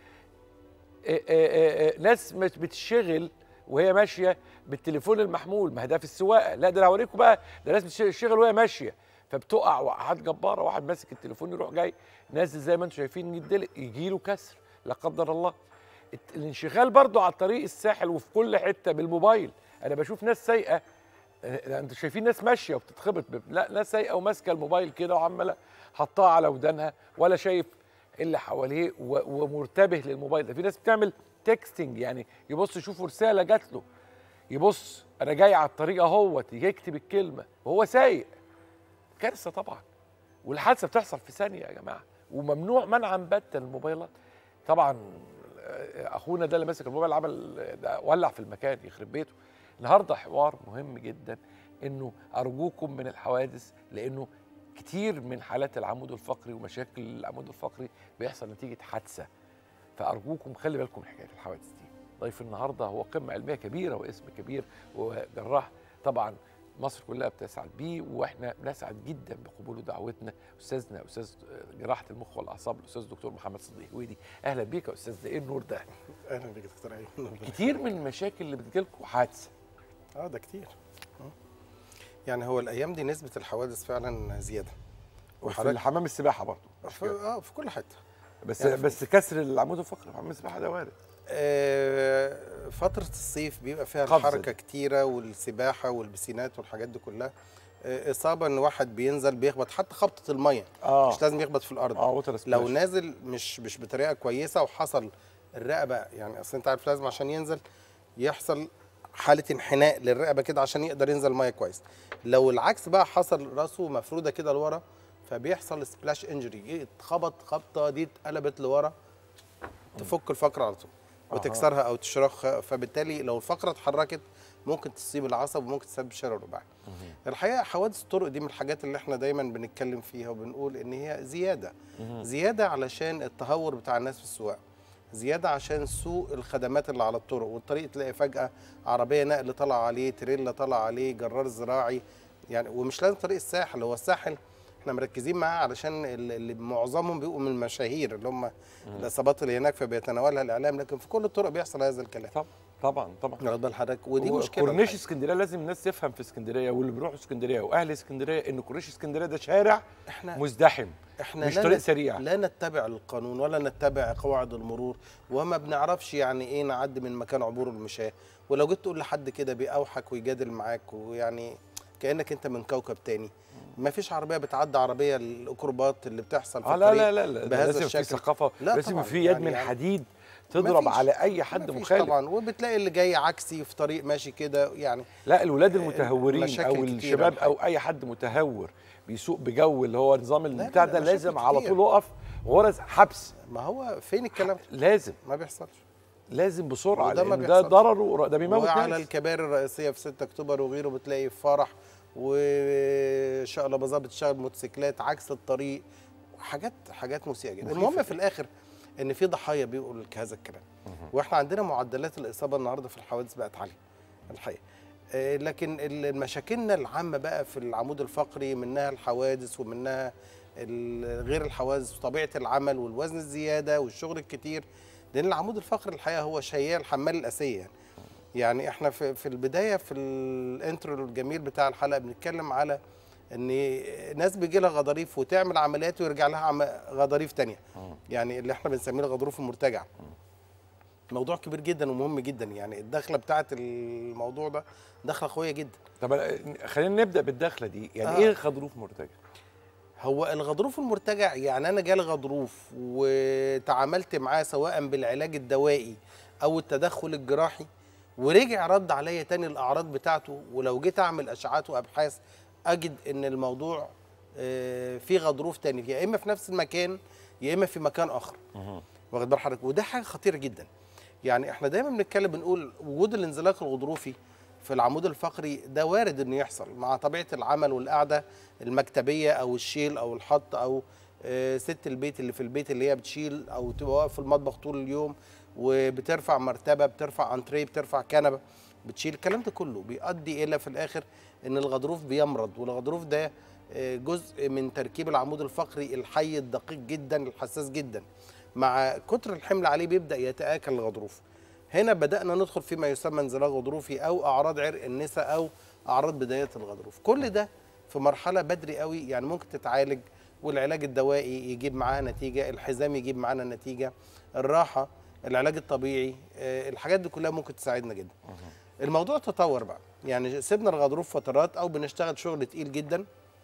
إيه إيه إيه ناس مش بتشتغل وهي ماشيه بالتليفون المحمول ما هي ده في السواقه لا ده انا هوريكم بقى ده ناس بتشتغل وهي ماشيه فبتقع وقعات جباره واحد ماسك التليفون يروح جاي نازل زي ما انتم شايفين يدلق يجي له كسر لا قدر الله الت- الانشغال برضو على طريق الساحل وفي كل حته بالموبايل انا بشوف ناس سايقه آه، انتوا شايفين ناس ماشيه وبتتخبط ب- لا ناس سايقه وماسكه الموبايل كده وعماله حطاه على ودانها ولا شايف اللي حواليه و- ومرتبه للموبايل ده في ناس بتعمل تكستنج يعني يبص يشوف رساله جات له يبص انا جاي على الطريق اهوت يكتب الكلمه وهو سايق كارثه طبعا والحادثه بتحصل في ثانيه يا جماعه وممنوع منعا باتا الموبايلات طبعا آه، اخونا ده اللي ماسك الموبايل عمل ده ولع في المكان يخرب بيته النهارده حوار مهم جدا انه ارجوكم من الحوادث لانه كتير من حالات العمود الفقري ومشاكل العمود الفقري بيحصل نتيجه حادثه فارجوكم خلي بالكم من حكايه الحوادث دي ضيف النهارده هو قمه علميه كبيره واسم كبير وجراح طبعا مصر كلها بتسعد بيه واحنا بنسعد جدا بقبول دعوتنا استاذنا استاذ جراحه المخ والاعصاب الاستاذ الدكتور محمد صديق هويدي اهلا بيك يا استاذ ده ايه النور ده اهلا بيك يا دكتور ايمن كتير من المشاكل اللي بتجيلكم حادثه اه ده كتير آه. يعني هو الايام دي نسبه الحوادث فعلا زياده وفي الحمام السباحه برضه في اه في كل حته بس يعني يعني بس كسر العمود الفقري في حمام السباحه ده وارد آه، فترة الصيف بيبقى فيها قفزة الحركة دي. كتيرة والسباحة والبسينات والحاجات دي كلها آه، إصابة إن واحد بينزل بيخبط حتى خبطة المية آه. مش لازم يخبط في الأرض اه ووتر لو سبلاش. نازل مش مش بطريقة كويسة وحصل الرقبة يعني أصل أنت عارف لازم عشان ينزل يحصل حالة انحناء للرقبة كده عشان يقدر ينزل مية كويس لو العكس بقى حصل راسه مفرودة كده لورا فبيحصل سبلاش انجري اتخبط خبطة دي اتقلبت لورا تفك الفقرة على طول وتكسرها او تشرخها فبالتالي لو الفقره اتحركت ممكن تصيب العصب وممكن تسبب شلل رباعي. الحقيقه حوادث الطرق دي من الحاجات اللي احنا دايما بنتكلم فيها وبنقول ان هي زياده زياده علشان التهور بتاع الناس في السواقه زياده عشان سوء الخدمات اللي على الطرق والطريق تلاقي فجاه عربيه نقل طلع عليه تريلا طلع عليه جرار زراعي يعني ومش لازم طريق الساحل هو الساحل احنا مركزين معاه علشان ال- اللي معظمهم بيبقوا من المشاهير اللي هم الاصابات اللي هناك فبيتناولها الاعلام لكن في كل الطرق بيحصل هذا الكلام طبعا طبعا طبعا واخد بال حضرتك ودي مشكله كورنيش الحقيقة. اسكندريه لازم الناس تفهم في اسكندريه واللي بيروحوا اسكندريه واهل اسكندريه ان كورنيش اسكندريه ده شارع احنا مزدحم احنا مش لا طريق نت- سريع لا نتبع القانون ولا نتبع قواعد المرور وما بنعرفش يعني ايه نعدي من مكان عبور المشاة ولو جيت تقول لحد كده بيأوحك ويجادل معاك ويعني كانك انت من كوكب تاني ما فيش عربيه بتعدي عربيه الاكروبات اللي بتحصل في اه لا الطريق لا لا, لا بهذا لازم في الشكل ثقافه لا لازم طبعاً، في يد يعني- من يعني حديد تضرب مفيش- على اي حد مفيش مخالف طبعا وبتلاقي اللي جاي عكسي في طريق ماشي كده يعني لا الولاد المتهورين مشاكل او كتيرة الشباب الحقيقة. او اي حد متهور بيسوق بجو اللي هو نظام لا، البتاع لا، ده مشاكل لازم على كتيرة. طول يقف غرز حبس ما هو فين الكلام ده؟ لازم ما بيحصلش لازم بسرعه وده ما لان ده بيحصلش. ضرره ده بيموت وعلى ناس الكباري الرئيسيه في 6 اكتوبر وغيره بتلاقي فرح وشقلباظات بتشتغل موتوسيكلات عكس الطريق حاجات حاجات مسيئه جدا مخيفة المهم في الاخر ان في ضحايا بيقولوا لك هذا الكلام واحنا عندنا معدلات الاصابه النهارده في الحوادث بقت عاليه الحقيقه آه، لكن ال- مشاكلنا العامه بقى في العمود الفقري منها الحوادث ومنها ال- غير الحوادث وطبيعه العمل والوزن الزياده والشغل الكتير لان العمود الفقري الحقيقه هو شيال حمال الاسيه يعني يعني احنا في في البدايه في الانترو الجميل بتاع الحلقه بنتكلم على ان ناس بيجي لها غضاريف وتعمل عمليات ويرجع لها عم- غضاريف تانية يعني اللي احنا بنسميه الغضروف المرتجع موضوع كبير جدا ومهم جدا يعني الدخله بتاعت الموضوع ده دخله قويه جدا طب خلينا نبدا بالدخله دي يعني آه. ايه غضروف مرتجع هو الغضروف المرتجع يعني انا جالي غضروف وتعاملت معاه سواء بالعلاج الدوائي او التدخل الجراحي ورجع رد عليا تاني الاعراض بتاعته ولو جيت اعمل اشعات وابحاث اجد ان الموضوع آه، فيه غضروف تاني يا اما في نفس المكان يا اما في مكان اخر واخد بال حضرتك وده حاجه خطيره جدا يعني احنا دايما بنتكلم بنقول وجود الانزلاق الغضروفي في العمود الفقري ده وارد انه يحصل مع طبيعه العمل والقعده المكتبيه او الشيل او الحط او آه، ست البيت اللي في البيت اللي هي بتشيل او تبقى واقف في المطبخ طول اليوم وبترفع مرتبه بترفع انتريه بترفع كنبه بتشيل الكلام ده كله بيؤدي الى في الاخر ان الغضروف بيمرض والغضروف ده آه، جزء من تركيب العمود الفقري الحي الدقيق جدا الحساس جدا مع كتر الحمل عليه بيبدا يتاكل الغضروف هنا بدانا ندخل فيما يسمى انزلاق غضروفي او اعراض عرق النساء او اعراض بدايه الغضروف كل ده في مرحله بدري قوي يعني ممكن تتعالج والعلاج الدوائي يجيب معاها نتيجه الحزام يجيب معانا نتيجه الراحه العلاج الطبيعي آه، الحاجات دي كلها ممكن تساعدنا جدا الموضوع تطور بقى يعني سيبنا الغضروف فترات او بنشتغل شغل تقيل جدا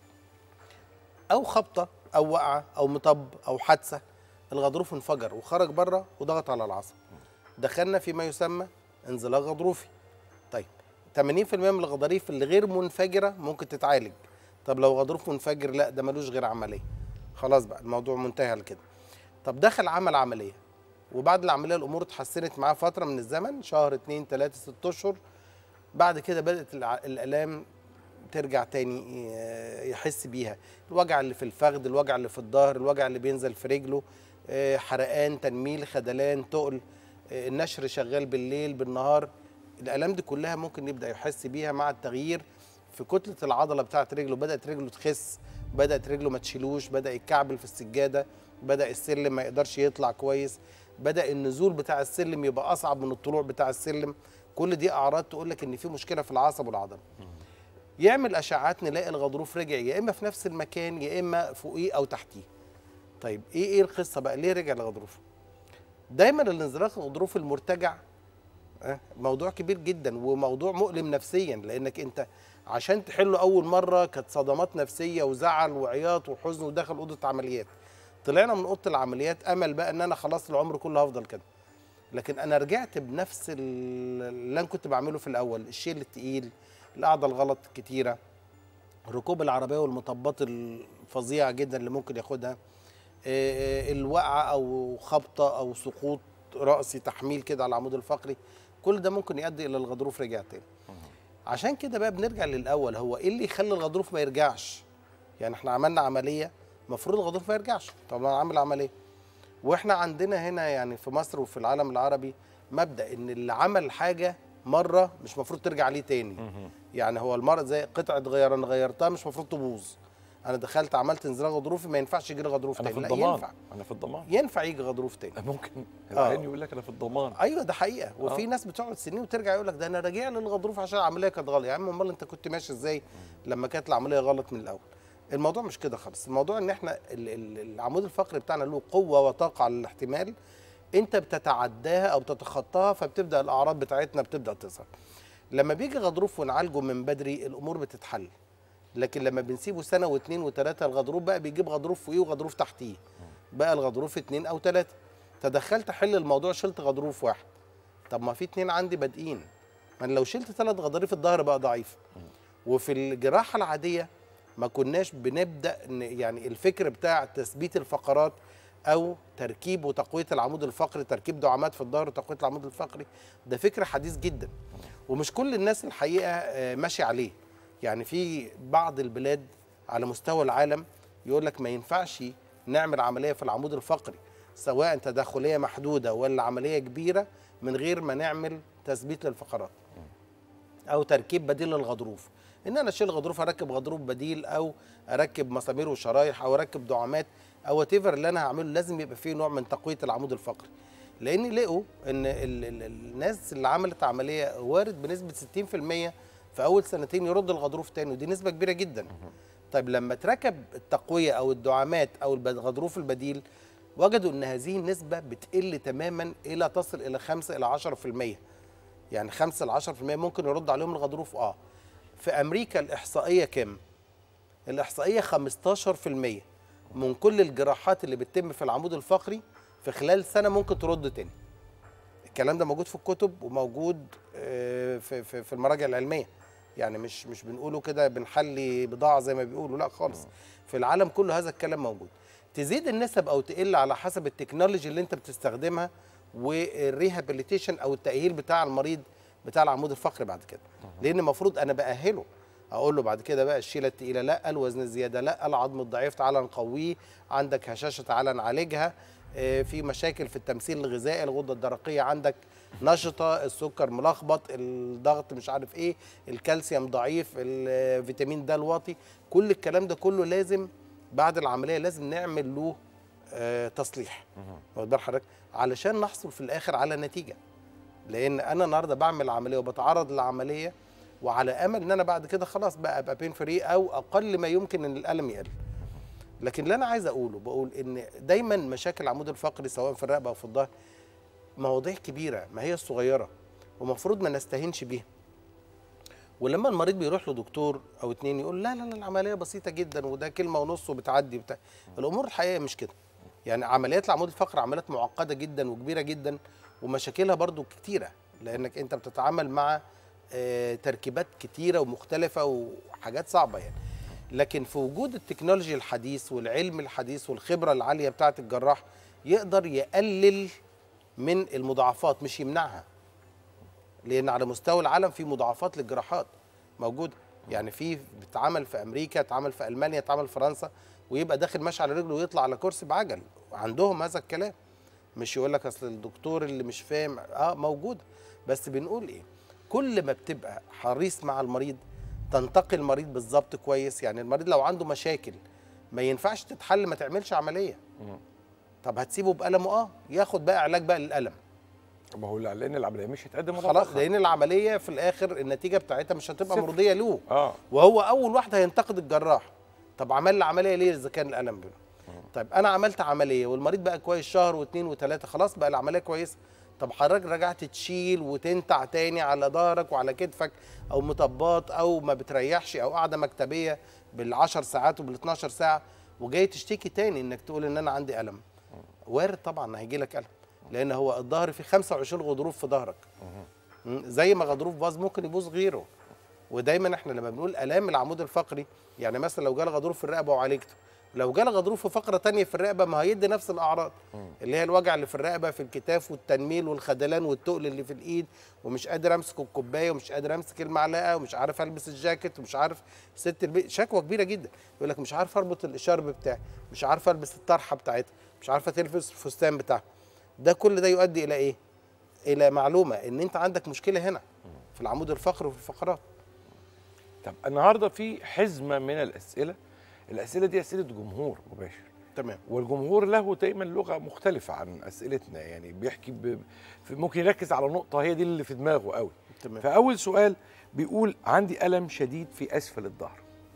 او خبطه او وقعه او مطب او حادثه الغضروف انفجر وخرج بره وضغط على العصب دخلنا فيما يسمى انزلاق غضروفي طيب 80% من الغضاريف اللي غير منفجره ممكن تتعالج طب لو غضروف منفجر لا ده ملوش غير عمليه خلاص بقى الموضوع منتهي على كده طب دخل عمل عمليه وبعد العمليه الامور اتحسنت معاه فتره من الزمن شهر اتنين تلاته ست اشهر بعد كده بدات الع- الالام ترجع تاني ي- يحس بيها الوجع اللي في الفخذ الوجع اللي في الظهر الوجع اللي بينزل في رجله آه، حرقان تنميل خدلان تقل آه، النشر شغال بالليل بالنهار الالام دي كلها ممكن يبدا يحس بيها مع التغيير في كتله العضله بتاعت رجله بدات رجله تخس بدات رجله ما تشيلوش بدا يتكعبل في السجاده بدا السلم ما يقدرش يطلع كويس بدا النزول بتاع السلم يبقى اصعب من الطلوع بتاع السلم كل دي اعراض تقول لك ان في مشكله في العصب والعضله يعمل اشعاعات نلاقي الغضروف رجع يا اما في نفس المكان يا اما فوقيه او تحتيه طيب ايه ايه القصه بقى ليه رجع الغضروف دايما الانزلاق الغضروفي المرتجع آه، موضوع كبير جدا وموضوع مؤلم نفسيا لانك انت عشان تحله اول مره كانت صدمات نفسيه وزعل وعياط وحزن ودخل اوضه عمليات طلعنا من اوضه العمليات امل بقى ان انا خلاص العمر كله هفضل كده لكن انا رجعت بنفس ال- اللي انا كنت بعمله في الاول الشيل التقيل القعده الغلط كتيره ركوب العربيه والمطبات الفظيعه جدا اللي ممكن ياخدها آه، آه، الوقعه او خبطه او سقوط راسي تحميل كده على العمود الفقري كل ده ممكن يؤدي الى الغضروف رجع تاني عشان كده بقى بنرجع للاول هو ايه اللي يخلي الغضروف ما يرجعش يعني احنا عملنا عمليه المفروض الغضروف ما يرجعش طب انا عامل عمليه واحنا عندنا هنا يعني في مصر وفي العالم العربي مبدا ان اللي عمل حاجه مره مش المفروض ترجع عليه تاني يعني هو المرض زي قطعه غيار انا غيرتها مش المفروض تبوظ انا دخلت عملت انزلاق غضروفي ما ينفعش يجي لي غضروف انا تاني في لا الضمان ينفع انا في الضمان ينفع يجي غضروف تاني ممكن آه. العين يقول لك انا في الضمان ايوه ده حقيقه وفي آه. ناس بتقعد سنين وترجع يقول لك ده انا راجع للغضروف عشان العمليه كانت غلط يا عم امال انت كنت ماشي ازاي لما كانت العمليه غلط من الاول الموضوع مش كده خالص الموضوع ان احنا ال- ال- العمود الفقري بتاعنا له قوه وطاقه على الاحتمال انت بتتعداها او بتتخطاها فبتبدا الاعراض بتاعتنا بتبدا تظهر لما بيجي غضروف ونعالجه من بدري الامور بتتحل لكن لما بنسيبه سنه واثنين وثلاثه الغضروف بقى بيجيب غضروف فوقيه وغضروف تحتيه بقى الغضروف اتنين او ثلاثه تدخلت احل الموضوع شلت غضروف واحد طب ما في اتنين عندي بادئين ما أنا لو شلت ثلاث غضاريف الظهر بقى ضعيف وفي الجراحه العاديه ما كناش بنبدا ن- يعني الفكر بتاع تثبيت الفقرات او تركيب وتقويه العمود الفقري تركيب دعامات في الظهر وتقويه العمود الفقري ده فكر حديث جدا ومش كل الناس الحقيقه آه، ماشي عليه يعني في بعض البلاد على مستوى العالم يقول لك ما ينفعش نعمل عمليه في العمود الفقري سواء تدخليه محدوده ولا عمليه كبيره من غير ما نعمل تثبيت للفقرات او تركيب بديل للغضروف ان انا اشيل غضروف اركب غضروف بديل او اركب مسامير وشرايح او اركب دعامات او وات اللي انا هعمله لازم يبقى فيه نوع من تقويه العمود الفقري لان لقوا ان ال ال الناس اللي عملت عمليه وارد بنسبه 60% في اول سنتين يرد الغضروف تاني ودي نسبه كبيره جدا طيب لما اتركب التقويه او الدعامات او الب- الغضروف البديل وجدوا ان هذه النسبه بتقل تماما الى تصل الى 5 الى 10% يعني 5 ل 10% ممكن يرد عليهم الغضروف اه في امريكا الاحصائيه كام الاحصائيه 15% من كل الجراحات اللي بتتم في العمود الفقري في خلال سنه ممكن ترد تاني الكلام ده موجود في الكتب وموجود آه، في في, في المراجع العلميه يعني مش مش بنقوله كده بنحلي بضاعه زي ما بيقولوا لا خالص في العالم كله هذا الكلام موجود تزيد النسب او تقل على حسب التكنولوجي اللي انت بتستخدمها والريهابيليتيشن او التاهيل بتاع المريض بتاع العمود الفقري بعد كده لان المفروض انا باهله اقول له بعد كده بقى الشيله التقيله لا الوزن الزياده لا العظم الضعيف تعالى نقويه عندك هشاشه تعالى نعالجها آه، في مشاكل في التمثيل الغذائي الغده الدرقيه عندك نشطه السكر ملخبط الضغط مش عارف ايه الكالسيوم ضعيف الفيتامين د الواطي كل الكلام ده كله لازم بعد العمليه لازم نعمل له آه، تصليح واخد بال حضرتك علشان نحصل في الاخر على نتيجه لان انا النهارده بعمل عمليه وبتعرض للعمليه وعلى امل ان انا بعد كده خلاص بقى ابقى بين فري او اقل ما يمكن ان الالم يقل لكن اللي انا عايز اقوله بقول ان دايما مشاكل العمود الفقري سواء في الرقبه او في الظهر مواضيع كبيره ما هي الصغيره ومفروض ما نستهينش بيها ولما المريض بيروح لدكتور او اتنين يقول لا لا لا العمليه بسيطه جدا وده كلمه ونص وبتعدي بتاع الامور الحقيقيه مش كده يعني عمليات العمود الفقري عمليات معقده جدا وكبيره جدا ومشاكلها برضو كتيره لانك انت بتتعامل مع آه، تركيبات كتيره ومختلفه وحاجات صعبه يعني لكن في وجود التكنولوجيا الحديث والعلم الحديث والخبره العاليه بتاعه الجراح يقدر يقلل من المضاعفات مش يمنعها لان على مستوى العالم في مضاعفات للجراحات موجوده يعني في بتتعمل في امريكا اتعمل في المانيا اتعمل في فرنسا ويبقى داخل ماشي على رجله ويطلع على كرسي بعجل عندهم هذا الكلام مش يقول لك اصل الدكتور اللي مش فاهم اه موجود بس بنقول ايه كل ما بتبقى حريص مع المريض تنتقي المريض بالظبط كويس يعني المريض لو عنده مشاكل ما ينفعش تتحل ما تعملش عمليه طب هتسيبه بألمه اه ياخد بقى علاج بقى للألم ما هو لا- لان العمليه مش هتقدم خلاص لان العمليه في الاخر النتيجه بتاعتها مش هتبقى صفر. مرضيه له اه وهو اول واحد هينتقد الجراح طب عمل لي عمليه ليه اذا كان الالم بينه طيب انا عملت عمليه والمريض بقى كويس شهر واثنين وثلاثه خلاص بقى العمليه كويسه طب حضرتك رجعت تشيل وتنتع تاني على ظهرك وعلى كتفك او مطبات او ما بتريحش او قاعده مكتبيه بال10 ساعات وبال12 ساعه وجاي تشتكي تاني انك تقول ان انا عندي الم وارد طبعا هيجي لك الم لان هو الظهر فيه 25 غضروف في ظهرك مم، زي ما غضروف باظ ممكن يبوظ غيره ودايما احنا لما بنقول الام العمود الفقري يعني مثلا لو جالي غضروف في الرقبه وعالجته لو جالي غضروف في فقره تانية في الرقبه ما هيدي نفس الاعراض اللي هي الوجع اللي في الرقبه في الكتاف والتنميل والخدلان والتقل اللي في الايد ومش قادر امسك الكوبايه ومش قادر امسك المعلقه ومش عارف البس الجاكيت ومش عارف ست البيت شكوى كبيره جدا يقول لك مش عارف اربط الاشارب بتاعي مش عارف البس الطرحه بتاعتها مش عارفه تلبس الفستان بتاعها ده كل ده يؤدي الى ايه الى معلومه ان انت عندك مشكله هنا في العمود الفقري وفي الفقرات طب النهارده في حزمه من الاسئله الاسئله دي اسئله جمهور مباشر تمام والجمهور له دايما لغه مختلفه عن اسئلتنا يعني بيحكي ب... في- ممكن يركز على نقطه هي دي اللي في دماغه قوي تمام. فاول سؤال بيقول عندي الم شديد في اسفل الظهر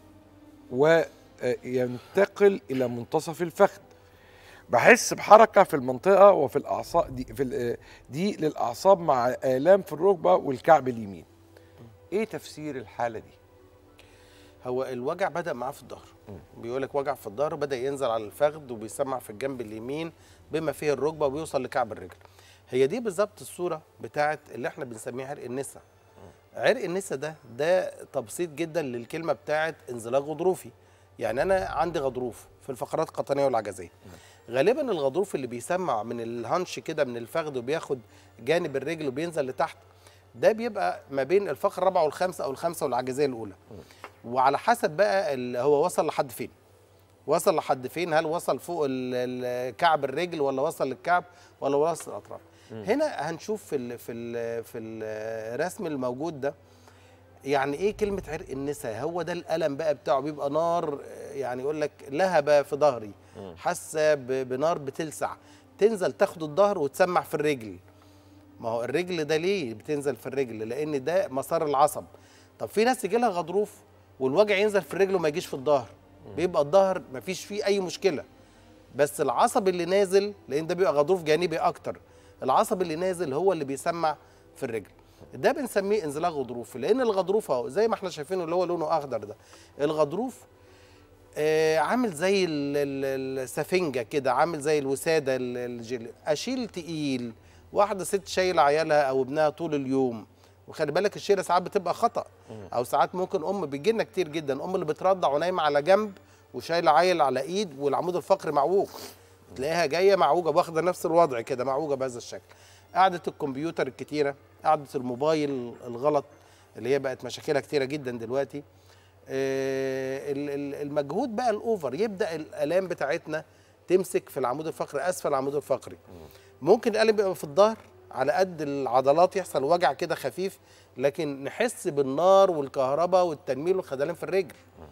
وينتقل الى منتصف الفخذ بحس بحركه في المنطقه وفي الاعصاب دي في ال- دي للاعصاب مع الام في الركبه والكعب اليمين ايه تفسير الحاله دي هو الوجع بدا معاه في الظهر بيقول لك وجع في الظهر بدا ينزل على الفخذ وبيسمع في الجنب اليمين بما فيه الركبه وبيوصل لكعب الرجل هي دي بالظبط الصوره بتاعت اللي احنا بنسميها عرق النسا عرق النسا ده ده تبسيط جدا للكلمه بتاعت انزلاق غضروفي يعني انا عندي غضروف في الفقرات القطنيه والعجزيه غالبا الغضروف اللي بيسمع من الهنش كده من الفخذ وبياخد جانب الرجل وبينزل لتحت ده بيبقى ما بين الفقره الرابعه والخامسه او الخامسه والعجزيه الاولى وعلى حسب بقى ال- هو وصل لحد فين وصل لحد فين هل وصل فوق ال- ال- كعب الرجل ولا وصل للكعب ولا وصل الاطراف هنا هنشوف في ال في ال في الرسم الموجود ده يعني ايه كلمه عرق النسا هو ده الالم بقى بتاعه بيبقى نار آه، يعني يقول لك لهبه في ظهري حاسه ب- بنار بتلسع تنزل تاخد الظهر وتسمع في الرجل ما هو الرجل ده ليه بتنزل في الرجل لان ده مسار العصب طب في ناس يجي لها غضروف والوجع ينزل في الرجل وما يجيش في الظهر بيبقى الظهر مفيش فيه اي مشكله بس العصب اللي نازل لان ده بيبقى غضروف جانبي اكتر العصب اللي نازل هو اللي بيسمع في الرجل ده بنسميه انزلاق غضروفي لان الغضروف اهو زي ما احنا شايفينه اللي هو لونه اخضر ده الغضروف آه عامل زي ال- ال- السفنجه كده عامل زي الوساده ال- الجل اشيل تقيل واحده ست شايله عيالها او ابنها طول اليوم وخلي بالك الشيله ساعات بتبقى خطا او ساعات ممكن ام بيجي لنا كتير جدا ام اللي بترضع ونايمه على جنب وشايله عيل على ايد والعمود الفقري معوج تلاقيها جايه معوجه واخده نفس الوضع كده معوجه بهذا الشكل قعده الكمبيوتر الكتيره قعده الموبايل الغلط اللي هي بقت مشاكلها كتيره جدا دلوقتي آه، ال- ال- المجهود بقى الاوفر يبدا الالام بتاعتنا تمسك في العمود الفقري اسفل العمود الفقري ممكن الالم يبقى في الظهر على قد العضلات يحصل وجع كده خفيف لكن نحس بالنار والكهرباء والتنميل والخدلان في الرجل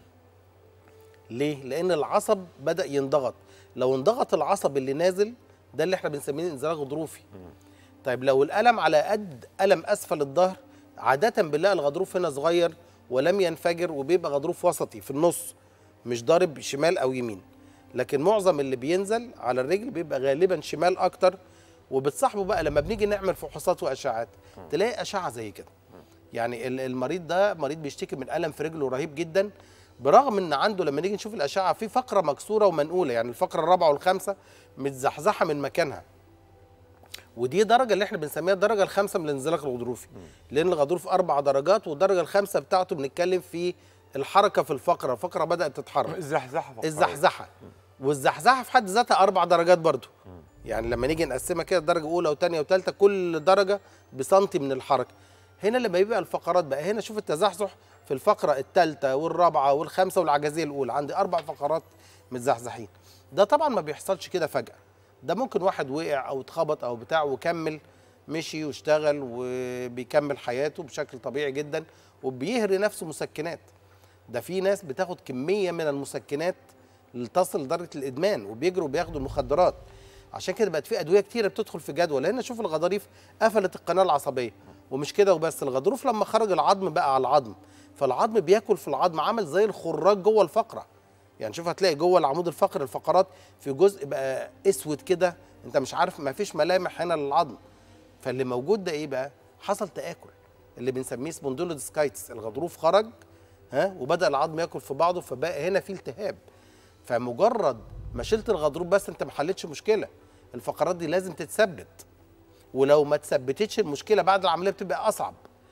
ليه لان العصب بدا ينضغط لو انضغط العصب اللي نازل ده اللي احنا بنسميه انزلاق غضروفي طيب لو الالم على قد الم اسفل الظهر عاده بنلاقي الغضروف هنا صغير ولم ينفجر وبيبقى غضروف وسطي في النص مش ضارب شمال او يمين لكن معظم اللي بينزل على الرجل بيبقى غالبا شمال اكتر وبتصاحبه بقى لما بنيجي نعمل فحوصات واشعات تلاقي اشعه زي كده يعني ال- المريض ده مريض بيشتكي من الم في رجله رهيب جدا برغم ان عنده لما نيجي نشوف الاشعه في فقره مكسوره ومنقوله يعني الفقره الرابعه والخامسه متزحزحه من مكانها ودي درجه اللي احنا بنسميها الدرجه الخامسه من الانزلاق الغضروفي لان الغضروف اربع درجات والدرجه الخامسه بتاعته بنتكلم في الحركه في الفقره الفقره بدات تتحرك الزحزحه فقط. الزحزحه والزحزحه في حد ذاتها اربع درجات برضو يعني لما نيجي نقسمها كده درجه اولى وثانيه وثالثه كل درجه بسنتي من الحركه هنا لما يبقى الفقرات بقى هنا شوف التزحزح في الفقره الثالثه والرابعه والخامسه والعجزيه الاولى عندي اربع فقرات متزحزحين ده طبعا ما بيحصلش كده فجاه ده ممكن واحد وقع او اتخبط او بتاع وكمل مشي واشتغل وبيكمل حياته بشكل طبيعي جدا وبيهري نفسه مسكنات ده في ناس بتاخد كميه من المسكنات تصل لدرجه الادمان وبيجروا بياخدوا المخدرات عشان كده بقت في ادويه كتيره بتدخل في جدول هنا شوف الغضاريف قفلت القناه العصبيه ومش كده وبس الغضروف لما خرج العظم بقى على العظم فالعظم بياكل في العظم عامل زي الخراج جوه الفقره يعني شوف هتلاقي جوه العمود الفقري الفقرات في جزء بقى اسود كده انت مش عارف ما فيش ملامح هنا للعظم فاللي موجود ده ايه بقى حصل تاكل اللي بنسميه سبوندولودسكايتس الغضروف خرج ها وبدا العظم ياكل في بعضه فبقى هنا في التهاب فمجرد ما شلت الغضروف بس انت ما حلتش مشكله الفقرات دي لازم تتثبت ولو ما تثبتتش المشكله بعد العمليه بتبقى اصعب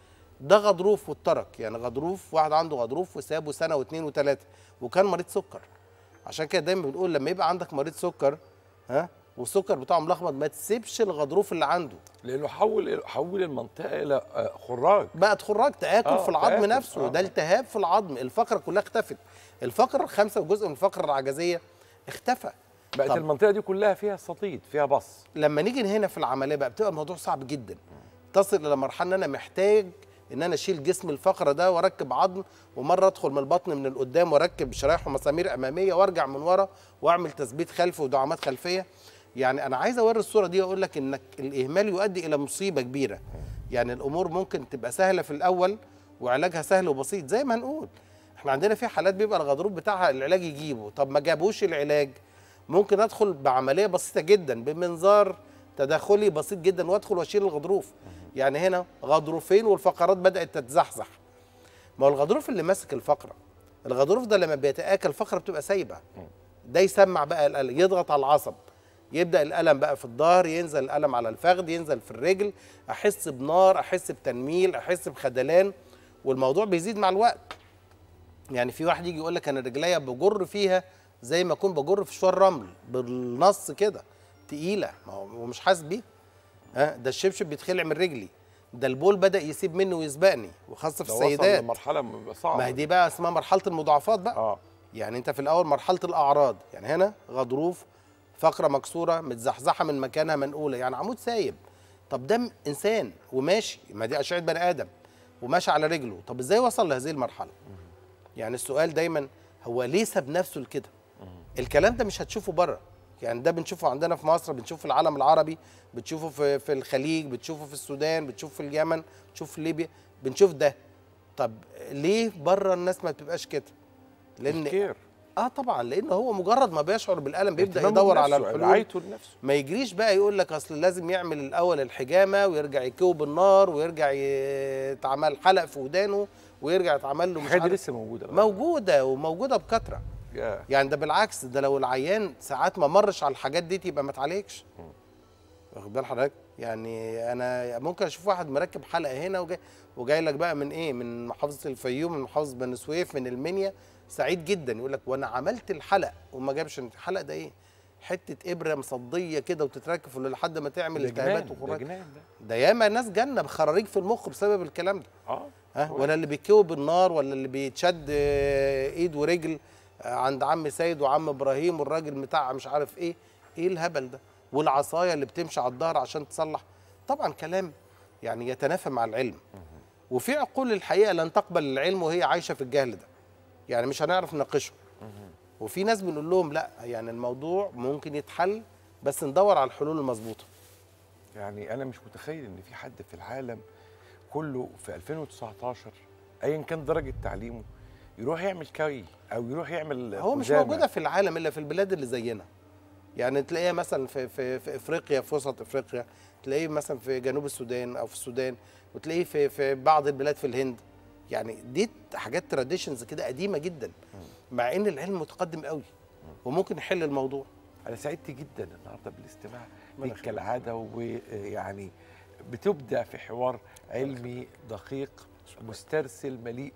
ده غضروف واترك يعني غضروف واحد عنده غضروف وسابه سنه واثنين وثلاثه وكان مريض سكر عشان كده دايما بنقول لما يبقى عندك مريض سكر ها والسكر بتاعه ملخبط ما تسيبش الغضروف اللي عنده لانه حول حول المنطقه الى آه، خراج بقت خراج تاكل آه، في العظم تآكل، نفسه آه. ده التهاب في العظم الفقره كلها اختفت الفقره الخامسه وجزء من الفقره العجزيه اختفى بقت طب المنطقه دي كلها فيها سطيد فيها بص لما نيجي هنا في العمليه بقى بتبقى الموضوع صعب جدا تصل الى مرحله ان انا محتاج ان انا اشيل جسم الفقره ده واركب عظم ومره ادخل من البطن من القدام واركب شرايح ومسامير اماميه وارجع من ورا واعمل تثبيت خلفي ودعامات خلفيه يعني انا عايز اوري الصوره دي واقول لك انك الاهمال يؤدي الى مصيبه كبيره يعني الامور ممكن تبقى سهله في الاول وعلاجها سهل وبسيط زي ما هنقول احنا عندنا في حالات بيبقى الغضروف بتاعها العلاج يجيبه طب ما جابوش العلاج ممكن ادخل بعمليه بسيطه جدا بمنظار تداخلي بسيط جدا وادخل واشيل الغضروف يعني هنا غضروفين والفقرات بدات تتزحزح ما هو الغضروف اللي ماسك الفقره الغضروف ده لما بيتاكل الفقره بتبقى سايبه ده يسمع بقى الالم يضغط على العصب يبدا الالم بقى في الظهر ينزل الالم على الفخذ ينزل في الرجل احس بنار احس بتنميل احس بخدلان والموضوع بيزيد مع الوقت يعني في واحد يجي يقول لك انا رجليا بجر فيها زي ما اكون بجر في شويه رمل بالنص كده تقيله ما هو هو مش حاسس بيها ها ده الشبشب بيتخلع من رجلي ده البول بدا يسيب مني ويسبقني وخاصه في ده وصل السيدات لمرحله صعبه ما هي دي بقى اسمها مرحله المضاعفات بقى اه يعني انت في الاول مرحله الاعراض يعني هنا غضروف فقره مكسوره متزحزحه من مكانها منقوله يعني عمود سايب طب ده م- انسان وماشي ما دي اشعه بني ادم وماشي على رجله طب ازاي وصل لهذه المرحله يعني السؤال دايما هو ليه ساب نفسه لكده الكلام ده مش هتشوفه بره يعني ده بنشوفه عندنا في مصر بنشوفه في العالم العربي بتشوفه في في الخليج بتشوفه في السودان بتشوفه في اليمن بتشوفه في ليبيا بنشوف ده طب ليه بره الناس ما بتبقاش كده لان الكير. اه طبعا لان هو مجرد ما بيشعر بالالم بيبدا اهتمامه يدور على بنفسه، الحلول رعايته لنفسه ما يجريش بقى يقول لك اصل لازم يعمل الاول الحجامه ويرجع يكوي بالنار ويرجع يتعمل حلق في ودانه ويرجع يتعمل له مش الحاجات دي عارف لسه موجوده بقى. موجوده وموجوده بكثره يا. يعني ده بالعكس ده لو العيان ساعات ما مرش على الحاجات دي يبقى ما اتعالجش واخد بال حضرتك يعني انا ممكن اشوف واحد مركب حلقه هنا وجاي وجاي لك بقى من ايه من محافظه الفيوم من محافظه بني سويف من المنيا سعيد جدا يقول لك وانا عملت الحلق وما جابش الحلق ده ايه حته ابره مصديه كده وتتركب لحد ما تعمل ده التهابات جنان، ده وخراج جنان ده ده ياما ناس جنة بخراريج في المخ بسبب الكلام ده اه ها ولا اللي بيتكوي بالنار ولا اللي بيتشد آه، ايد ورجل آه، عند عم سيد وعم ابراهيم والراجل بتاع مش عارف ايه ايه الهبل ده والعصايه اللي بتمشي على الظهر عشان تصلح طبعا كلام يعني يتنافى مع العلم وفي عقول الحقيقه لن تقبل العلم وهي عايشه في الجهل ده يعني مش هنعرف نناقشه وفي ناس بنقول لهم لا يعني الموضوع ممكن يتحل بس ندور على الحلول المظبوطه يعني انا مش متخيل ان في حد في العالم كله في 2019 ايا كان درجه تعليمه يروح يعمل كي او يروح يعمل هو مش خزامة. موجوده في العالم الا في البلاد اللي زينا يعني تلاقيها مثلا في في في افريقيا في وسط افريقيا تلاقيه مثلا في جنوب السودان او في السودان وتلاقيه في في بعض البلاد في الهند يعني دي حاجات تراديشنز كده قديمه جدا مع ان العلم متقدم قوي وممكن يحل الموضوع انا سعدت جدا النهارده بالاستماع ليك كالعاده ويعني بتبدع في حوار علمي دقيق مسترسل مليء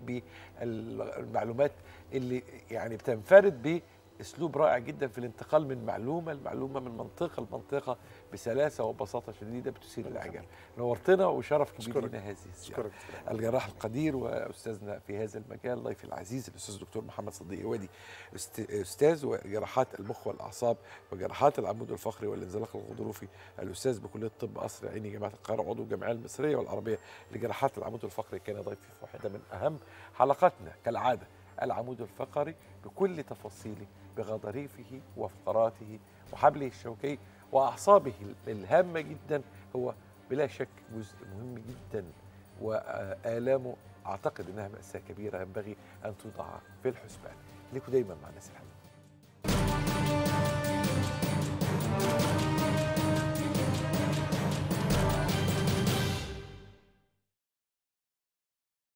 بالمعلومات اللي يعني بتنفرد باسلوب رائع جدا في الانتقال من معلومه لمعلومه من منطقه لمنطقه بسلاسه وبساطه شديده بتثير الاعجاب نورتنا وشرف كبير أشكرك. لنا هذه الزياره أشكرك. الجراح القدير واستاذنا في هذا المجال ضيفي العزيز الاستاذ الدكتور محمد صديق وادي است- استاذ وجراحات المخ والاعصاب وجراحات العمود الفقري والانزلاق الغضروفي الاستاذ بكليه طب قصر العيني جامعه القاهره عضو الجمعيه المصريه والعربيه لجراحات العمود الفقري كان ضيفي في واحده من اهم حلقاتنا كالعاده العمود الفقري بكل تفاصيله بغضاريفه وفقراته وحبله الشوكي واعصابه الهامه جدا هو بلا شك جزء مهم جدا وآلامه أعتقد أنها مأساة كبيرة ينبغي أن توضع في الحسبان لكم دايما مع الناس الحلوة